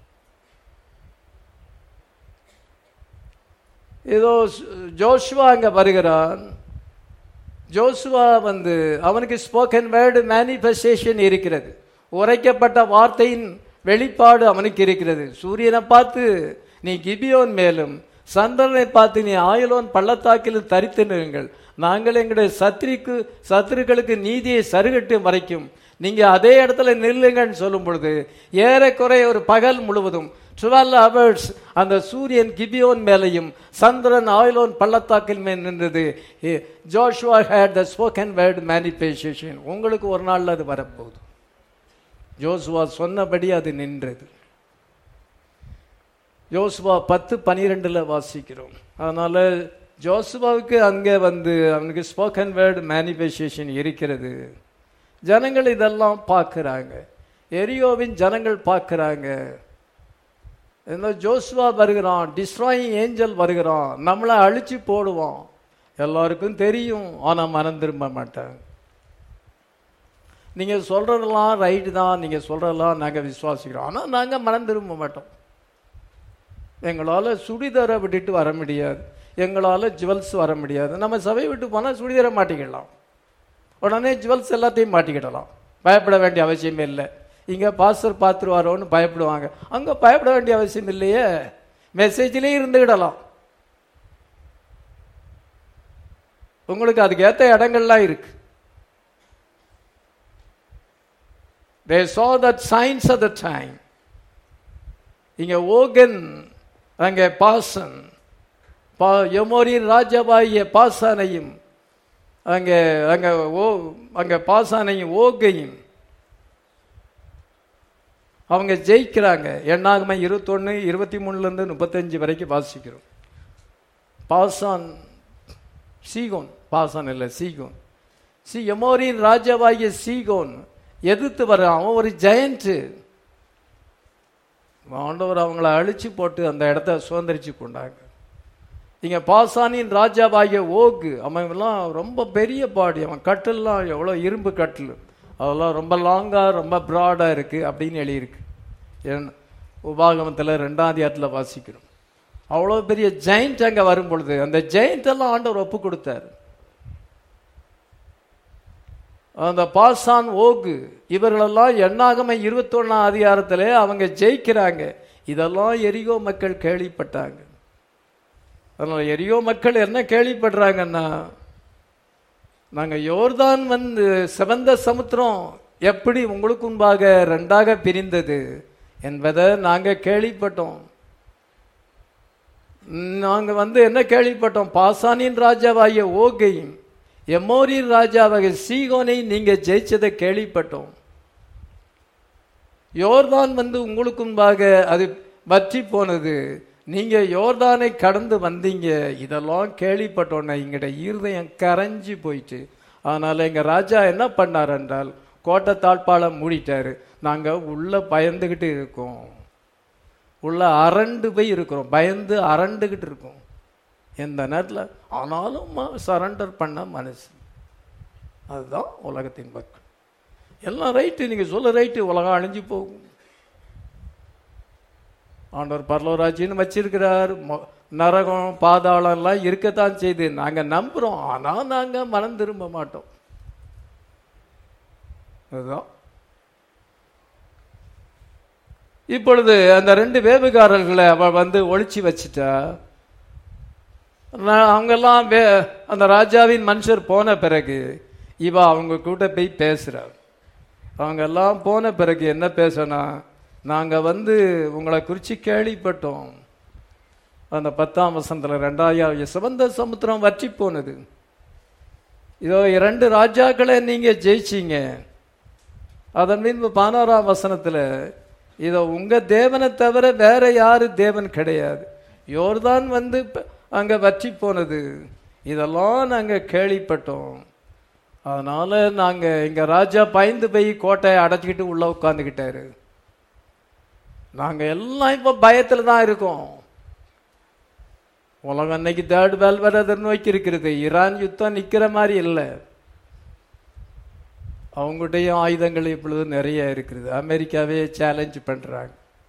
Speaker 1: ஏதோ ஜோஷுவா அங்க வருகிறான் ஜோசுவா வந்து அவனுக்கு ஸ்போக்கன் வேர்டு மேனிஃபெஸ்டேஷன் இருக்கிறது உரைக்கப்பட்ட வார்த்தையின் வெளிப்பாடு அவனுக்கு இருக்கிறது சூரியனை பார்த்து நீ கிபியோன் மேலும் சந்திரனை பார்த்து நீ ஆயுளோன் பள்ளத்தாக்கில் தரித்து நிறுங்கள் நாங்கள் எங்களுடைய சத்ரிக்கு சத்துருக்களுக்கு நீதியை சருகட்டும் வரைக்கும் நீங்க அதே இடத்துல நில்லுங்கன்னு சொல்லும் பொழுது ஏறக்குறைய ஒரு பகல் முழுவதும் டுவெல் ஹவர்ஸ் அந்த சூரியன் கிபியோன் மேலையும் சந்திரன் ஆயிலோன் பள்ளத்தாக்கில் மேல் நின்றது Joshua had the spoken word manifestation உங்களுக்கு ஒரு நாள்ல அது வரப்போகுது ஜோசுவா சொன்னபடி அது நின்றது ஜோசுவா பத்து பனிரெண்டுல வாசிக்கிறோம் அதனால ஜோசுவாவுக்கு அங்கே வந்து அவனுக்கு ஸ்போக்கன் வேர்டு மேனிஃபெஸ்டேஷன் இருக்கிறது ஜனங்கள் இதெல்லாம் பார்க்குறாங்க எரியோவின் ஜனங்கள் பார்க்குறாங்க இந்த ஜோசுவா வருகிறான் டிஸ்ட்ராயிங் ஏஞ்சல் வருகிறான் நம்மளை அழிச்சு போடுவான் எல்லாருக்கும் தெரியும் ஆனால் மனம் திரும்ப மாட்டாங்க நீங்கள் சொல்கிறதெல்லாம் ரைட்டு தான் நீங்கள் சொல்கிறதெல்லாம் நாங்கள் விசுவாசிக்கிறோம் ஆனால் நாங்கள் மனம் திரும்ப மாட்டோம் எங்களால் சுடிதாரை விட்டுட்டு வர முடியாது எங்களால் ஜுவல்ஸ் வர முடியாது நம்ம சபை விட்டு போனால் சுடிதாரை மாட்டிக்கிடலாம் உடனே ஜுவல்ஸ் எல்லாத்தையும் மாட்டிக்கிடலாம் பயப்பட வேண்டிய அவசியமே இல்லை இங்கே பாஸ்டர் பார்த்துருவாரோன்னு பயப்படுவாங்க அங்கே பயப்பட வேண்டிய அவசியம் இல்லையே மெசேஜ்லேயே இருந்துக்கிடலாம் உங்களுக்கு அதுக்கு ஏற்ற இடங்கள்லாம் இருக்கு they saw that signs of the time இங்க ஓகன் அங்கே பாசன் பா எமோரின் ராஜாவாகிய பாசானையும் அங்கே அங்கே ஓ அங்கே பாசானையும் ஓகையும் அவங்க ஜெயிக்கிறாங்க எண்ணாகம இருபத்தொன்று இருபத்தி மூணுலேருந்து முப்பத்தஞ்சு வரைக்கும் வாசிக்கிறோம் பாசான் சீகோன் பாசான் இல்லை சீகோன் சி எமோரின் ராஜாவாகிய சீகோன் எதிர்த்து வர்றான் அவன் ஒரு ஜெயண்ட்டு ஆண்டவர் அவங்கள அழிச்சு போட்டு அந்த இடத்த சுதந்திரிச்சு கொண்டாங்க இங்க பாசானின் ராஜாவாகிய ஓகு அவன் எல்லாம் ரொம்ப பெரிய பாடி அவன் கட்டெல்லாம் எவ்வளோ இரும்பு கட்டில் அதெல்லாம் ரொம்ப லாங்காக ரொம்ப ப்ராடாக இருக்கு அப்படின்னு எழுதியிருக்கு என் உபாகமத்தில் ரெண்டாம் அதிகாரத்தில் வாசிக்கிறோம் அவ்வளோ பெரிய ஜெயிண்ட் அங்கே வரும் பொழுது அந்த ஜெயிண்ட் எல்லாம் ஆண்டவர் ஒப்பு கொடுத்தாரு அந்த பாசான் ஓகு இவர்களெல்லாம் எண்ணாகம இருபத்தொன்னாம் அதிகாரத்திலே அவங்க ஜெயிக்கிறாங்க இதெல்லாம் எரிகோ மக்கள் கேள்விப்பட்டாங்க அதனால எரியோ மக்கள் என்ன கேள்விப்படுறாங்கன்னா நாங்க யோர்தான் வந்து சிவந்த சமுத்திரம் எப்படி உங்களுக்கு முன்பாக ரெண்டாக பிரிந்தது என்பதை நாங்க கேள்விப்பட்டோம் நாங்க வந்து என்ன கேள்விப்பட்டோம் பாசானின் ராஜாவாகிய ஓகையும் எமோரின் ராஜாவாகிய சீகோனை நீங்க ஜெயிச்சதை கேள்விப்பட்டோம் யோர்தான் வந்து உங்களுக்கு முன்பாக அது வற்றி போனது நீங்க யோர்தானை கடந்து வந்தீங்க இதெல்லாம் கேள்விப்பட்டோன்னே எங்கட இருதயம் கரைஞ்சு போயிட்டு அதனால எங்க ராஜா என்ன பண்ணார் என்றால் கோட்டை தாழ்பால மூடிட்டாரு நாங்க உள்ள பயந்துகிட்டு இருக்கோம் உள்ள அரண்டு போய் இருக்கிறோம் பயந்து அரண்டுகிட்டு இருக்கோம் எந்த நேரத்தில் ஆனாலும் சரண்டர் பண்ண மனசு அதுதான் உலகத்தின் மக்கள் எல்லாம் ரைட்டு நீங்க சொல்ல ரைட்டு உலகம் அழிஞ்சு போகும் ஆண்டவர் பரலோராஜின்னு வச்சிருக்கிறார் மொ- நரகம் பாதாளம் எல்லாம் இருக்கத்தான் செய்து நாங்க நம்புறோம் ஆனா நாங்க மனம் திரும்ப மாட்டோம் அதுதான் இப்பொழுது அந்த ரெண்டு வேவுகாரர்களை அவ வந்து ஒழிச்சு வச்சிட்டா நான் அவங்கெல்லாம் வே அந்த ராஜாவின் மனுஷர் போன பிறகு இவ அவங்க கூட போய் பேசுறார் அவங்க எல்லாம் போன பிறகு என்ன பேசனா நாங்க வந்து உங்களை குறித்து கேள்விப்பட்டோம் அந்த பத்தாம் வசனத்துல ரெண்டாயிரம் சிவந்த சமுத்திரம் வற்றி போனது இதோ இரண்டு ராஜாக்களை நீங்க ஜெயிச்சீங்க அதன் மீது பதினோராம் வசனத்துல இதோ உங்க தேவனை தவிர வேற யாரு தேவன் கிடையாது யோர்தான் வந்து ப- அங்க வற்றி போனது இதெல்லாம் நாங்க கேள்விப்பட்டோம் அதனால நாங்க எங்க ராஜா பயந்து போய் கோட்டையை அடைச்சிக்கிட்டு உள்ள உட்காந்துக்கிட்டாரு நாங்க எல்லாம் இப்ப பயத்துல தான் இருக்கோம் உலகம் இன்னைக்கு தேர்ட் வேல் வர நோக்கி இருக்கிறது ஈரான் யுத்தம் நிக்கிற மாதிரி இல்லை அவங்களுடைய ஆயுதங்கள் இப்பொழுது நிறைய இருக்குது அமெரிக்காவே சேலஞ்ச் பண்றாங்க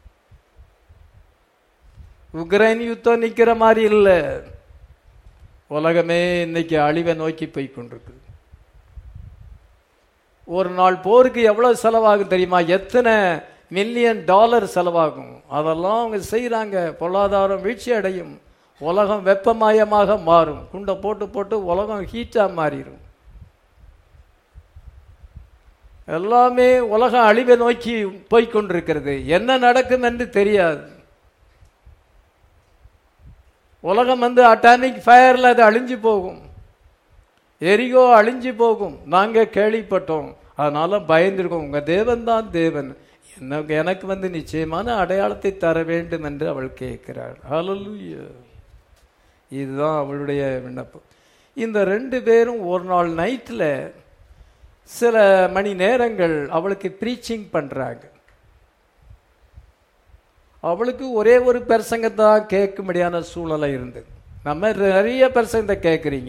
Speaker 1: உக்ரைன் யுத்தம் நிக்கிற மாதிரி இல்லை உலகமே இன்னைக்கு அழிவை நோக்கி போய் கொண்டிருக்குது ஒரு நாள் போருக்கு எவ்வளவு செலவாகும் தெரியுமா எத்தனை மில்லியன் டாலர் செலவாகும் அதெல்லாம் அவங்க செய்றாங்க பொருளாதாரம் வீழ்ச்சி அடையும் உலகம் வெப்பமயமாக மாறும் குண்டை போட்டு போட்டு உலகம் ஹீட்டா மாறிடும் எல்லாமே உலகம் அழிவை நோக்கி போய்க் கொண்டிருக்கிறது என்ன நடக்கும் என்று தெரியாது உலகம் வந்து அட்டாமிக் ஃபயர்ல அது அழிஞ்சு போகும் எரிகோ அழிஞ்சு போகும் நாங்க கேள்விப்பட்டோம் அதனால பயந்திருக்கோம் உங்க தேவன் தான் தேவன் என்ன எனக்கு வந்து நிச்சயமான அடையாளத்தை தர வேண்டும் என்று அவள் கேட்கிறாள் ஹalleluya இதுதான் அவளுடைய விண்ணப்பம் இந்த ரெண்டு பேரும் ஒரு நாள் நைட்ல சில மணி நேரங்கள் அவளுக்கு ப்ரீச்சிங் பண்றாங்க அவளுக்கு ஒரே ஒரு பிரசங்கத்தான் கேட்கும்படியான சூழ்நிலை இருந்தது நம்ம நிறைய பிரசங்கத்தை கேட்குறீங்க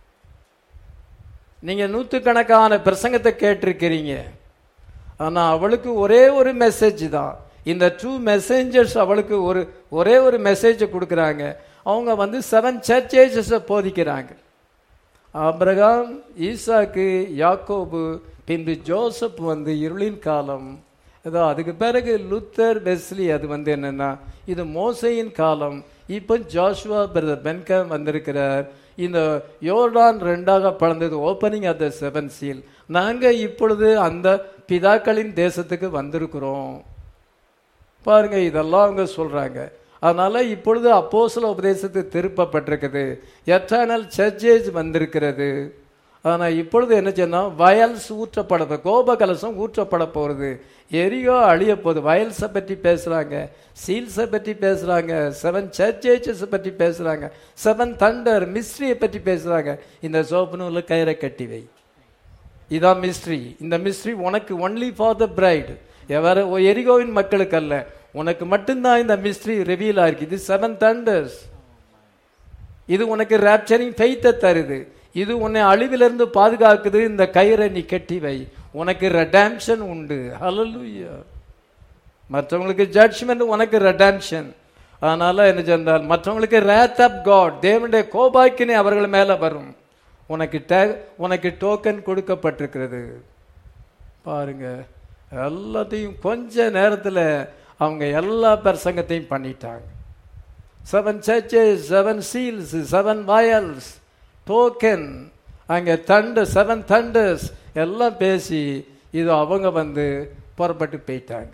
Speaker 1: நீங்க நூற்றுக்கணக்கான பிரசங்கத்தை கேட்டிருக்கிறீங்க ஆனா அவளுக்கு ஒரே ஒரு மெசேஜ் தான் இந்த டூ மெசேஞ்சர்ஸ் அவளுக்கு ஒரு ஒரே ஒரு மெசேஜை கொடுக்குறாங்க அவங்க வந்து செவன் சர்ச்சேஜஸை போதிக்கிறாங்க ஆபிரகாம் ஈசாக்கு யாக்கோபு பின்பு ஜோசப் வந்து இருளின் காலம் ஏதோ அதுக்கு பிறகு லுத்தர் வெஸ்லி அது வந்து என்னன்னா இது மோசையின் காலம் இப்போ ஜாஷுவா பிரதர் பென்கம் வந்திருக்கிறார் இந்த யோர்டான் ரெண்டாக பழந்தது opening of the seven seal நாங்க இப்பொழுது அந்த பிதாக்களின் தேசத்துக்கு வந்திருக்கிறோம் பாருங்க இதெல்லாம் அவங்க சொல்றாங்க அதனால இப்பொழுது அப்போஸ்தல உபதேசத்து திருப்பப்பட்டிருக்குது எட்டர்னல் சர்ச்சேஜ் வந்திருக்கிறது ஆனா இப்பொழுது என்ன செய்யணும் வயல்ஸ் ஊற்றப்பட கோப கலசம் ஊற்றப்பட போறது எரியோ அழிய போகுது வயல்ஸை பற்றி பேசுறாங்க சீல்ஸை பற்றி பேசுறாங்க செவன் சர்ச்சேச்சஸ் பற்றி பேசுறாங்க செவன் தண்டர் மிஸ்ட்ரியை பற்றி பேசுறாங்க இந்த சோப்பு நூலில் கயிறை கட்டி வை இதான் மிஸ்ட்ரி இந்த மிஸ்ட்ரி உனக்கு ஒன்லி ஃபார் த பிரைட் எவர எரிகோவின் மக்களுக்கு அல்ல உனக்கு மட்டும்தான் இந்த மிஸ்ட்ரி ரிவீல் ஆயிருக்கு இது செவன் தண்டர்ஸ் இது உனக்கு ரேப்சரிங் ஃபெய்த்தை தருது இது உன்னை அழிவிலிருந்து பாதுகாக்குது இந்த கயிறை நீ கட்டி வை உனக்கு ரெடாம்ஷன் உண்டு ஹalleluya மற்றவங்களுக்கு ஜட்ஜ்மெண்ட் உனக்கு ரெடாம்ஷன் அதனால என்ன சொன்னால் மற்றவங்களுக்கு ரேத் ஆப் காட் தேவனுடைய கோபாக்கினை அவர்கள் மேல வரும் உனக்கு டே- உனக்கு டோக்கன் கொடுக்கப்பட்டிருக்கிறது பாருங்க எல்லாத்தையும் கொஞ்ச நேரத்துல அவங்க எல்லா பிரசங்கத்தையும் பண்ணிட்டாங்க seven churches seven seals seven vials token அங்கே தண்டு செவன் தண்டர்ஸ் எல்லாம் பேசி இது அவங்க வந்து புறப்பட்டு போயிட்டாங்க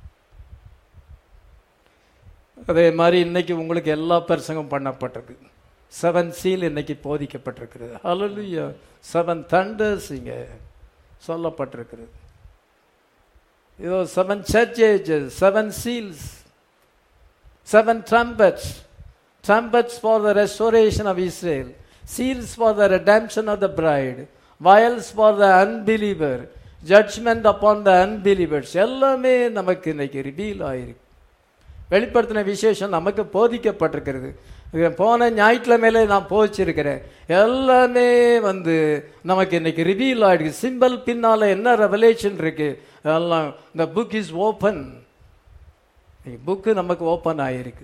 Speaker 1: அதே மாதிரி இன்னைக்கு உங்களுக்கு எல்லா பிரசங்கம் பண்ணப்பட்டது செவன் சீல் இன்னைக்கு போதிக்கப்பட்டிருக்கிறது ஹalleluya செவன் தண்டர்ஸ் இங்க சொல்லப்பட்டிருக்கிறது இதோ seven churches seven seals seven trumpets trumpets for the restoration of Israel, seals for the redemption of the bride, vials for the unbeliever, judgment upon the unbelievers எல்லாமே நமக்கு இன்னைக்கு reveal ஆயிருக்கு வெளிப்படுத்தின விசேஷம் நமக்கு போதிக்கப்பட்டிருக்கிறது இது போன ஞாயிற்றுக்கிழமையில நான் போதிச்சிருக்கிறேன் எல்லாமே வந்து நமக்கு இன்னைக்கு ரிவீல் ஆயிருக்கு சிம்பிள் பின்னால என்ன ரெவலேஷன் இருக்கு எல்லாம் இந்த புக் இஸ் ஓப்பன் புக்கு நமக்கு ஓப்பன் ஆகிருக்கு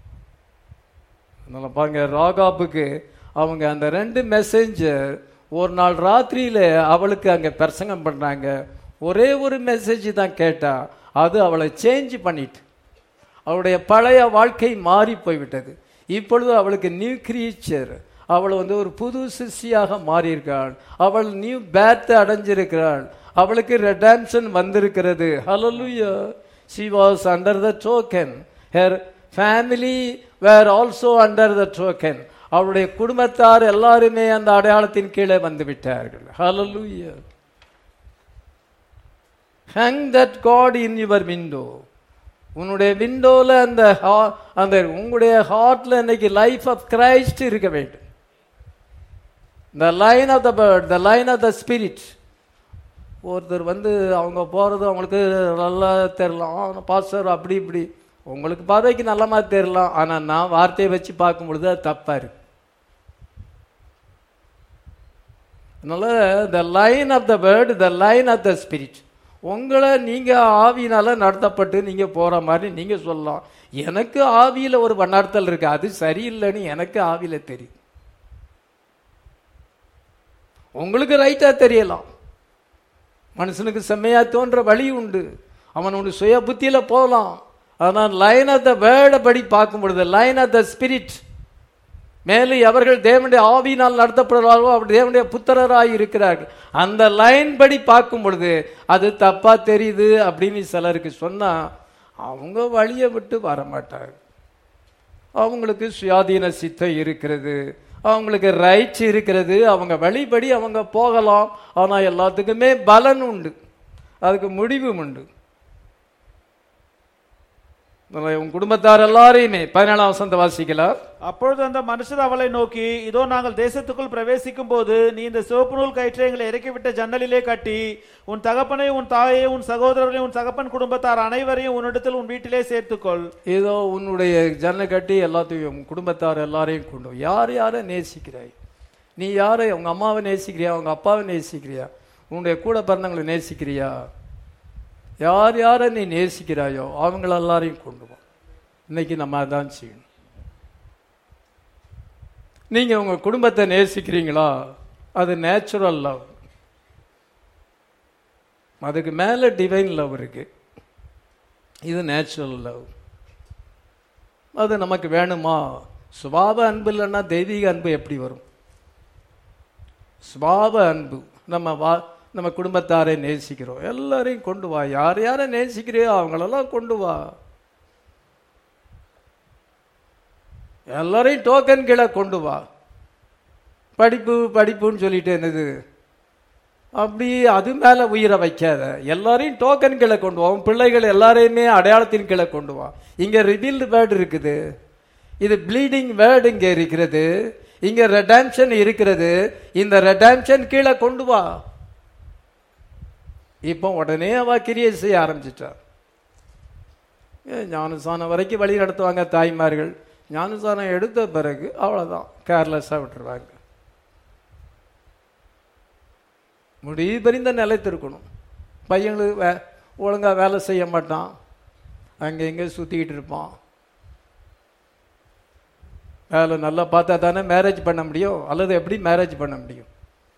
Speaker 1: அதனால பாருங்க ராகாப்புக்கு அவங்க அந்த ரெண்டு மெசேஞ்சர் ஒரு நாள் ராத்திரியில அவளுக்கு அங்க பிரசங்கம் பண்றாங்க ஒரே ஒரு மெசேஜ் தான் கேட்டா அது அவளை சேஞ்ச் பண்ணிட்டு அவளுடைய பழைய வாழ்க்கை மாறி போய்விட்டது இப்பொழுது அவளுக்கு நியூ கிரீச்சர் அவள் வந்து ஒரு புது சிஷியாக மாறியிருக்காள் அவள் நியூ பேத்தை அடைஞ்சிருக்கிறாள் அவளுக்கு ரெடான்ஷன் வந்திருக்கிறது ஹalleluya she was under the token her family were also under the token அவளுடைய குடும்பத்தார் எல்லாருமே அந்த அடையாளத்தின் கீழே வந்து விட்டார்கள் ஹalleluya hang that god in your window உன்னுடைய விண்டோல அந்த ha- அந்த உங்களுடைய ஹார்ட்ல இன்னைக்கு லைஃப் ஆஃப் கிரைஸ்ட் இருக்க வேண்டும் the line of the word the line of the spirit ஒருத்தர் வந்து அவங்க போகிறது அவங்களுக்கு நல்லா தெரிலாம் பாஸ்டர் அப்படி இப்படி உங்களுக்கு பார்வைக்கு நல்லமா தெரியலாம் ஆனால் நான் வார்த்தையை வச்சு பார்க்கும் பொழுது அது தப்பா இருக்கு அதனால the line of the word the line of the spirit உங்களை நீங்க ஆவியினால நடத்தப்பட்டு நீங்க போற மாதிரி நீங்க சொல்லலாம் எனக்கு ஆவியில ஒரு வண்ணார்த்தல் இருக்கு அது சரியில்லைன்னு எனக்கு ஆவியில தெரியும் உங்களுக்கு ரைட்டா தெரியலாம் மனுஷனுக்கு செம்மையா தோன்ற வழி உண்டு அவனோட சுய புத்தியில போகலாம் ஆனால் லைன் ஆஃப் த வேர்டை படி பார்க்கும் பொழுது லைன் ஆஃப் த ஸ்பிரிட் மேலும் எவர்கள் தேவனுடைய ஆவியினால் நடத்தப்படுறார்களோ அவர் தேவனுடைய புத்திரராய் இருக்கிறார்கள் அந்த லைன் படி பார்க்கும் பொழுது அது தப்பா தெரியுது அப்படின்னு சிலருக்கு சொன்னா அவங்க வழியை விட்டு வர மாட்டாங்க அவங்களுக்கு சுயாதீன சித்தம் இருக்கிறது அவங்களுக்கு ரைட்ஸ் இருக்கிறது அவங்க வழிபடி அவங்க போகலாம் ஆனா எல்லாத்துக்குமே பலன் உண்டு அதுக்கு முடிவும் உண்டு அதனால உன் குடும்பத்தார் எல்லாரையுமே பதினேழாம் வசந்த வாசிக்கலாம்
Speaker 2: அப்பொழுது அந்த மனுஷர் அவளை நோக்கி இதோ நாங்கள் தேசத்துக்குள் பிரவேசிக்கும் போது நீ இந்த சிவப்பு நூல் கயிற்றை எங்களை இறக்கிவிட்ட ஜன்னலிலே கட்டி உன் தகப்பனை உன் தாயை உன் சகோதரர்களையும் உன் தகப்பன் குடும்பத்தார் அனைவரையும் உன்னிடத்தில் உன் வீட்டிலே சேர்த்துக்கொள்
Speaker 1: ஏதோ உன்னுடைய ஜன்ன கட்டி எல்லாத்தையும் உன் குடும்பத்தார் எல்லாரையும் கொண்டு வா. யார் யாரை நேசிக்கிறாய் நீ யாரை உங்க அம்மாவை நேசிக்கிறியா உங்க அப்பாவை நேசிக்கிறியா உன்னுடைய கூட பிறந்தவங்களை நேசிக்கிறியா யார் யாரை நீ நேசிக்கிறாயோ அவங்கள எல்லாரையும் கொண்டு வா இன்னைக்கு நம்ம அதான் செய்யணும் நீங்க உங்க குடும்பத்தை நேசிக்கிறீங்களா அது நேச்சுரல் லவ் அதுக்கு மேல டிவைன் லவ் இருக்கு இது நேச்சுரல் லவ் அது நமக்கு வேணுமா சுபாவ அன்பு இல்லைன்னா தெய்வீக அன்பு எப்படி வரும் சுபாவ அன்பு நம்ம வா நம்ம குடும்பத்தாரை நேசிக்கிறோம் எல்லாரையும் கொண்டு வா யார் யாரை நேசிக்கிறியோ அவங்களெல்லாம் கொண்டு வா எல்லாரையும் டோக்கன் கீழே கொண்டு வா படிப்பு படிப்புன்னு சொல்லிட்டு என்னது அப்படி அது மேல உயிரை வைக்காத எல்லாரையும் டோக்கன் கீழே கொண்டு வா உன் பிள்ளைகள் எல்லாரையுமே அடையாளத்தின் கீழே கொண்டு வா இங்க ரிவீல்டு வேர்டு இருக்குது இது ப்ளீடிங் வேர்டு இங்க இருக்கிறது இங்க ரெடாம்ஷன் இருக்கிறது இந்த ரெடாம்ஷன் கீழே கொண்டு வா இப்போ உடனே அவ கிரியை செய்ய ஆரம்பிச்சிட்டா ஞானசானம் வரைக்கும் வழி நடத்துவாங்க தாய்மார்கள் ஞானசானம் எடுத்த பிறகு அவ்வளவுதான் கேர்லெஸ்ஸாக விட்டுருவாங்க முடிவு பறிந்த நிலைத்திருக்கணும் பையங்களுக்கு வே ஒழுங்கா வேலை செய்ய மாட்டான் அங்கே இங்கே சுற்றிக்கிட்டு இருப்பான் வேலை நல்லா பார்த்தா தானே மேரேஜ் பண்ண முடியும் அல்லது எப்படி மேரேஜ் பண்ண முடியும்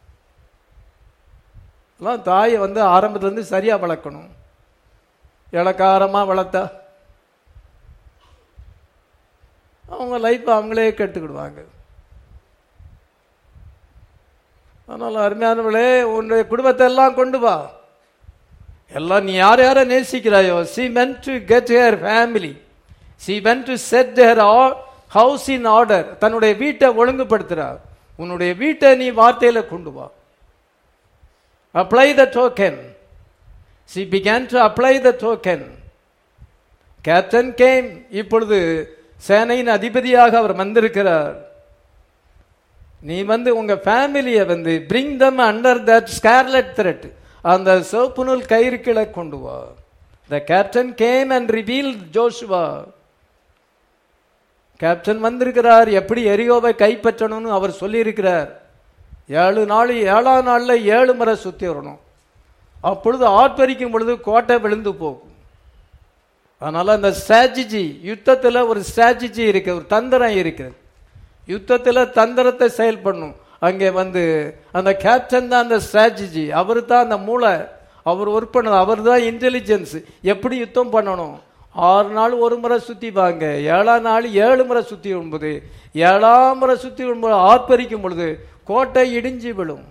Speaker 1: எல்லாம் தாயை வந்து ஆரம்பத்துலேருந்து சரியாக வளர்க்கணும் இளக்காரமாக வளர்த்தா அவங்க லைஃப்பை அவங்களே கெடுத்துக்கிடுவாங்க அதனால் அருமையானவளே உன்னுடைய குடும்பத்தை எல்லாம் கொண்டு வா எல்லாம் நீ யார் யாரை நேசிக்கிறாயோ she meant to get her family she meant to set her house in order தன்னுடைய வீட்டை ஒழுங்குபடுத்துறார் உன்னுடைய வீட்டை நீ வார்த்தையில கொண்டு வா apply the token she began to apply the token captain came இப்பொழுது சேனையின் அதிபதியாக அவர் வந்திருக்கிறார் நீ வந்து உங்க ஃபேமிலியை வந்து bring them under that scarlet thread அந்த சிவப்பு நூல் கயிறு கீழே கொண்டு வா the captain came and reveal Joshua captain வந்திருக்கிறார் எப்படி எரியோவை கைப்பற்றணும்னு அவர் சொல்லியிருக்கிறார் ஏழு நாள் ஏழாம் நாள்ல ஏழு முறை சுத்தி வரணும் அப்பொழுது ஆர்ப்பரிக்கும் பொழுது கோட்டை விழுந்து போகும் அதனால அந்த ஸ்ட்ராட்டஜி யுத்தத்துல ஒரு ஸ்ட்ராட்டஜி இருக்கு ஒரு தந்திரம் இருக்கிறது யுத்தத்துல தந்திரத்தை செயல்படணும் அங்கே வந்து அந்த கேப்டன் தான் அந்த ஸ்ட்ராட்டஜி அவர் தான் அந்த மூளை அவர் ஒர்க் பண்ணது அவர் தான் இன்டெலிஜென்ஸ் எப்படி யுத்தம் பண்ணணும் ஆறு நாள் ஒரு முறை சுத்தி வாங்க ஏழாம் நாள் ஏழு முறை சுத்தி வரும்போது ஏழாம் முறை சுத்தி வரும்போது ஆர்ப்பரிக்கும் பொழுது கோட்டை இடிஞ்சு விழும்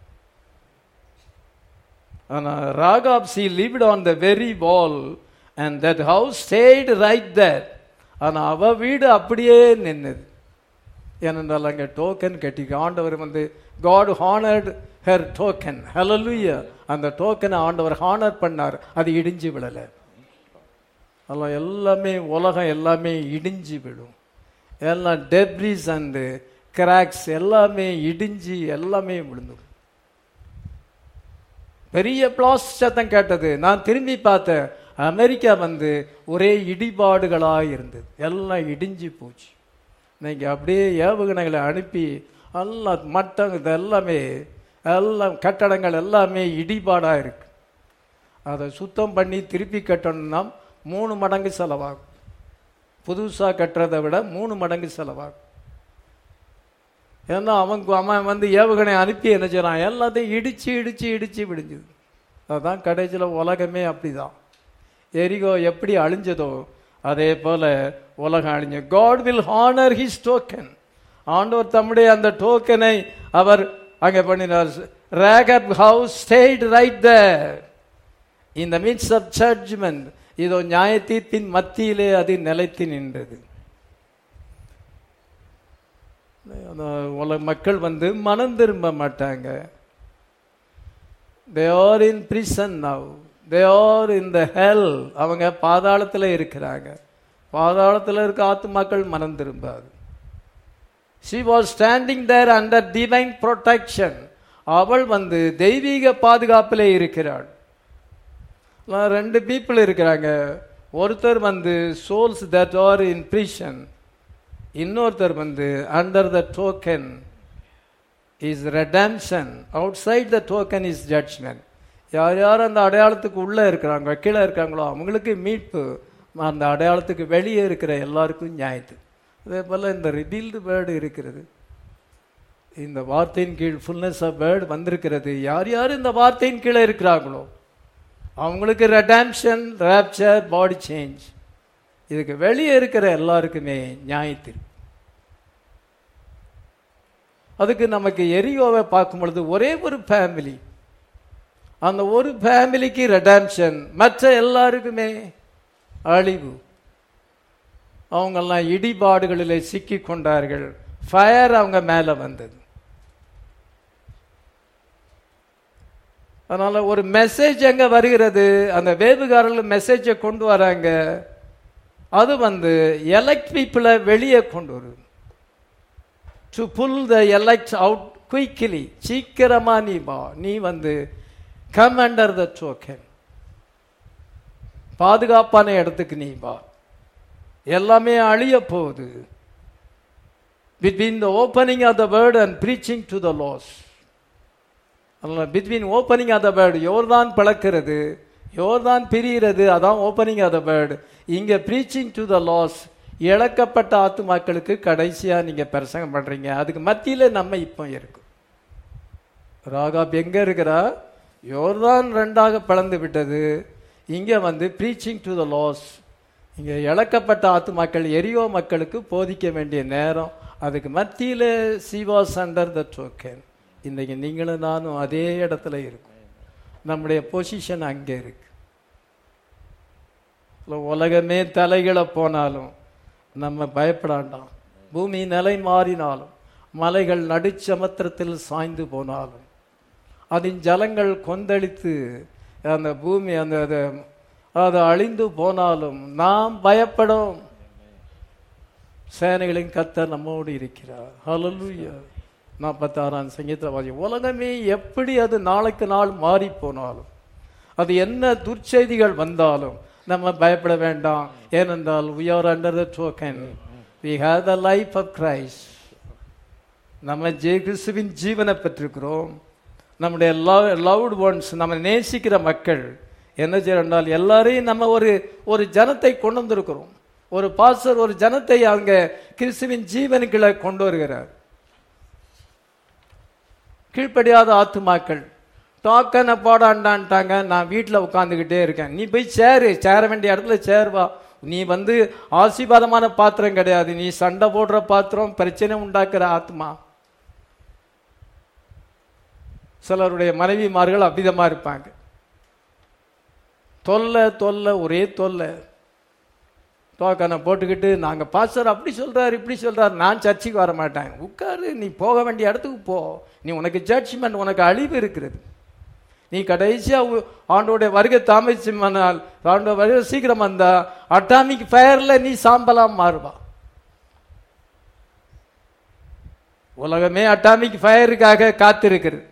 Speaker 1: ஆனா Rahab she lived on the very wall and that house stayed right that ஆனா அவ வீடு அப்படியே நின்னது ஏனென்றால் அங்கே டோக்கன் கட்டி ஆண்டவர் வந்து God honoured her token hallelujah அந்த டோக்கனை ஆண்டவர் ஹானர் பண்ணார் அது இடிஞ்சு விழலை அதெல்லாம் எல்லாமே உலகம் எல்லாமே இடிஞ்சு விடும் எல்லாம் டெப்ரிஸ் அண்டு கிராக்ஸ் எல்லாமே இடிஞ்சு எல்லாமே விழுந்துடும் பெரிய பிளாஸ் சத்தம் கேட்டது நான் திரும்பி பார்த்தேன் அமெரிக்கா வந்து ஒரே இடிபாடுகளா இருந்தது எல்லாம் இடிஞ்சு போச்சு இன்னைக்கு அப்படியே ஏவுகணைகளை அனுப்பி எல்லாம் மட்டம் இது எல்லாமே எல்லாம் கட்டடங்கள் எல்லாமே இடிபாடா இருக்கு அதை சுத்தம் பண்ணி திருப்பி கட்டணும்னா மூணு மடங்கு செலவாகும் புதுசா கட்டுறதை விட மூணு மடங்கு செலவாகும் ஏன்னா அவங்க அவன் வந்து ஏவுகணை அனுப்பி என்ன செய்யறான் எல்லாத்தையும் இடிச்சு இடிச்சு இடிச்சு விடிஞ்சுது அதுதான் கடைசியில் உலகமே அப்படிதான் எரிகோ எப்படி அழிஞ்சதோ அதே போல உலகம் அழிஞ்ச God will honour his token ஆண்டவர் தம்முடைய அந்த டோக்கனை அவர் அங்கே பண்ணினார் Rahab house stayed right the இந்த மீன்ஸ் ஆஃப் ஜட்ஜ்மெண்ட் இதோ நியாய தீர்ப்பின் மத்தியிலே அது நிலைத்து நின்றது அந்த உலக மக்கள் வந்து மனம் திரும்ப மாட்டாங்க they are in prison now they are in the hell அவங்க பாதாளத்தில் இருக்கிறாங்க பாதாளத்தில் இருக்க ஆத்துமாக்கள் மனம் திரும்பாது she was standing there under divine protection அவள் வந்து தெய்வீக பாதுகாப்பிலே இருக்கிறாள் ரெண்டு பீப்புள் இருக்கிறாங்க ஒருத்தர் வந்து souls that are in prison இன்னொருத்தர் வந்து under the token is redemption outside the token is judgement யார் யார் அந்த அடையாளத்துக்கு உள்ளே இருக்கிறாங்க கீழே இருக்காங்களோ அவங்களுக்கு மீட்பு அந்த அடையாளத்துக்கு வெளியே இருக்கிற எல்லாருக்கும் நியாயத்து அதே போல் இந்த ரிபீல்டு வேர்டு இருக்கிறது இந்த வார்த்தையின் கீழ் ஃபுல்னஸ் ஆஃப் வேர்டு வந்திருக்கிறது யார் யார் இந்த வார்த்தையின் கீழே இருக்கிறாங்களோ அவங்களுக்கு ரெடாம்ஷன் ரேப்சர் பாடி சேஞ்ச் இதுக்கு வெளியே இருக்கிற எல்லாருக்குமே நியாயத்தில் அதுக்கு நமக்கு எரியோவை பார்க்கும் பொழுது ஒரே ஒரு ஃபேமிலி அந்த ஒரு ஃபேமிலிக்கு ரெடாம்ஷன் மற்ற எல்லாருக்குமே அழிவு அவங்கெல்லாம் இடிபாடுகளிலே சிக்கி கொண்டார்கள் ஃபயர் அவங்க மேலே வந்தது அதனால ஒரு மெசேஜ் எங்க வருகிறது அந்த வேவுகாரர்கள் மெசேஜை கொண்டு வராங்க அது வந்து எலக்ட் பீப்புளை வெளியே கொண்டு வருது to pull the elect out quickly சீக்கிரமா நீ வா நீ வந்து கம் அண்டர் த டோக்கன் பாதுகாப்பான இடத்துக்கு நீ வா எல்லாமே அழிய போகுது between the opening of the word and preaching to the lost between opening of the word யோர்தான் பழக்கிறது யோர்தான் பிரிகிறது அதான் ஓப்பனிங் ஆஃப் த வேர்டு இங்க ப்ரீச்சிங் டு த லாஸ் இழக்கப்பட்ட ஆத்துமாக்களுக்கு கடைசியா நீங்க பிரசங்கம் பண்றீங்க அதுக்கு மத்தியில நம்ம இப்போ இருக்கும் ராகாப் எங்க இருக்கிறா யோர்தான் ரெண்டாக பிளந்து விட்டது இங்க வந்து ப்ரீச்சிங் டு த லாஸ் இங்க இழக்கப்பட்ட ஆத்துமாக்கள் எரியோ மக்களுக்கு போதிக்க வேண்டிய நேரம் அதுக்கு மத்தியில சிவாஸ் அண்டர் த டோக்கன் இன்னைக்கு நீங்களும் நானும் அதே இடத்துல இருக்கும் நம்முடைய பொசிஷன் அங்கே இருக்கு இல்ல உலகமே தலைகளை போனாலும் நம்ம பயப்படாண்டாம் பூமி நிலை மாறினாலும் மலைகள் நடுச்சமுத்திரத்தில் சாய்ந்து போனாலும் அதன் ஜலங்கள் கொந்தளித்து அந்த பூமி அந்த அது- அது அழிந்து போனாலும் நாம் பயப்படும் சேனைகளின் கர்த்தர் நம்மோடு இருக்கிறார் ஹalleluya நாற்பத்தாறாம் சங்கீதத்தில் வாசி உலகமே எப்படி அது நாளுக்கு நாள் மாறி போனாலும் அது என்ன துர்ச்செய்திகள் வந்தாலும் நம்ம பயப்பட வேண்டாம் ஏனென்றால் we are under the token we have the life of Christ நம்ம ஜே கிறிஸ்துவின் ஜீவனை பெற்றிருக்கிறோம் நம்முடைய லவ்ட் ஒன்ஸ் நம்ம நேசிக்கிற மக்கள் என்ன செய்யறால் எல்லாரையும் நம்ம ஒரு ஒரு ஜனத்தை கொண்டு வந்திருக்கிறோம் ஒரு பாஸ்டர் ஒரு ஜனத்தை அங்க கிறிஸ்துவின் ஜீவனுக்குள்ள கொண்டு வருகிறார் கீழ்ப்படியாத ஆத்துமாக்கள் டோக்கனை போடாண்டான்ட்டாங்க நான் வீட்டில் உட்காந்துக்கிட்டே இருக்கேன் நீ போய் சேரு சேர வேண்டிய இடத்துல சேர்வா நீ வந்து ஆசீர்வாதமான பாத்திரம் கிடையாது நீ சண்டை போடுற பாத்திரம் பிரச்சனை உண்டாக்குற ஆத்மா சிலருடைய மனைவிமார்கள் அவ்விதமா இருப்பாங்க தொல்லை தொல்லை ஒரே தொல்லை டோக்கனை போட்டுக்கிட்டு நாங்கள் பாஸ்டர் அப்படி சொல்றாரு இப்படி சொல்றாரு நான் சர்ச்சுக்கு வர மாட்டேன் உட்காரு நீ போக வேண்டிய இடத்துக்கு போ நீ உனக்கு ஜட்ஜ்மெண்ட் உனக்கு அழிவு இருக்கிறது நீ கடைசியா உ- ஆண்டோடைய வருகை தாமசிமானால் ஆண்டோட வருகை சீக்கிரம் வந்தா அட்டாமிக் ஃபயர்ல நீ சாம்பலா மாறுவா உலகமே அட்டாமிக் ஃபயருக்காக காத்திருக்கிறது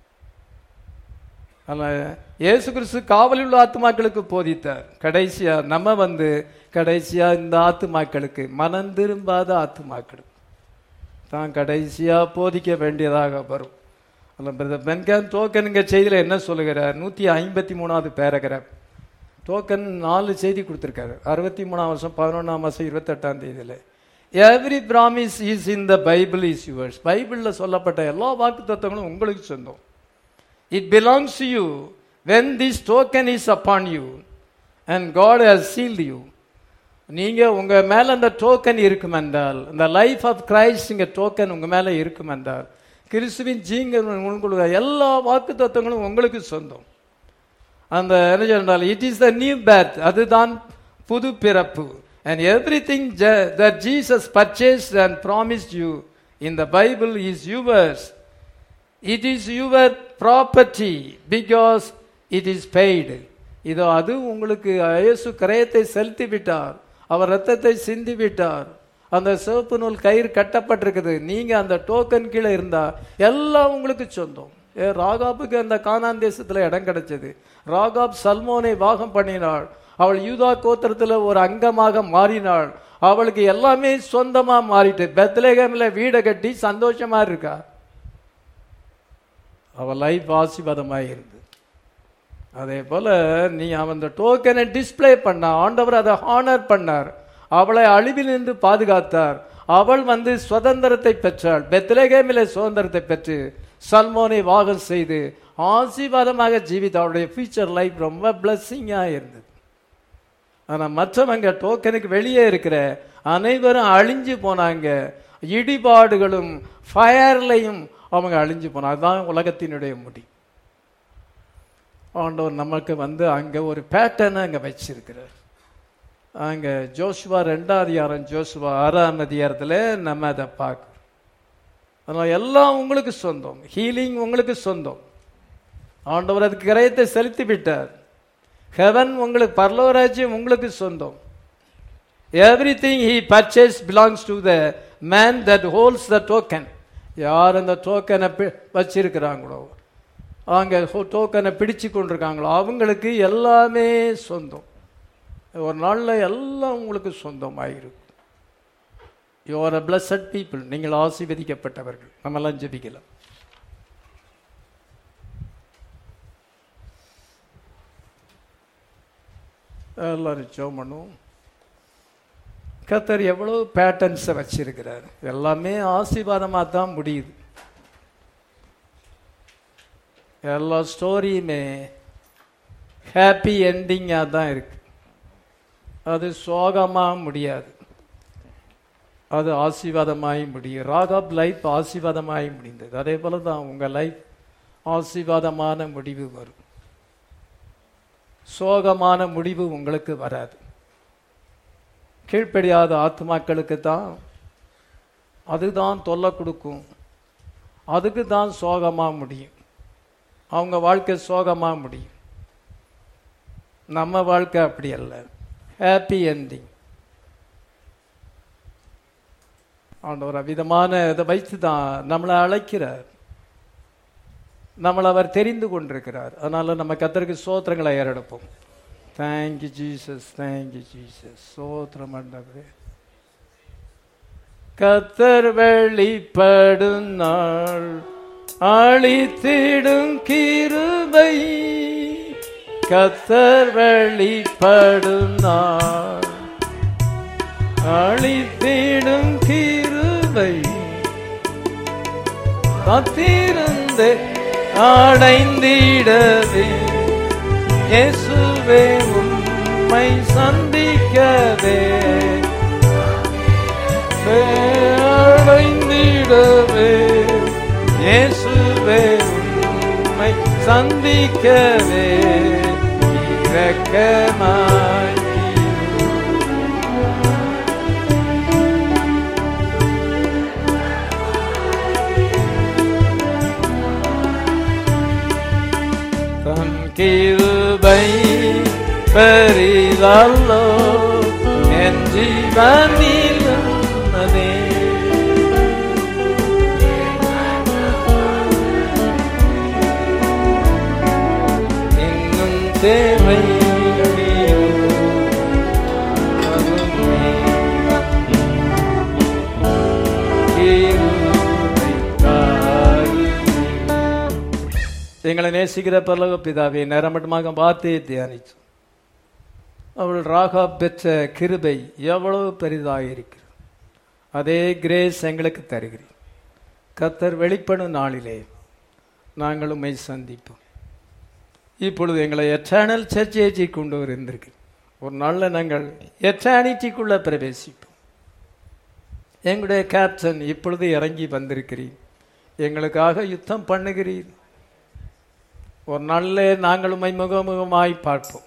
Speaker 1: அதனால இயேசு கிறிஸ்து காவலில் உள்ள ஆத்துமாக்களுக்கு போதித்தார் கடைசியா நம்ம வந்து கடைசியா இந்த ஆத்துமாக்களுக்கு மனம் திரும்பாத ஆத்துமாக்களுக்கு தான் கடைசியா போதிக்க வேண்டியதாக வரும் அதில் பிரதர் பென்கான் டோக்கனுங்க செய்தியில் என்ன சொல்லுகிறார் நூற்றி ஐம்பத்தி மூணாவது பேரகிராஃப் டோக்கன் நாலு செய்தி கொடுத்துருக்காரு அறுபத்தி மூணாம் வருஷம் பதினொன்றாம் மாதம் இருபத்தெட்டாம் தேதியில் every promise is in the Bible is yours பைபிளில் சொல்லப்பட்ட எல்லா வாக்கு தத்துவங்களும் உங்களுக்கு சொந்தம் it belongs to you when this token is upon you and God has sealed you நீங்க உங்க மேல அந்த டோக்கன் இருக்கும் என்றால் இந்த லைஃப் ஆஃப் கிரைஸ்ட் இங்க டோக்கன் உங்க மேல இருக்கும் என்றால் கிறிஸ்துவின் ஜீங்க உங்களுக்கு எல்லா வாக்கு தத்துவங்களும் உங்களுக்கு சொந்தம் அந்த என்ன சொன்னால் it is the new birth அதுதான் புது பிறப்பு and everything that Jesus purchase and promised you in the Bible is yours it is your property because it is paid இதோ அது உங்களுக்கு இயேசு கிரயத்தை செலுத்தி விட்டார் அவர் ரத்தத்தை சிந்தி விட்டார் அந்த சிவப்பு நூல் கயிறு கட்டப்பட்டிருக்குது நீங்க அந்த டோக்கன் கீழே இருந்தா எல்லாம் உங்களுக்கு சொந்தம் ஏ ராகாபுக்கு அந்த கானான் தேசத்துல இடம் கிடைச்சது ராகாப் சல்மோனை வாகம் பண்ணினாள் அவள் யூதா கோத்திரத்துல ஒரு அங்கமாக மாறினாள் அவளுக்கு எல்லாமே சொந்தமா மாறிட்டு பெத்லேகம்ல வீடை கட்டி சந்தோஷமா இருக்கா அவள் லைஃப் ஆசீர்வாதமாக இருந்தது அதே போல நீ அவன் அந்த டோக்கனை டிஸ்ப்ளே பண்ண ஆண்டவர் அதை ஹானர் பண்ணார் அவளை அழிவிலிருந்து பாதுகாத்தார் அவள் வந்து சுதந்திரத்தை பெற்றாள் பெத்லேகேமிலே சுதந்திரத்தை பெற்று சல்மோனை வாகம் செய்து ஆசீர்வாதமாக ஜீவித்த அவளுடைய ஃபியூச்சர் லைஃப் ரொம்ப பிளஸ்ஸிங்காக இருந்தது ஆனால் மற்றவங்க டோக்கனுக்கு வெளியே இருக்கிற அனைவரும் அழிஞ்சு போனாங்க இடிபாடுகளும் ஃபயர்லையும் அவங்க அழிஞ்சு போனாங்க அதுதான் உலகத்தினுடைய முடி ஆண்டவர் நமக்கு வந்து அங்கே ஒரு பேட்டர்னை அங்கே வச்சிருக்கிறார் அங்கே ஜோசுவா ரெண்டாம் அதிகாரம் ஜோசுவா ஆறாம் அதிகாரத்தில் நம்ம அதை பார்க்குறோம் அதனால் எல்லாம் உங்களுக்கு சொந்தம் ஹீலிங் உங்களுக்கு சொந்தம் ஆண்டவர் அதுக்கு கிரயத்தை செலுத்தி விட்டார் ஹெவன் உங்களுக்கு பரலோராஜ்யம் உங்களுக்கு சொந்தம் everything he purchase belongs to the man that holds the token யார் அந்த டோக்கனை வச்சிருக்கிறாங்களோ அங்கே டோக்கனை பிடிச்சு கொண்டிருக்காங்களோ அவங்களுக்கு எல்லாமே சொந்தம் ஒரு நாளில் எல்லாம் உங்களுக்கு சொந்தமாயிருக்கும் you are a blessed people நீங்கள் ஆசீர்வதிக்கப்பட்டவர்கள் நம்மெல்லாம் ஜெபிக்கலாம் எல்லாரும் ஜெபம் பண்ணுவோம் கத்தர் எவ்வளோ பேட்டர்ன்ஸை வச்சிருக்கிறார் எல்லாமே ஆசீர்வாதமாக தான் முடியுது எல்லா ஸ்டோரியுமே ஹாப்பி என்டிங்காக தான் இருக்கு அது சோகமாக முடியாது அது ஆசீர்வாதமாய் முடியும் ராகாப் லைஃப் ஆசீர்வாதமாய் முடிந்தது அதே போல தான் உங்கள் லைஃப் ஆசீர்வாதமான முடிவு வரும் சோகமான முடிவு உங்களுக்கு வராது கீழ்ப்படியாத ஆத்மாக்களுக்கு தான் அதுதான் தொல்லை கொடுக்கும் அதுக்கு தான் சோகமாக முடியும் அவங்க வாழ்க்கை சோகமாக முடியும் நம்ம வாழ்க்கை அப்படி அல்ல ஹாப்பி என்டிங் ஆண்டவர் விதமான இதை வைத்து தான் நம்மளை அழைக்கிறார் நம்மளை அவர் தெரிந்து கொண்டிருக்கிறார் அதனால நம்ம கத்தருக்கு சோத்திரங்களை ஏறெடுப்போம் தேங்க்யூ ஜீசஸ் தேங்க்யூ ஜீசஸ் சோத்திரம் ஆண்டவரே கத்தர் வெளிப்படும் நாள் அழித்திடும் கிருபை கத்தர் வெளிப்படும் நாள் அழித்திடும் கிருபை காத்திருந்து அடைந்திடவே இயேசுவே உம்மை சந்திக்கவே அடைந்திடவே இயேசுவே உம்மை சந்திக்கவே இரக்கமாய் தன் கிருபை பெரிதல்லோ என் ஜீவனில் உள்ளதே இன்னும் தேவை எங்களை நேசிக்கிற பரலோக பிதாவே நேரமட்டமாக வார்த்தையை தியானித்து அவள் ராகா பெற்ற கிருபை எவ்வளவு பெரிதாக இருக்கிறது அதே கிரேஸ் எங்களுக்கு தருகிறேன் கத்தர் வெளிப்படும் நாளிலே நாங்கள் உண்மை சந்திப்போம் இப்பொழுது எங்களை எட்டர்னல் சர்ச்சேஜி கொண்டு வந்திருக்கு ஒரு நாளில் நாங்கள் எட்டர்னிட்டிக்குள்ள பிரவேசிப்போம் எங்களுடைய கேப்டன் இப்பொழுது இறங்கி வந்திருக்கிறீர் எங்களுக்காக யுத்தம் பண்ணுகிறீர் ஒரு நாளிலே நாங்கள் உண்மை முகமுகமாய் பார்ப்போம்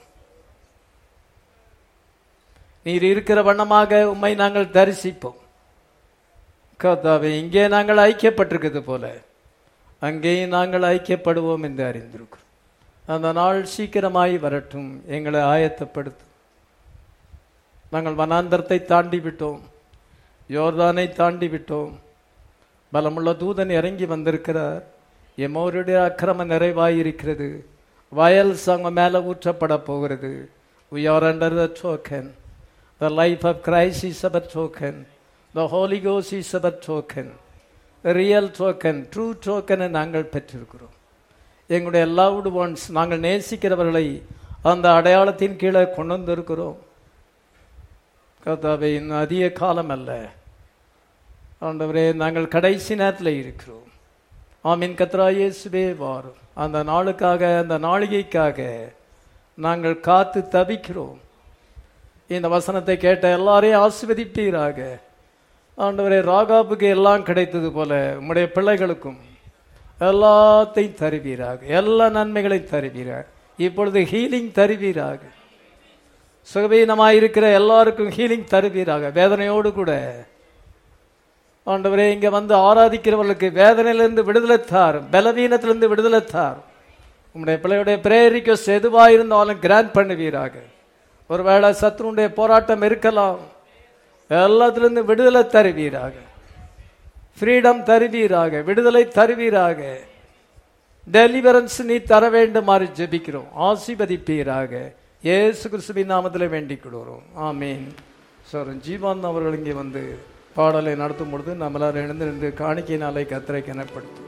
Speaker 1: நீர் இருக்கிற வண்ணமாக உண்மை நாங்கள் தரிசிப்போம் கர்த்தாவே இங்கே நாங்கள் ஐக்கியப்பட்டிருக்கிறது போல அங்கேயும் நாங்கள் ஐக்கியப்படுவோம் என்று அறிந்திருக்கிறோம் அந்த நாள் சீக்கிரமாய் வரட்டும் எங்களை ஆயத்தப்படுத்தும் நாங்கள் வனாந்தரத்தை தாண்டி விட்டோம் யோர்தானை தாண்டி விட்டோம் பலமுள்ள தூதன் இறங்கி வந்திருக்கிறார் எம்மோருடைய அக்கிரம நிறைவாயிருக்கிறது வயல்ஸ் அவங்க மேலே ஊற்றப்பட போகிறது we are under the token the life of Christ is a token the Holy Ghost is a token the real token true token நாங்கள் பெற்றிருக்கிறோம் எங்களுடைய லவ்டு ஒன்ஸ் நாங்கள் நேசிக்கிறவர்களை அந்த அடையாளத்தின் கீழே கொண்டு வந்திருக்கிறோம் கர்த்தாவே இன்னும் அதிக காலம் அல்ல ஆண்டவரே நாங்கள் கடைசி நேரத்தில் இருக்கிறோம் ஆமீன் கத்ரா இயேசுவே வாரும் அந்த நாளுக்காக அந்த நாளிகைக்காக நாங்கள் காத்து தவிக்கிறோம் இந்த வசனத்தை கேட்ட எல்லாரையும் ஆசிர்வதிப்பீராக ஆண்டவரே ராகாபுக்கு எல்லாம் கிடைத்தது போல உம்முடைய பிள்ளைகளுக்கும் எல்லாத்தையும் தருவீராக எல்லா நன்மைகளையும் தருவீராக இப்பொழுது ஹீலிங் தருவீராக சுகவீனமாக இருக்கிற எல்லாருக்கும் ஹீலிங் தருவீராக வேதனையோடு கூட ஆண்டவரே இங்க வந்து ஆராதிக்கிறவர்களுக்கு வேதனையிலிருந்து விடுதலை தார் பலவீனத்திலிருந்து விடுதலை தார் உம்முடைய பிள்ளையுடைய பிரேயர் ரிக்வஸ்ட் எதுவாக இருந்தாலும் கிராண்ட் பண்ணுவீராக ஒருவேளை சத்ருடைய போராட்டம் இருக்கலாம் எல்லாத்திலிருந்து விடுதலை தருவீராக ஃப்ரீடம் தருவீராக விடுதலை தருவீராக டெலிவரன்ஸ் நீ தர வேண்டுமாறு ஜெபிக்கிறோம் ஆசீர்வதிப்பீராக இயேசு கிறிஸ்துவின் நாமத்தில் வேண்டிக் கொள்கிறோம் ஆமீன் சார் ஜீவான் அவர்கள் இங்கே வந்து பாடலை நடத்தும் பொழுது நம்மளால் எழுந்து நின்று காணிக்கையினாலே கத்தரை கனப்படுத்தும்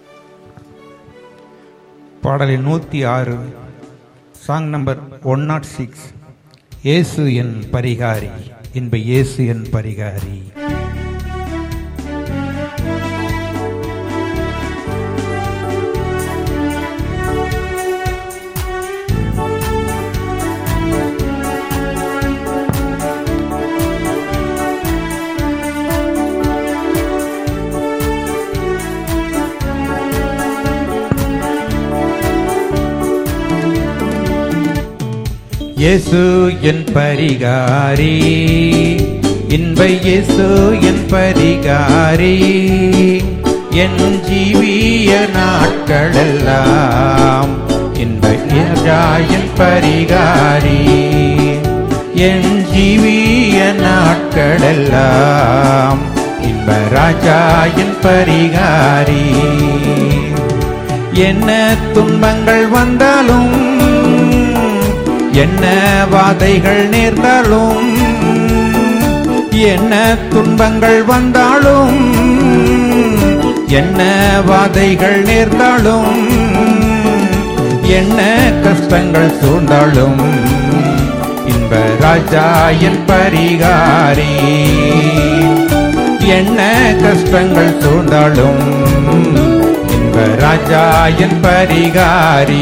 Speaker 3: பாடலின் நூற்றி ஆறு song number one nought six இயேசு என் பரிகாரி இன்ப இயேசு என் பரிகாரி இயேசு என் பரிகாரி இன்ப இயேசு என் பரிகாரி என் ஜீவிய நாட்களெல்லாம் இன்ப ராஜா என் பரிகாரி என் ஜீவிய நாட்களெல்லாம் இன்ப ராஜா என் பரிகாரி என்ன துன்பங்கள் வந்தாலும் என்ன வாதைகள் நேர்ந்தாலும் என்ன துன்பங்கள் வந்தாலும் என்ன வாதைகள் நேர்ந்தாலும் என்ன கஷ்டங்கள் சூழ்ந்தாலும் இன்ப ராஜா என் பரிகாரி என்ன கஷ்டங்கள் சூழ்ந்தாலும் இன்ப ராஜா என் பரிகாரி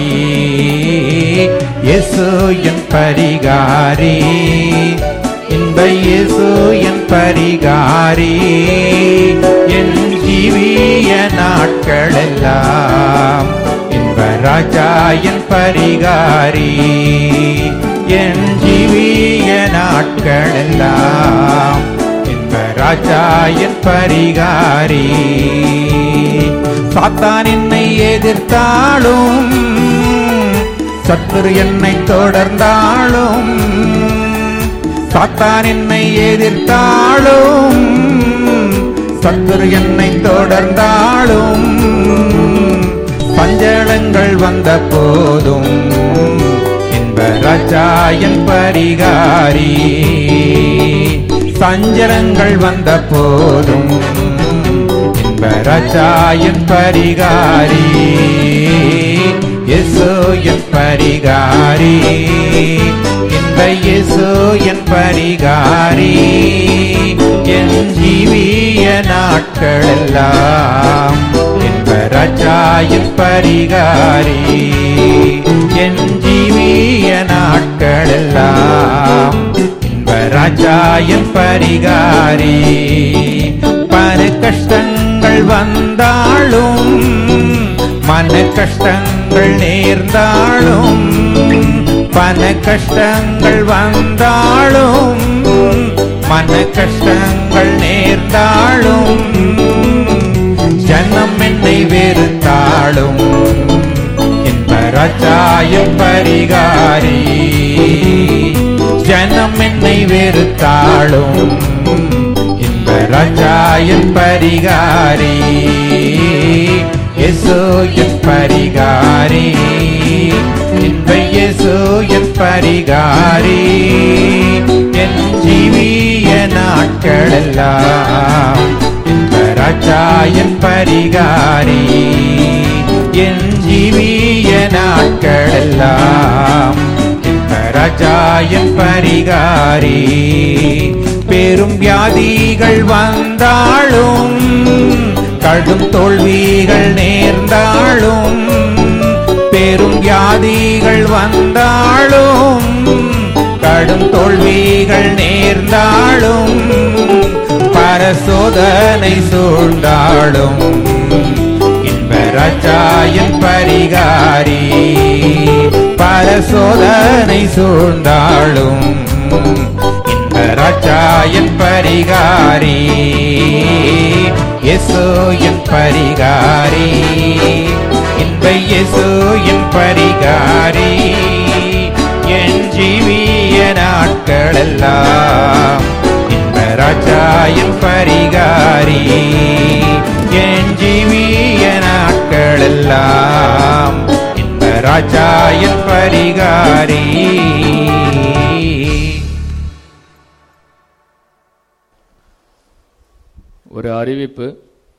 Speaker 3: இயேசு என் பரிகாரி இன்ப இயேசு என் பரிகாரி என் ஜீவிய நாட்களெல்லாம் இன்ப ராஜா என் பரிகாரி என் ஜீவிய நாட்களெல்லாம் இன்ப ராஜா என் பரிகாரி சாத்தான் என்னை எதிர்த்தாலும் சத்துரு என்னை தொடர்ந்தாலும் சாத்தான் என்னை எதிர்த்தாலும் சத்துரு என்னை தொடர்ந்தாலும் பஞ்சளங்கள் வந்த போதும் இன்ப ராஜா என் பரிகாரி சஞ்சலங்கள் வந்த போதும் இன்ப ராஜா என் பரிகாரி இயேசு என் பரிகாரி இன்ப இயேசு என் பரிகாரி என் ஜீவிய நாட்களெல்லாம் இன்ப ராஜா என் பரிகாரி என் ஜீவிய நாட்களெல்லாம் இன்ப ராஜா என் பரிகாரி பல கஷ்டங்கள் வந்தாலும் மன கஷ்டங்கள் நேர்ந்தாலும் பல கஷ்டங்கள் வந்தாலும் மன கஷ்டங்கள் நேர்ந்தாலும் ஜனம் என்னை வெறுத்தாலும் இன்ப ராஜாயம் பரிகாரி ஜனம் என்னை வெறுத்தாலும் இன்ப ராஜாயம் பரிகாரி இயேசு என் பரிகாரி இன்ப இயேசு என் பரிகாரி என் ஜீவிய நாட்களெல்லாம் இன்ப ராஜா என் பரிகாரி என் ஜீவிய நாட்களெல்லாம் இன்ப ராஜா என் பரிகாரி பெரும் வியாதிகள் வந்தாலும் கடும் தோல்விகள் நேர்ந்தாலும் பெரும் வியாதிகள் வந்தாலும் கடும் தோல்விகள் நேர்ந்தாலும் பரசோதனை சூழ்ந்தாலும் இன்ப ராஜாயன் பரிகாரி பரசோதனை சூழ்ந்தாலும் இன்ப ராஜாயன் பரிகாரி இயேசு என் பரிகாரி இன்ப கிருபை இயேசு என் பரிகாரி என் ஜீவிய நாட்களெல்லாம் இன்ப ராஜா என் பரிகாரி என் ஜீவிய நாட்களெல்லாம் இன்ப ராஜா என் பரிகாரி
Speaker 1: ஒரு அறிவிப்பு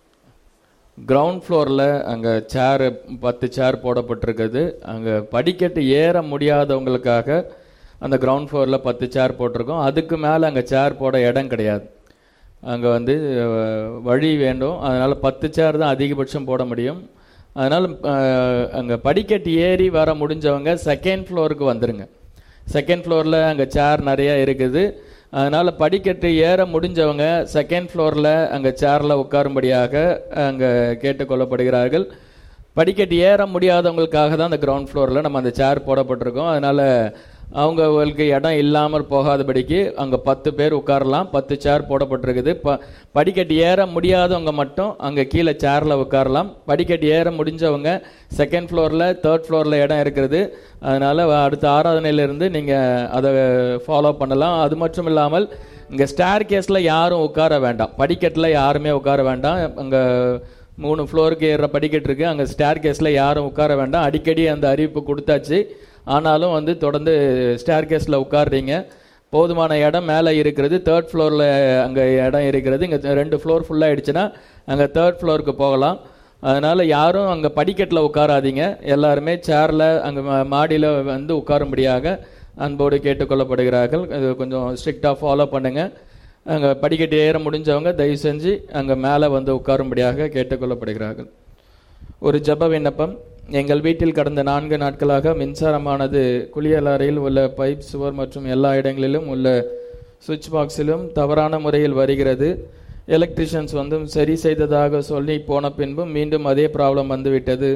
Speaker 1: கிரவுண்ட் ஃப்ளோரில் அங்கே சேர் பத்து சேர் போடப்பட்டிருக்குது அங்கே படிக்கட்டு ஏற முடியாதவங்களுக்காக அந்த கிரவுண்ட் ஃப்ளோரில் பத்து சேர் போட்டிருக்கோம் அதுக்கு மேலே அங்கே சேர் போட இடம் கிடையாது அங்கே வந்து அஹ், வழி வேண்டும் அதனால் பத்து சேர் தான் அதிகபட்சம் போட முடியும் அதனால் அங்கே படிக்கட்டு ஏறி வர முடிஞ்சவங்க செகண்ட் ஃப்ளோருக்கு வந்துருங்க செகண்ட் ஃப்ளோரில் அங்கே சேர் நிறைய இருக்குது அதனால் படிக்கட்டு ஏற முடிஞ்சவங்க செகண்ட் ஃப்ளோரில் அங்கே சேரில் உட்காரும்படியாக அங்கே கேட்டுக்கொள்ளப்படுகிறார்கள் படிக்கட்டு ஏற முடியாதவங்களுக்காக தான் அந்த கிரவுண்ட் ஃப்ளோரில் நம்ம அந்த சேர் போடப்பட்டிருக்கோம் அதனால் அவங்களுக்கு இடம் இல்லாமல் போகாதபடிக்கு அங்கே பத்து பேர் உட்காரலாம் பத்து சேர் போடப்பட்டிருக்குது ப படிக்கட்டு ஏற முடியாதவங்க மட்டும் அங்கே கீழே சேரில் உட்காரலாம் படிக்கட்டு ஏற முடிஞ்சவங்க செகண்ட் ஃப்ளோரில் தேர்ட் ஃப்ளோரில் இடம் இருக்கிறது அதனால் அடுத்த ஆராதனையிலிருந்து நீங்கள் அதை ஃபாலோ பண்ணலாம் அது மட்டும் இல்லாமல் இங்கே ஸ்டேர் கேஸில் யாரும் உட்கார வேண்டாம் படிக்கட்டில் யாருமே உட்கார வேண்டாம் அங்கே மூணு ஃப்ளோருக்கு ஏறுற படிக்கட்டு இருக்குது அங்கே ஸ்டேர் கேஸில் யாரும் உட்கார வேண்டாம் அடிக்கடி அந்த அறிவிப்பு கொடுத்தாச்சு ஆனாலும் வந்து தொடர்ந்து ஸ்டேர் கேஸில் உட்காடுறீங்க போதுமான இடம் மேலே இருக்கிறது தேர்ட் ஃப்ளோரில் அங்கே இடம் இருக்கிறது இங்கே ரெண்டு ஃப்ளோர் ஃபுல்லாக ஆயிடுச்சுன்னா அங்கே தேர்ட் ஃப்ளோருக்கு போகலாம் அதனால் யாரும் அங்கே படிக்கட்டில் உட்காராதீங்க எல்லாருமே சேரில் அங்கே மாடியில் வந்து உட்காரும்படியாக அன்போடு கேட்டுக்கொள்ளப்படுகிறார்கள் இது கொஞ்சம் ஸ்ட்ரிக்டாக ஃபாலோ பண்ணுங்கள் அங்கே படிக்கட்டு ஏற முடிஞ்சவங்க தயவு செஞ்சு அங்கே மேலே வந்து உட்காரும்படியாக கேட்டுக்கொள்ளப்படுகிறார்கள் ஒரு ஜெப விண்ணப்பம் எங்கள் வீட்டில் கடந்த நான்கு நாட்களாக மின்சாரமானது குளியல் அறையில் உள்ள பைப் சுவர் மற்றும் எல்லா இடங்களிலும் உள்ள சுவிட்ச் பாக்ஸிலும் தவறான முறையில் வருகிறது எலக்ட்ரிஷியன்ஸ் வந்து சரி செய்ததாக சொல்லி போன பின்பும் மீண்டும் அதே ப்ராப்ளம் வந்துவிட்டது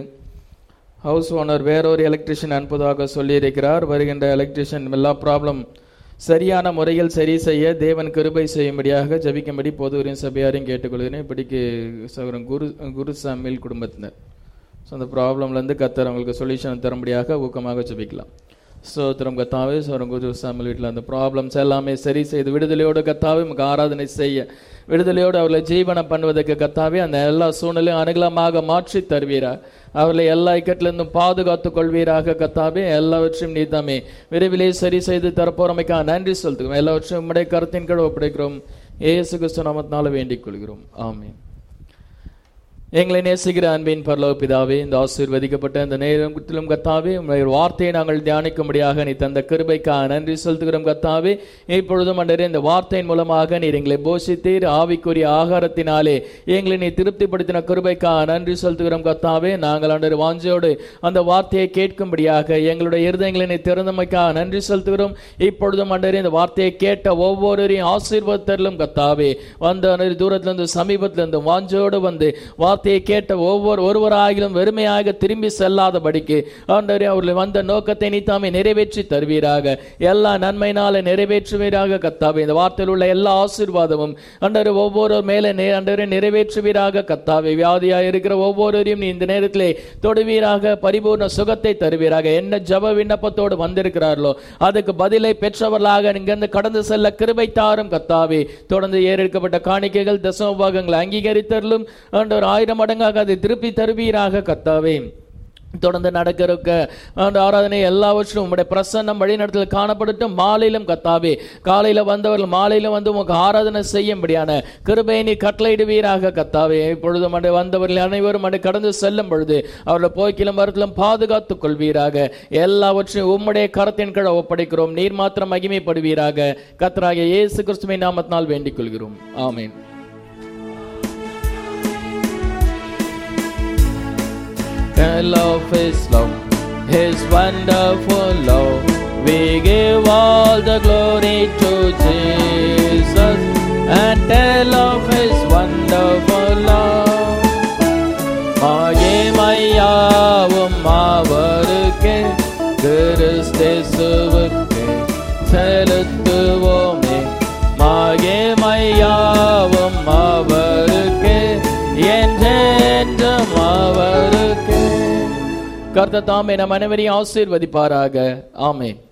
Speaker 1: ஹவுஸ் ஓனர் வேறொரு எலக்ட்ரிஷியன் அனுப்புவதாக சொல்லியிருக்கிறார் வருகின்ற எலக்ட்ரிஷியன் எல்லா ப்ராப்ளம் சரியான முறையில் சரி செய்ய தேவன் கிருபை செய்யும்படியாக ஜபிக்கும்படி பொதுவரையும் சபையாரையும் கேட்டுக்கொள்கிறேன் இப்படிக்கு சகோதரன் குரு குரு சாமியில் குடும்பத்தினர் ஸோ அந்த ப்ராப்ளம்லேருந்து கத்தர் அவங்களுக்கு சொல்யூஷன் தரும்படியாக ஊக்கமாக ஜபிக்கலாம் ஸ்தோத்திரம் கத்தாவே சோரம் குரு சாமியில் வீட்டில் அந்த ப்ராப்ளம்ஸ் எல்லாமே சரி செய்து விடுதலையோடு கத்தாவே நமக்கு ஆராதனை செய்ய விடுதலையோடு அவர்களை ஜீவனம் பண்ணுவதற்கு கத்தாவே அந்த எல்லா சூழ்நிலையும் அனுகூலமாக மாற்றி தருவீரா அவர்களை எல்லா இக்கட்டிலிருந்தும் பாதுகாத்துக் கொள்வீராக கத்தாவே எல்லாவற்றையும் நீதாமே விரைவிலே சரி செய்து தரப்போறமைக்காக நன்றி செலுத்துகிறோம் எல்லாவற்றையும் உம்முடைய கருத்தின் கீழ் ஒப்படைக்கிறோம் ஏசு கிறிஸ்து நாமத்தினால வேண்டிக் கொள்கிறோம் ஆமென் எங்களை நேசிக்கிற அன்பின் பரலோக பிதாவே இந்த ஆசீர்வதிக்கப்பட்ட இந்த நேரத்திலும் கத்தாவே உங்களுடைய வார்த்தையை நாங்கள் தியானிக்கும்படியாக நீ தந்த கிருபைக்காக நன்றி செலுத்துகிறோம் கத்தாவே இப்பொழுதும் அன்றே இந்த வார்த்தையின் மூலமாக நீர் எங்களை போஷித்தீர் ஆவிக்குரிய ஆகாரத்தினாலே எங்களை நீ திருப்திப்படுத்தின கிருபைக்காக நன்றி செலுத்துகிறோம் கத்தாவே நாங்கள் அன்றர் வாஞ்சையோடு அந்த வார்த்தையை கேட்கும்படியாக எங்களுடைய இருதயங்களை நீ திறந்தமைக்காக நன்றி செலுத்துகிறோம் இப்பொழுதும் அன்றே இந்த வார்த்தையை கேட்ட ஒவ்வொருவரையும் ஆசீர்வத்தரிலும் கத்தாவே வந்த அன்றே தூரத்திலிருந்து சமீபத்திலிருந்து வாஞ்சையோடு வந்து வார்த்தையை கேட்ட ஒவ்வொரு ஒருவராகிலும் வெறுமையாக திரும்பி செல்லாதபடிக்கு ஆண்டவரே அவர்கள் வந்த நோக்கத்தை நீ தாமே நிறைவேற்றி தருவீராக எல்லா நன்மையினால நிறைவேற்றுவீராக கத்தாவே இந்த வார்த்தையில் உள்ள எல்லா ஆசீர்வாதமும் ஆண்டவரே ஒவ்வொரு மேலே நே- ஆண்டவரே நிறைவேற்றுவீராக கத்தாவே வியாதியாக இருக்கிற ஒவ்வொருவரையும் நீ இந்த நேரத்திலே தொடுவீராக பரிபூர்ண சுகத்தை தருவீராக என்ன ஜப விண்ணப்பத்தோடு வந்திருக்கிறார்களோ அதுக்கு பதிலை பெற்றவர்களாக இங்கிருந்து கடந்து செல்ல கிருபை தாரும் கத்தாவே தொடர்ந்து ஏறெடுக்கப்பட்ட காணிக்கைகள் தசம பாகங்களை அங்கீகரித்தரலும் ஆண்டவர் ஆயிரம் மடங்காக அதை திருப்பி தருவீராக கத்தாவே தொடர்ந்து நடக்கிறக்க அந்த ஆராதனை எல்லாவற்றும் உங்களுடைய பிரசன்னம் வழிநடத்தல் காணப்படட்டும் மாலையிலும் கத்தாவே காலையில வந்தவர்கள் மாலையில வந்து உங்களுக்கு ஆராதனை செய்யும்படியான கிருபையை நீ கட்டளையிடுவீராக கத்தாவே இப்பொழுது மண்டை வந்தவர்கள் அனைவரும் மண்டை கடந்து செல்லும் பொழுது அவர்களை போக்கிலும் வரத்திலும் பாதுகாத்துக் கொள்வீராக எல்லாவற்றையும் உம்முடைய கரத்தின் கீழ் ஒப்படைக்கிறோம் நீர் மாத்திரம் மகிமைப்படுவீராக கத்தராகிய இயேசு கிறிஸ்துவின் நாமத்தினால் வேண்டிக் கொள்கிறோம் ஆமென் The love is love, His wonderful love. We give all the glory to Jesus and tell of His wonderful love. மகிமையாவும் அவருக்கே கிறிஸ்தேசுவுக்கே செலுத்துவோமே மகிமையாவும் அவருக்கே என்றென்றும் அவருக்கே
Speaker 4: கர்த்தர் தாமே நம் அனைவரையும் ஆசீர்வதிப்பாராக ஆமென்